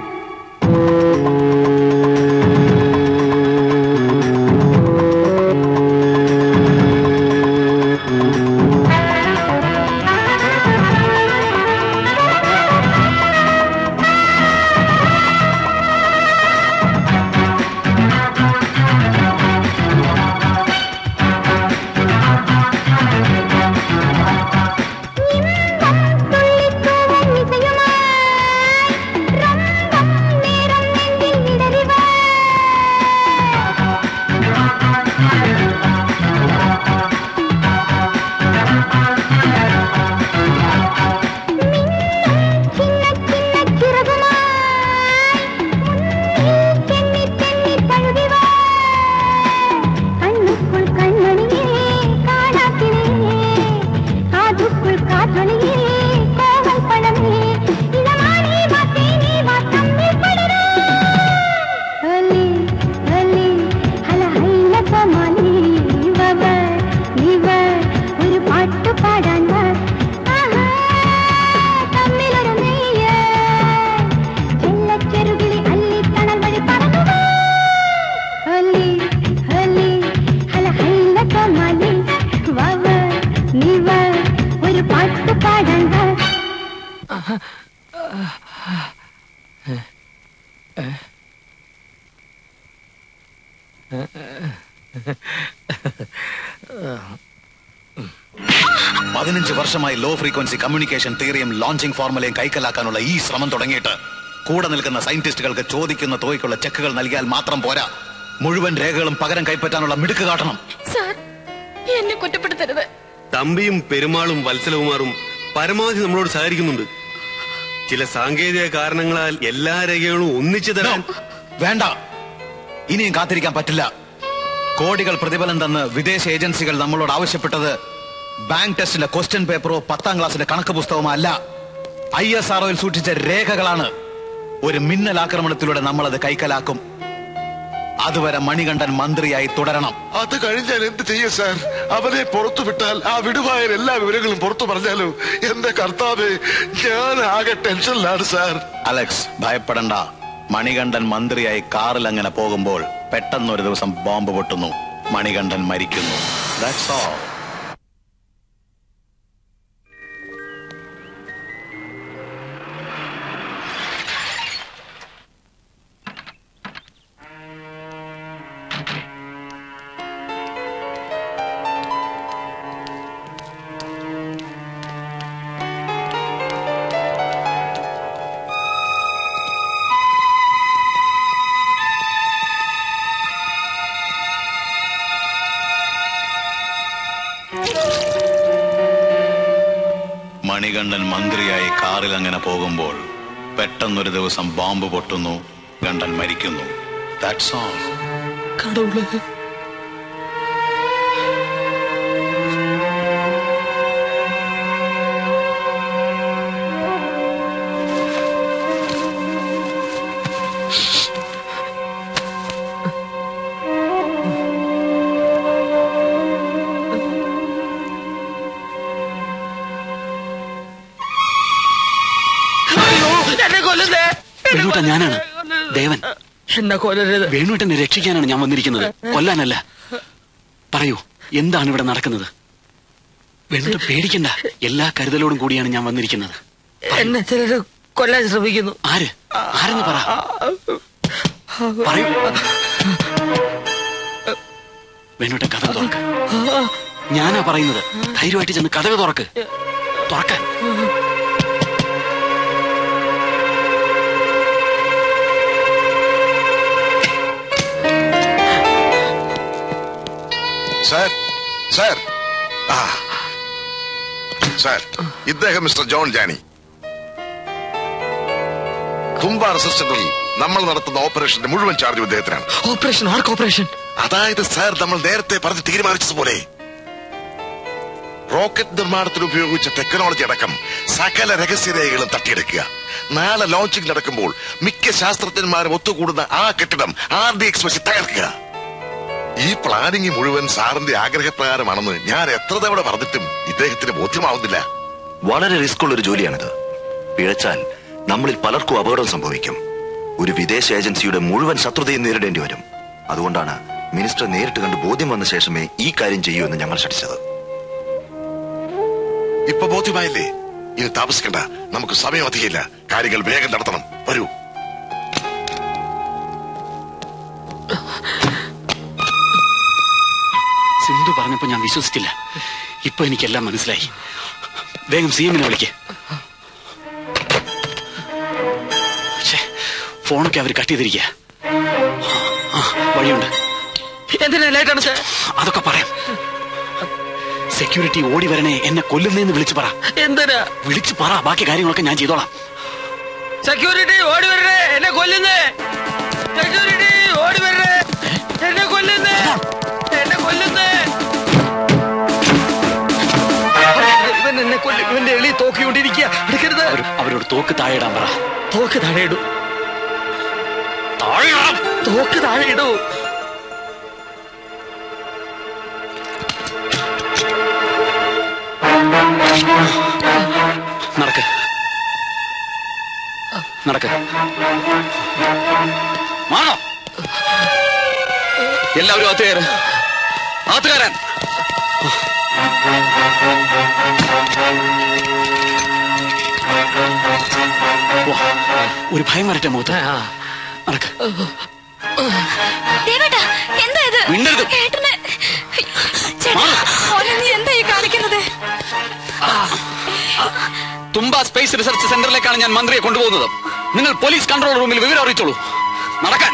Speaker 16: கண்ணுக்குள் கண்மணியே காணாக்கினே காதுக்குள் காற்றொலியே கோவல் பழமே இளமானே வாத்தேனே வாத்தம்மே படரே ஹலி ஹலி ഹല ഹൈല കമാലി വവ നിവ ഒരു പാട്ട് പാടാൻ വാ. ആഹാ, തമ്മിലൊരു നെയ്യ. ചെല്ലച്ചെറുകിളി അല്ലിത്തണൽ വഴി പറന്നു വാ. ഹലി ഹലി ഹല ഹൈല കമാലി വവ നിവ ഒരു പാട്ട് പാടാൻ വാ.
Speaker 3: പതിനഞ്ച് വർഷമായി ലോ ഫ്രീക്വൻസി കമ്മ്യൂണിക്കേഷൻ തിയറിയും ലോഞ്ചിങ് ഫോർമുലയും കൈക്കലാക്കാനുള്ള ഈ ശ്രമം തുടങ്ങിയിട്ട് കൂടെ നിൽക്കുന്ന സയന്റിസ്റ്റുകൾക്ക് ചോദിക്കുന്ന തുകയ്ക്കുള്ള ചെക്കുകൾ നൽകിയാൽ മാത്രം പോരാ മുഴുവൻ രേഖകളും പകരം കൈപ്പറ്റാനുള്ള മിടുക്ക് കാട്ടണം
Speaker 22: സാർ എന്നെ കുറ്റപ്പെടുത്തരുത്
Speaker 2: തമ്പിയും പെരുമാളും വത്സലകുമാറും പരമാവധി നമ്മളോട് സഹകരിക്കുന്നുണ്ട് ചില സാങ്കേതിക കാരണങ്ങളാൽ എല്ലാ രേഖകളും ഒന്നിച്ചു തരാൻ
Speaker 3: വേണ്ട ഇനിയും കാത്തിരിക്കാൻ പറ്റില്ല കോടികൾ പ്രതിഫലം തന്ന് വിദേശ ഏജൻസികൾ നമ്മളോട് ആവശ്യപ്പെട്ടത് ബാങ്ക് ടെസ്റ്റിന്റെ ക്വസ്റ്റ്യൻ പേപ്പറോ പത്താം ക്ലാസ്സിന്റെ കണക്ക് പുസ്തകമോ അല്ല ഐ എസ് ആർഒയിൽ സൂക്ഷിച്ച രേഖകളാണ് ഒരു മിന്നൽ ആക്രമണത്തിലൂടെ നമ്മൾ അത് കൈക്കലാക്കും അതുവരെ മണികണ്ഠൻ മന്ത്രിയായി തുടരണം
Speaker 17: അത് കഴിഞ്ഞാൽ എന്ത് ചെയ്യും സാർ അവനെ പുറത്തു വിട്ടാൽ ആ വിടുവായ എല്ലാ വിവരങ്ങളും പുറത്തു പറഞ്ഞാലോ എന്റെ കർത്താവേ ഞാൻ ആകെ ടെൻഷനിലാണ് സാർ
Speaker 3: അലക്സ് ഭയപ്പെടണ്ട മണികണ്ഠൻ മന്ത്രിയായി കാറിൽ അങ്ങനെ പോകുമ്പോൾ പെട്ടെന്ന് ഒരു ദിവസം ബോംബ് പൊട്ടുന്നു മണികണ്ഠൻ മരിക്കുന്നു That's all. മണികണ്ഠൻ മന്ത്രിയായി കാറിൽ അങ്ങനെ പോകുമ്പോൾ പെട്ടെന്നൊരു ദിവസം ബോംബ് പൊട്ടുന്നു ഗണ്ഡൻ മരിക്കുന്നു ദാറ്റ്സ് ഓൾ
Speaker 6: കടവുളെ
Speaker 5: എന്നെ കൊല്ലുന്നേ
Speaker 12: വേണുട്ട ഞാനാണ് ദേവൻ
Speaker 5: എന്നെ കൊല്ലരുത്
Speaker 12: വേണുട്ടനെ രക്ഷിക്കാനാണ് ഞാൻ വന്നിരിക്കുന്നത് കൊല്ലാനല്ല പറയൂ എന്താണ് ഇവിടെ നടക്കുന്നത് വേണുട്ട പേടിക്കണ്ട എല്ലാ കരുതലോടും കൂടിയാണ് ഞാൻ വന്നിരിക്കുന്നത്
Speaker 5: എന്നെ ചിലര് കൊല്ലാൻ ശ്രമിക്കുന്നു
Speaker 12: ആര് ആരെന്ന് പറ പറയൂ വേണുട്ട കഥ തുറക്ക് ഞാനാ പറയുന്നത് ധൈര്യമായിട്ട് ചെന്ന് കഥക തുറക്ക് തുറക്കാൻ
Speaker 17: സാർ സാർ ആ സാർ ഇദ്ദേഹം മിസ്റ്റർ ജോൺ ജാനി തുമ്പ റെസിസ്റ്റന്റിൽ നമ്മൾ നടത്തുന്ന ഓപ്പറേഷന്റെ മുഴുവൻ ചാർജ് ഇദ്ദേഹത്തിനാണ്
Speaker 5: ഓപ്പറേഷൻ ആർക്ക് ഓപ്പറേഷൻ
Speaker 17: അതായത് സാർ നമ്മൾ നേരത്തെ പറഞ്ഞ് തീരുമാനിച്ചതുപോലെ റോക്കറ്റ് നിർമ്മാണത്തിന് ഉപയോഗിച്ച ടെക്നോളജി അടക്കം സകല രഹസ്യരേഖകളും തട്ടിയെടുക്കുക നാളെ ലോഞ്ചിങ് നടക്കുമ്പോൾ മിക്ക ശാസ്ത്രജ്ഞന്മാരും ഒത്തുകൂടുന്ന ആ കെട്ടിടം ആർ ഡി എക്സ് വെച്ച് തകർക്കുക ഈ പ്ലാനിങ് മുഴുവൻ സാറിന്റെ ആഗ്രഹപ്രകാരമാണെന്ന് ഞാൻ എത്ര തവണ പറഞ്ഞിട്ടും ഇദ്ദേഹത്തിന് ബോധ്യമാവുന്നില്ല
Speaker 1: വളരെ റിസ്ക് ഉള്ള ഒരു ജോലിയാണിത് പിഴച്ചാൽ നമ്മളിൽ പലർക്കും അപകടം സംഭവിക്കും ഒരു വിദേശ ഏജൻസിയുടെ മുഴുവൻ ശത്രുതയും നേരിടേണ്ടി വരും അതുകൊണ്ടാണ് മിനിസ്റ്റർ നേരിട്ട് കണ്ട് ബോധ്യം വന്ന ശേഷമേ ഈ കാര്യം ചെയ്യൂ എന്ന് ഞങ്ങൾ ശഠിച്ചത്
Speaker 17: ഇപ്പൊ ബോധ്യമായില്ലേ ഇനി താമസിക്കണ്ട നമുക്ക് സമയം അധികമില്ല കാര്യങ്ങൾ വേഗം നടത്തണം വരൂ
Speaker 12: സിന്ധു പറഞ്ഞപ്പോ ഞാൻ വിശ്വസിച്ചില്ല ഇപ്പൊ എനിക്കെല്ലാം മനസ്സിലായി വേഗം സി എമ്മിനെ വിളിക്ക് ഛേ, ഫോണൊക്കെ അവർ കട്ട് ചെയ്തിരിക്കുക ആ, വഴിയുണ്ട്
Speaker 5: എന്തിനാ ലേറ്റ് ആണ് സാർ
Speaker 12: അതൊക്കെ പറയാം സെക്യൂരിറ്റി ഓടി വരണേ എന്നെ കൊല്ലുന്നേന്ന് വിളിച്ചു പറ
Speaker 5: എന്തിനാ
Speaker 12: വിളിച്ചു പറ ബാക്കി കാര്യങ്ങളൊക്കെ ഞാൻ ചെയ്തോളാം
Speaker 5: സെക്യൂരിറ്റി ഓടി വരണേ എന്നെ കൊല്ലുന്നേ സെക്യൂരിറ്റി ഓടി വരണേ എന്നെ കൊല്ലുന്നേ എന്നെ കൊല്ലുന്നേ ഇവൻ എന്നെ കൊല്ലും ഇവന്റെ എളി തോക്കിക്കൊണ്ടിരിക്കുക എടുക്കരുത്
Speaker 12: അവരോട് തോക്ക് താഴെ ഇടാൻ പറ
Speaker 5: തോക്ക് താഴെ ഇടൂ തോക്ക് താഴെ ഇടൂ
Speaker 12: നടക്ക് നടക്ക് മാറോ എല്ലാവരും അകത്ത് കയറ് അകത്ത് കയറാൻ ഓ, ഒരു ഭയം വരട്ടെ മുഖത്ത് നടക്ക്
Speaker 10: ദേവേട്ടാ എന്താ ഇത്
Speaker 12: മിണ്ടരുത്.
Speaker 10: ഏട്ടന് ചേട്ടാ മോനെ, നീ എന്താ ഈ കാണിക്കുന്നത്
Speaker 12: തുമ്പ സ്പേസ് റിസർച്ച് സെന്ററിലേക്കാണ് ഞാൻ മന്ത്രിയെ കൊണ്ടുപോകുന്നത് നിങ്ങൾ പോലീസ് കൺട്രോൾ റൂമിൽ വിവരം അറിയിച്ചോളൂ നടക്കാൻ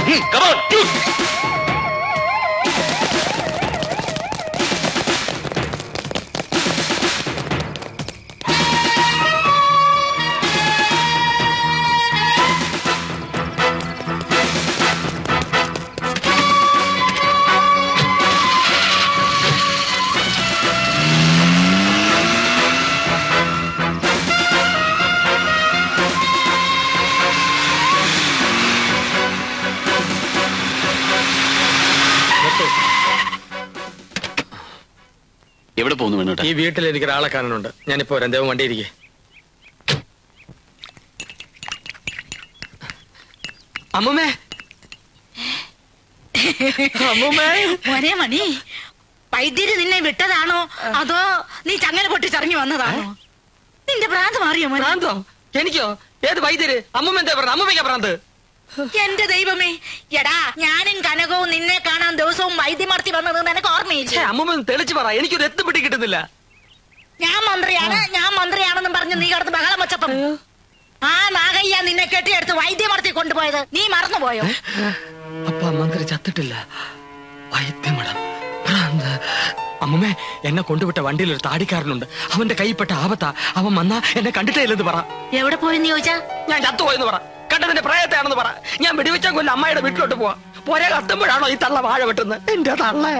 Speaker 15: Come on, shoot.
Speaker 12: എവിടെ പോകുന്നു വേണോട്ടെ
Speaker 6: ഈ വീട്ടിൽ എനിക്ക് ഒരാളെ കാണാനുണ്ട് ഞാനിപ്പോ വരാം ദേവം വണ്ടി ഇരിക്കേ അമ്മമ്മേ
Speaker 9: മോനെ മണി വൈദ്യര് നിന്നെ വിട്ടതാണോ അതോ നീ ചങ്ങല പൊട്ടിച്ചിറങ്ങി വന്നതാണോ നിന്റെ ഭ്രാന്ത് മാറിയോ മോനെ
Speaker 5: ഭ്രാന്തോ എനിക്കോ ഏത് വൈദ്യര് അമ്മമ്മ എന്താ പറഞ്ഞ അമ്മമ്മയ്ക്കാ ഭ്രാന്ത്
Speaker 9: എന്റെ ദൈവമേ എടാ ഞാനും കനകവും നിന്നെ കാണാൻ ദിവസവും വൈദ്യമർത്തി വന്നത് നിനക്ക്
Speaker 5: ഛേ,
Speaker 9: ഓർമ്മയില്ല
Speaker 5: അമ്മമ്മ ഒന്ന് തെളിച്ച് പറ എനിക്കൊരു എത്തും പിടി കിട്ടുന്നില്ല
Speaker 9: ഞാൻ മന്ത്രിയാണ് ഞാൻ മന്ത്രിയാണെന്നും പറഞ്ഞ് നീ കിടന്ന് ബഹളം വെച്ചപ്പം ആ നാഗയ്യ നിന്നെ കെട്ടിയെടുത്ത് വൈദ്യമർത്തി കൊണ്ടുപോയത് നീ മറന്നുപോയോ
Speaker 6: അപ്പ മന്ത്രി ചത്തിട്ടില്ല വൈദ്യമടം ഭ്രാന്ത് അമ്മമ്മേ എന്നെ കൊണ്ടുവിട്ട വണ്ടിയിൽ ഒരു താടിക്കാരനുണ്ട് അവന്റെ കൈപ്പെട്ട ആപത്താ അവൻ വന്നാ എന്നെ കണ്ടിട്ടേ ഇല്ലെന്ന് പറ
Speaker 9: എവിടെ പോയെന്ന് ചോദിച്ചാ
Speaker 5: ഞാൻ ചത്തുപോയെന്ന് പറ കണ്ടതിന്റെ പ്രായത്തെയാണെന്ന് പറ ഞാൻ വെടിവെച്ചാൽ കൊല്ലം അമ്മയുടെ വീട്ടിലോട്ട് പോവാ പോരെ കത്തുമ്പോഴാണോ ഈ തള്ള വാഴ വെട്ടുന്നത് എന്റെ തള്ളേ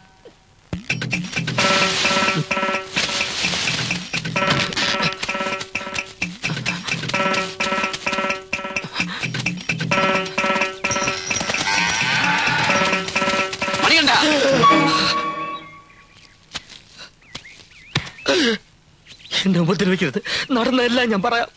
Speaker 12: മണികണ്ട
Speaker 6: എന്നെ ഉപദ്രവിക്കരുത് നടന്നതെല്ലാം ഞാൻ പറയാം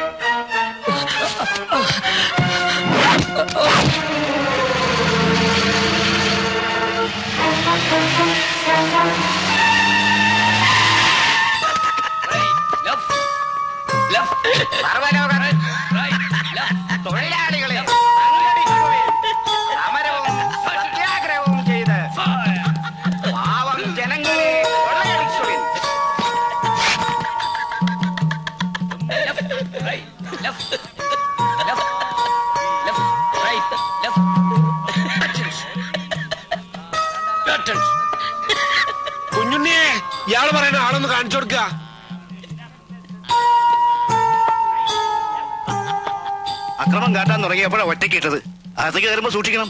Speaker 5: തൊഴിലാളികളെ സംഘടിക്കുവിൻ. സമരവും സത്യാഗ്രഹവും ചെയ്ത് പാവം ജനങ്ങളെ കൊള്ളയടിക്കുവിൻ.
Speaker 18: കുഞ്ഞുണ്ണിയെ ഇയാള് പറയുന്ന ആളൊന്ന് കാണിച്ചു കൊടുക്ക
Speaker 3: അക്രമം കാട്ടാൻ തുടങ്ങിയപ്പോഴാണ് ഒറ്റയ്ക്ക് ഇട്ടത് അകത്തേക്ക് കയറുമ്പോ സൂക്ഷിക്കണം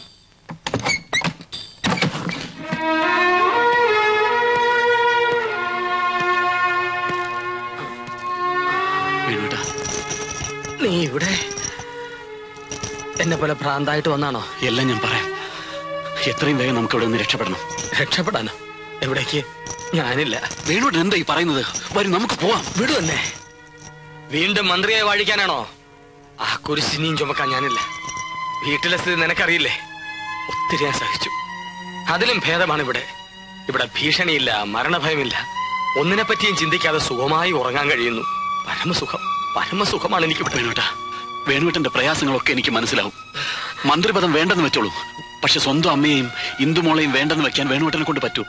Speaker 12: വേണോട്ടാ
Speaker 6: നീ ഇവിടെ എന്നെ പോലെ ഭ്രാന്തായിട്ട് വന്നാണോ
Speaker 12: എല്ലാം ഞാൻ പറയാം എത്രയും വേഗം നമുക്ക് ഇവിടെ നിന്ന് രക്ഷപ്പെടണം
Speaker 6: രക്ഷപ്പെടാനോ എവിടേക്ക് ഞാനില്ല
Speaker 12: വേണോട്ട് എന്താ ഈ പറയുന്നത് വരും നമുക്ക് പോവാം
Speaker 6: വിടു എന്നെ വീണ്ടും മന്ത്രിയെ വാഴിക്കാനാണോ ആ കുരിശിനിയും ചുമക്കാൻ ഞാനില്ല വീട്ടിലെ സ്ഥിതി നിനക്കറിയില്ലേ ഒത്തിരി ഞാൻ സഹിച്ചു അതിലും ഭേദമാണ് ഇവിടെ ഇവിടെ ഭീഷണിയില്ല മരണഭയമില്ല ഒന്നിനെ പറ്റിയും ചിന്തിക്കാതെ സുഖമായി ഉറങ്ങാൻ കഴിയുന്നു പരമസുഖം പരമസുഖമാണ് എനിക്ക് ഇവിടെ
Speaker 12: വേണോട്ടാ വേണുവേട്ടന്റെ പ്രയാസങ്ങളൊക്കെ എനിക്ക് മനസ്സിലാവും മന്ത്രിപദം വേണ്ടെന്ന് വെച്ചോളൂ പക്ഷെ സ്വന്തം അമ്മയെയും ഇന്ദുമോളെയും വേണ്ടെന്ന് വെക്കാൻ വേണുവേട്ടനെ കൊണ്ട് പറ്റൂ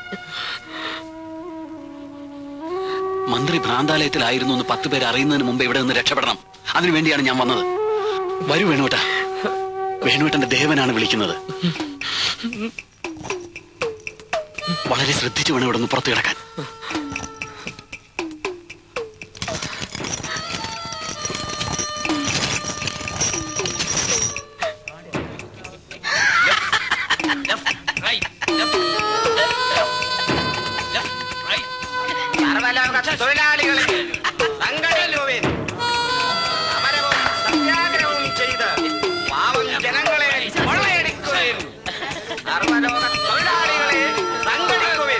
Speaker 12: മന്ത്രി ഭ്രാന്താലയത്തിലായിരുന്നു എന്ന് പത്ത് പേര് അറിയുന്നതിന് മുമ്പ് ഇവിടെ നിന്ന് രക്ഷപ്പെടണം അതിനുവേണ്ടിയാണ് ഞാൻ വന്നത് വരൂ വേണുവേട്ട വേണുവേട്ടന്റെ ദേവനാണ് വിളിക്കുന്നത് വളരെ ശ്രദ്ധിച്ചു വേണം ഇവിടെ നിന്ന് പുറത്തു കിടക്കാൻ
Speaker 5: സർവലോക തൊഴിലാളികളെ സംഘടിക്കുവിൻ. സമരവും സത്യാഗ്രഹവും ചെയ്ത് പാവം ജനങ്ങളെ കൊള്ളയടിക്കുവിൻ. സർവലോക തൊഴിലാളികളെ സംഘടിക്കുവിൻ.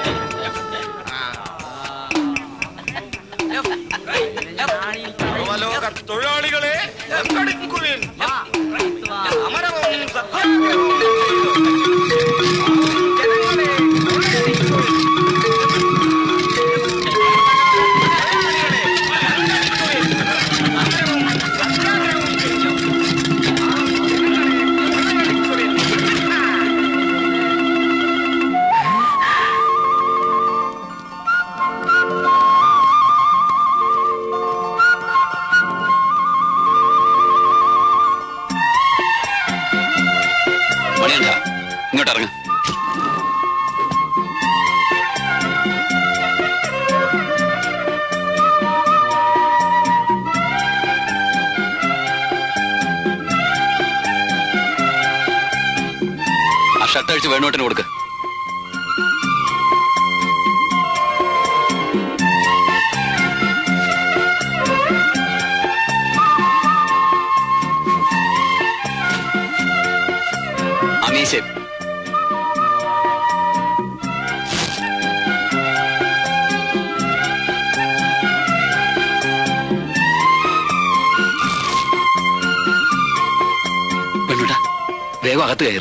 Speaker 5: സർവലോക തൊഴിലാളികളെ സംഘടിക്കുവിൻ. സമരവും സത്യാഗ്രഹവും
Speaker 12: മണിയണ്ട ഇങ്ങോട്ട് ഇറങ്ങ ആ ഷർട്ട് അഴിച്ച് വേണോട്ടിന് കൊടുക്ക് അമീശേ പെണ്ണുട്ടാ വേഗം അകത്ത് കയറ്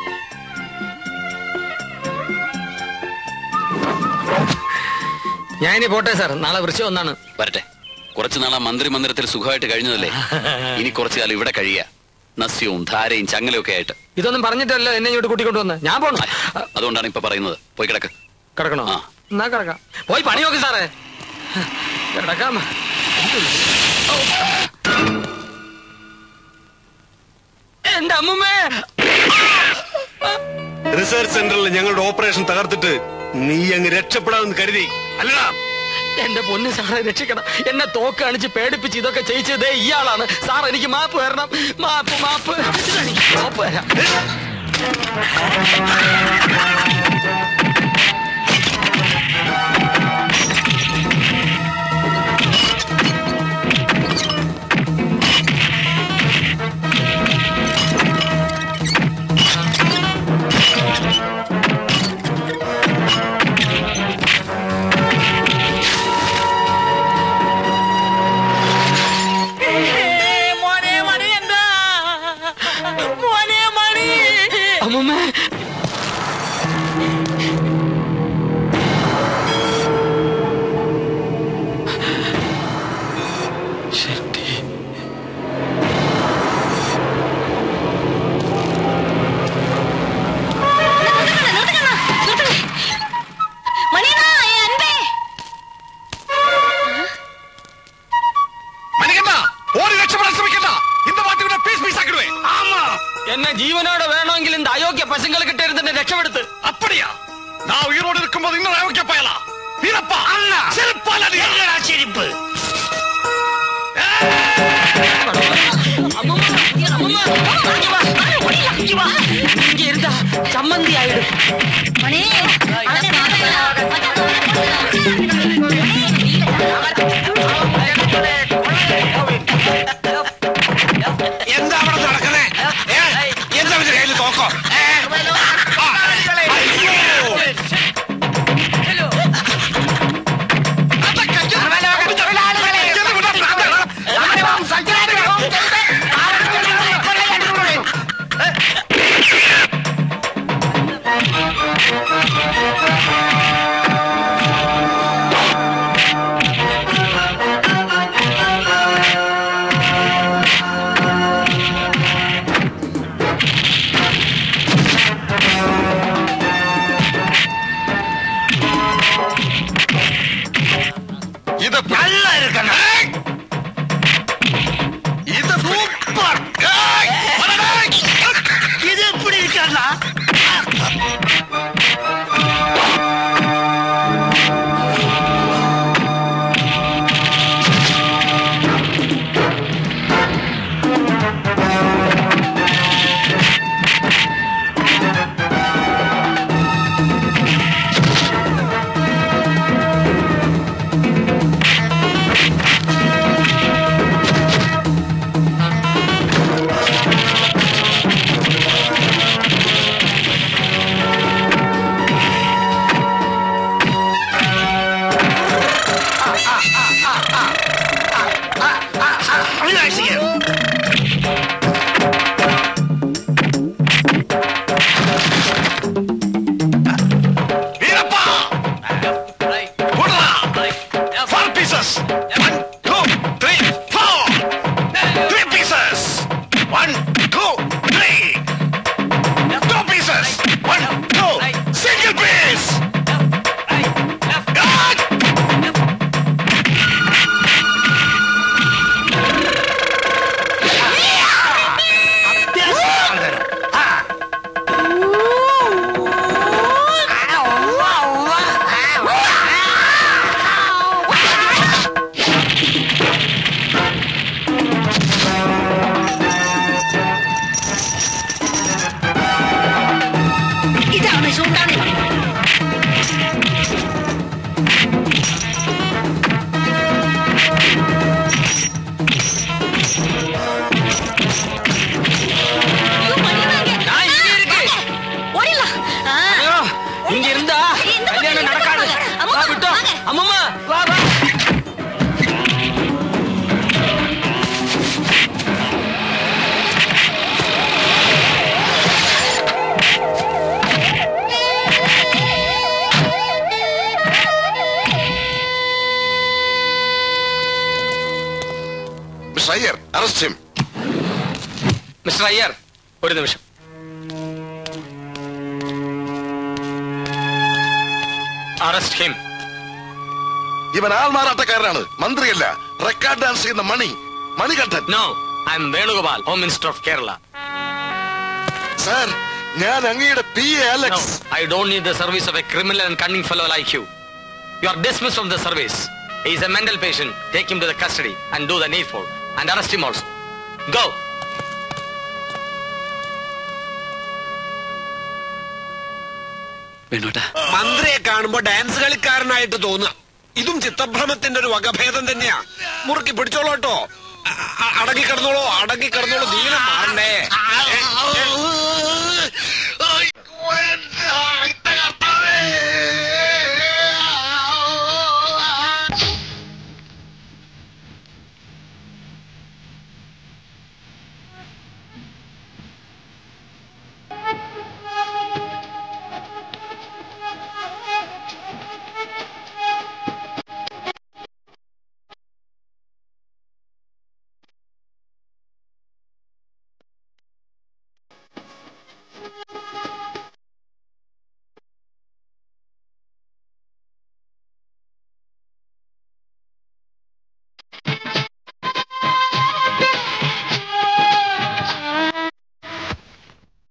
Speaker 5: ഞാനിനി പോട്ടെ സാർ നാളെ വൃശ്ചം ഒന്നാണ്
Speaker 12: വരട്ടെ കുറച്ചു നാളാ മന്ത്രി മന്ദിരത്തിൽ സുഖമായിട്ട് കഴിഞ്ഞതല്ലേ ഇനി കുറച്ചു കാലം ഇവിടെ കഴിയുക നസ്യവും ധാരയും ചങ്ങലയും ഒക്കെ ആയിട്ട്
Speaker 5: ഇതൊന്നും പറഞ്ഞിട്ടല്ലോ എന്നെ ഇങ്ങോട്ട് കൂട്ടിക്കൊണ്ട് വന്ന് ഞാൻ പോണു
Speaker 12: അതുകൊണ്ടാണ് ഇപ്പൊ പറയുന്നത് പോയി കിടക്ക്
Speaker 5: കിടക്കണോ എന്നാ കിടക്കാം പോയി പണി നോക്ക് സാറേ കിടക്കാം എന്റെ അമ്മുമ്മേ
Speaker 2: റിസർച്ച് സെന്ററിൽ ഞങ്ങളുടെ ഓപ്പറേഷൻ തകർത്തിട്ട് നീ അങ്ങ് രക്ഷപ്പെടാമെന്ന് കരുതി അല്ലടാ
Speaker 5: എന്റെ പൊന്ന് സാറെ രക്ഷിക്കണം എന്നെ തോക്ക് അണിച്ച് പേടിപ്പിച്ച് ഇതൊക്കെ ചെയ്യിച്ചതേ ഇയാളാണ് സാർ എനിക്ക് മാപ്പ് തരണം മാപ്പ് മാപ്പ് എനിക്ക് മാപ്പ് തരാം
Speaker 16: മോനെ മണി എന്താ മോനെ മണി
Speaker 5: അമ്മുമ്മേ
Speaker 16: மணியண்ணா என் அன்பே
Speaker 18: മണികണ്ട ഓടി രക്ഷപ്പെടാൻ ശ്രമിക്കണ്ട இந்த மாட்டி விட பீஸ் பீஸ் ஆக்கிடுவேன்
Speaker 5: ஆமா என்ன ஜீவனோட வேணுമെങ്കിൽ இந்த அயோக்கிய பசங்கள் கிட்ட இருந்து என்னை ரட்சப்படுத்து
Speaker 18: அப்படியா நான் உயிரோடு இருக்கும்போது இன்னொரு அயோக்கிய பயலா வீரப்பா அண்ணா செருப்பால என்னடா சிரிப்பு
Speaker 5: இங்க இருந்தா சம்மந்தி ஆயிடும்
Speaker 16: மணி
Speaker 18: എന്താ അവിടെ നടക്കുന്നേ ഏ? എന്താ ഇവന്റെ കയ്യിൽ തോക്കോ ഏ? ആ. അയ്യോ. ഇത് நல்லா இருக்கணும் இது சூப்பர் இது எப்படி இருக்கா
Speaker 13: അറസ്റ്റ് ഹിം
Speaker 6: മിസ്റ്റർ അയ്യർ ഒരു നിമിഷം അറസ്റ്റ് ഹിം
Speaker 17: ഇവൻ ആൾമാറാട്ടക്കാരനാണ് മന്ത്രിയല്ല റെക്കോർഡ് ഡാൻസ് ചെയ്യുന്ന Mani Manikandan
Speaker 6: no I am Venugopal home minister of Kerala
Speaker 17: sir ഞാൻ അങ്ങയുടെ P A
Speaker 6: No,
Speaker 17: Alex
Speaker 6: I don't need the service of a criminal and cunning fellow like you. You are dismissed from the service. He is a mental patient. Take him to the custody and do the needful. And arrest him also. Go.
Speaker 12: വേണോട്ടാ
Speaker 2: മന്ത്രിയെ കാണുമ്പോ dance കളിക്കാരനായിട്ട് തോന്നുക ഇതും ചിത്തഭ്രമത്തിന്റെ ഒരു വകഭേദം തന്നെയാ മുറുക്കി പിടിച്ചോളൂട്ടോ അ- അ- അടങ്ങി കിടന്നോളൂ അടങ്ങി കിടന്നോളൂ ദീനം മാറണ്ടേ ഏ, ഏ,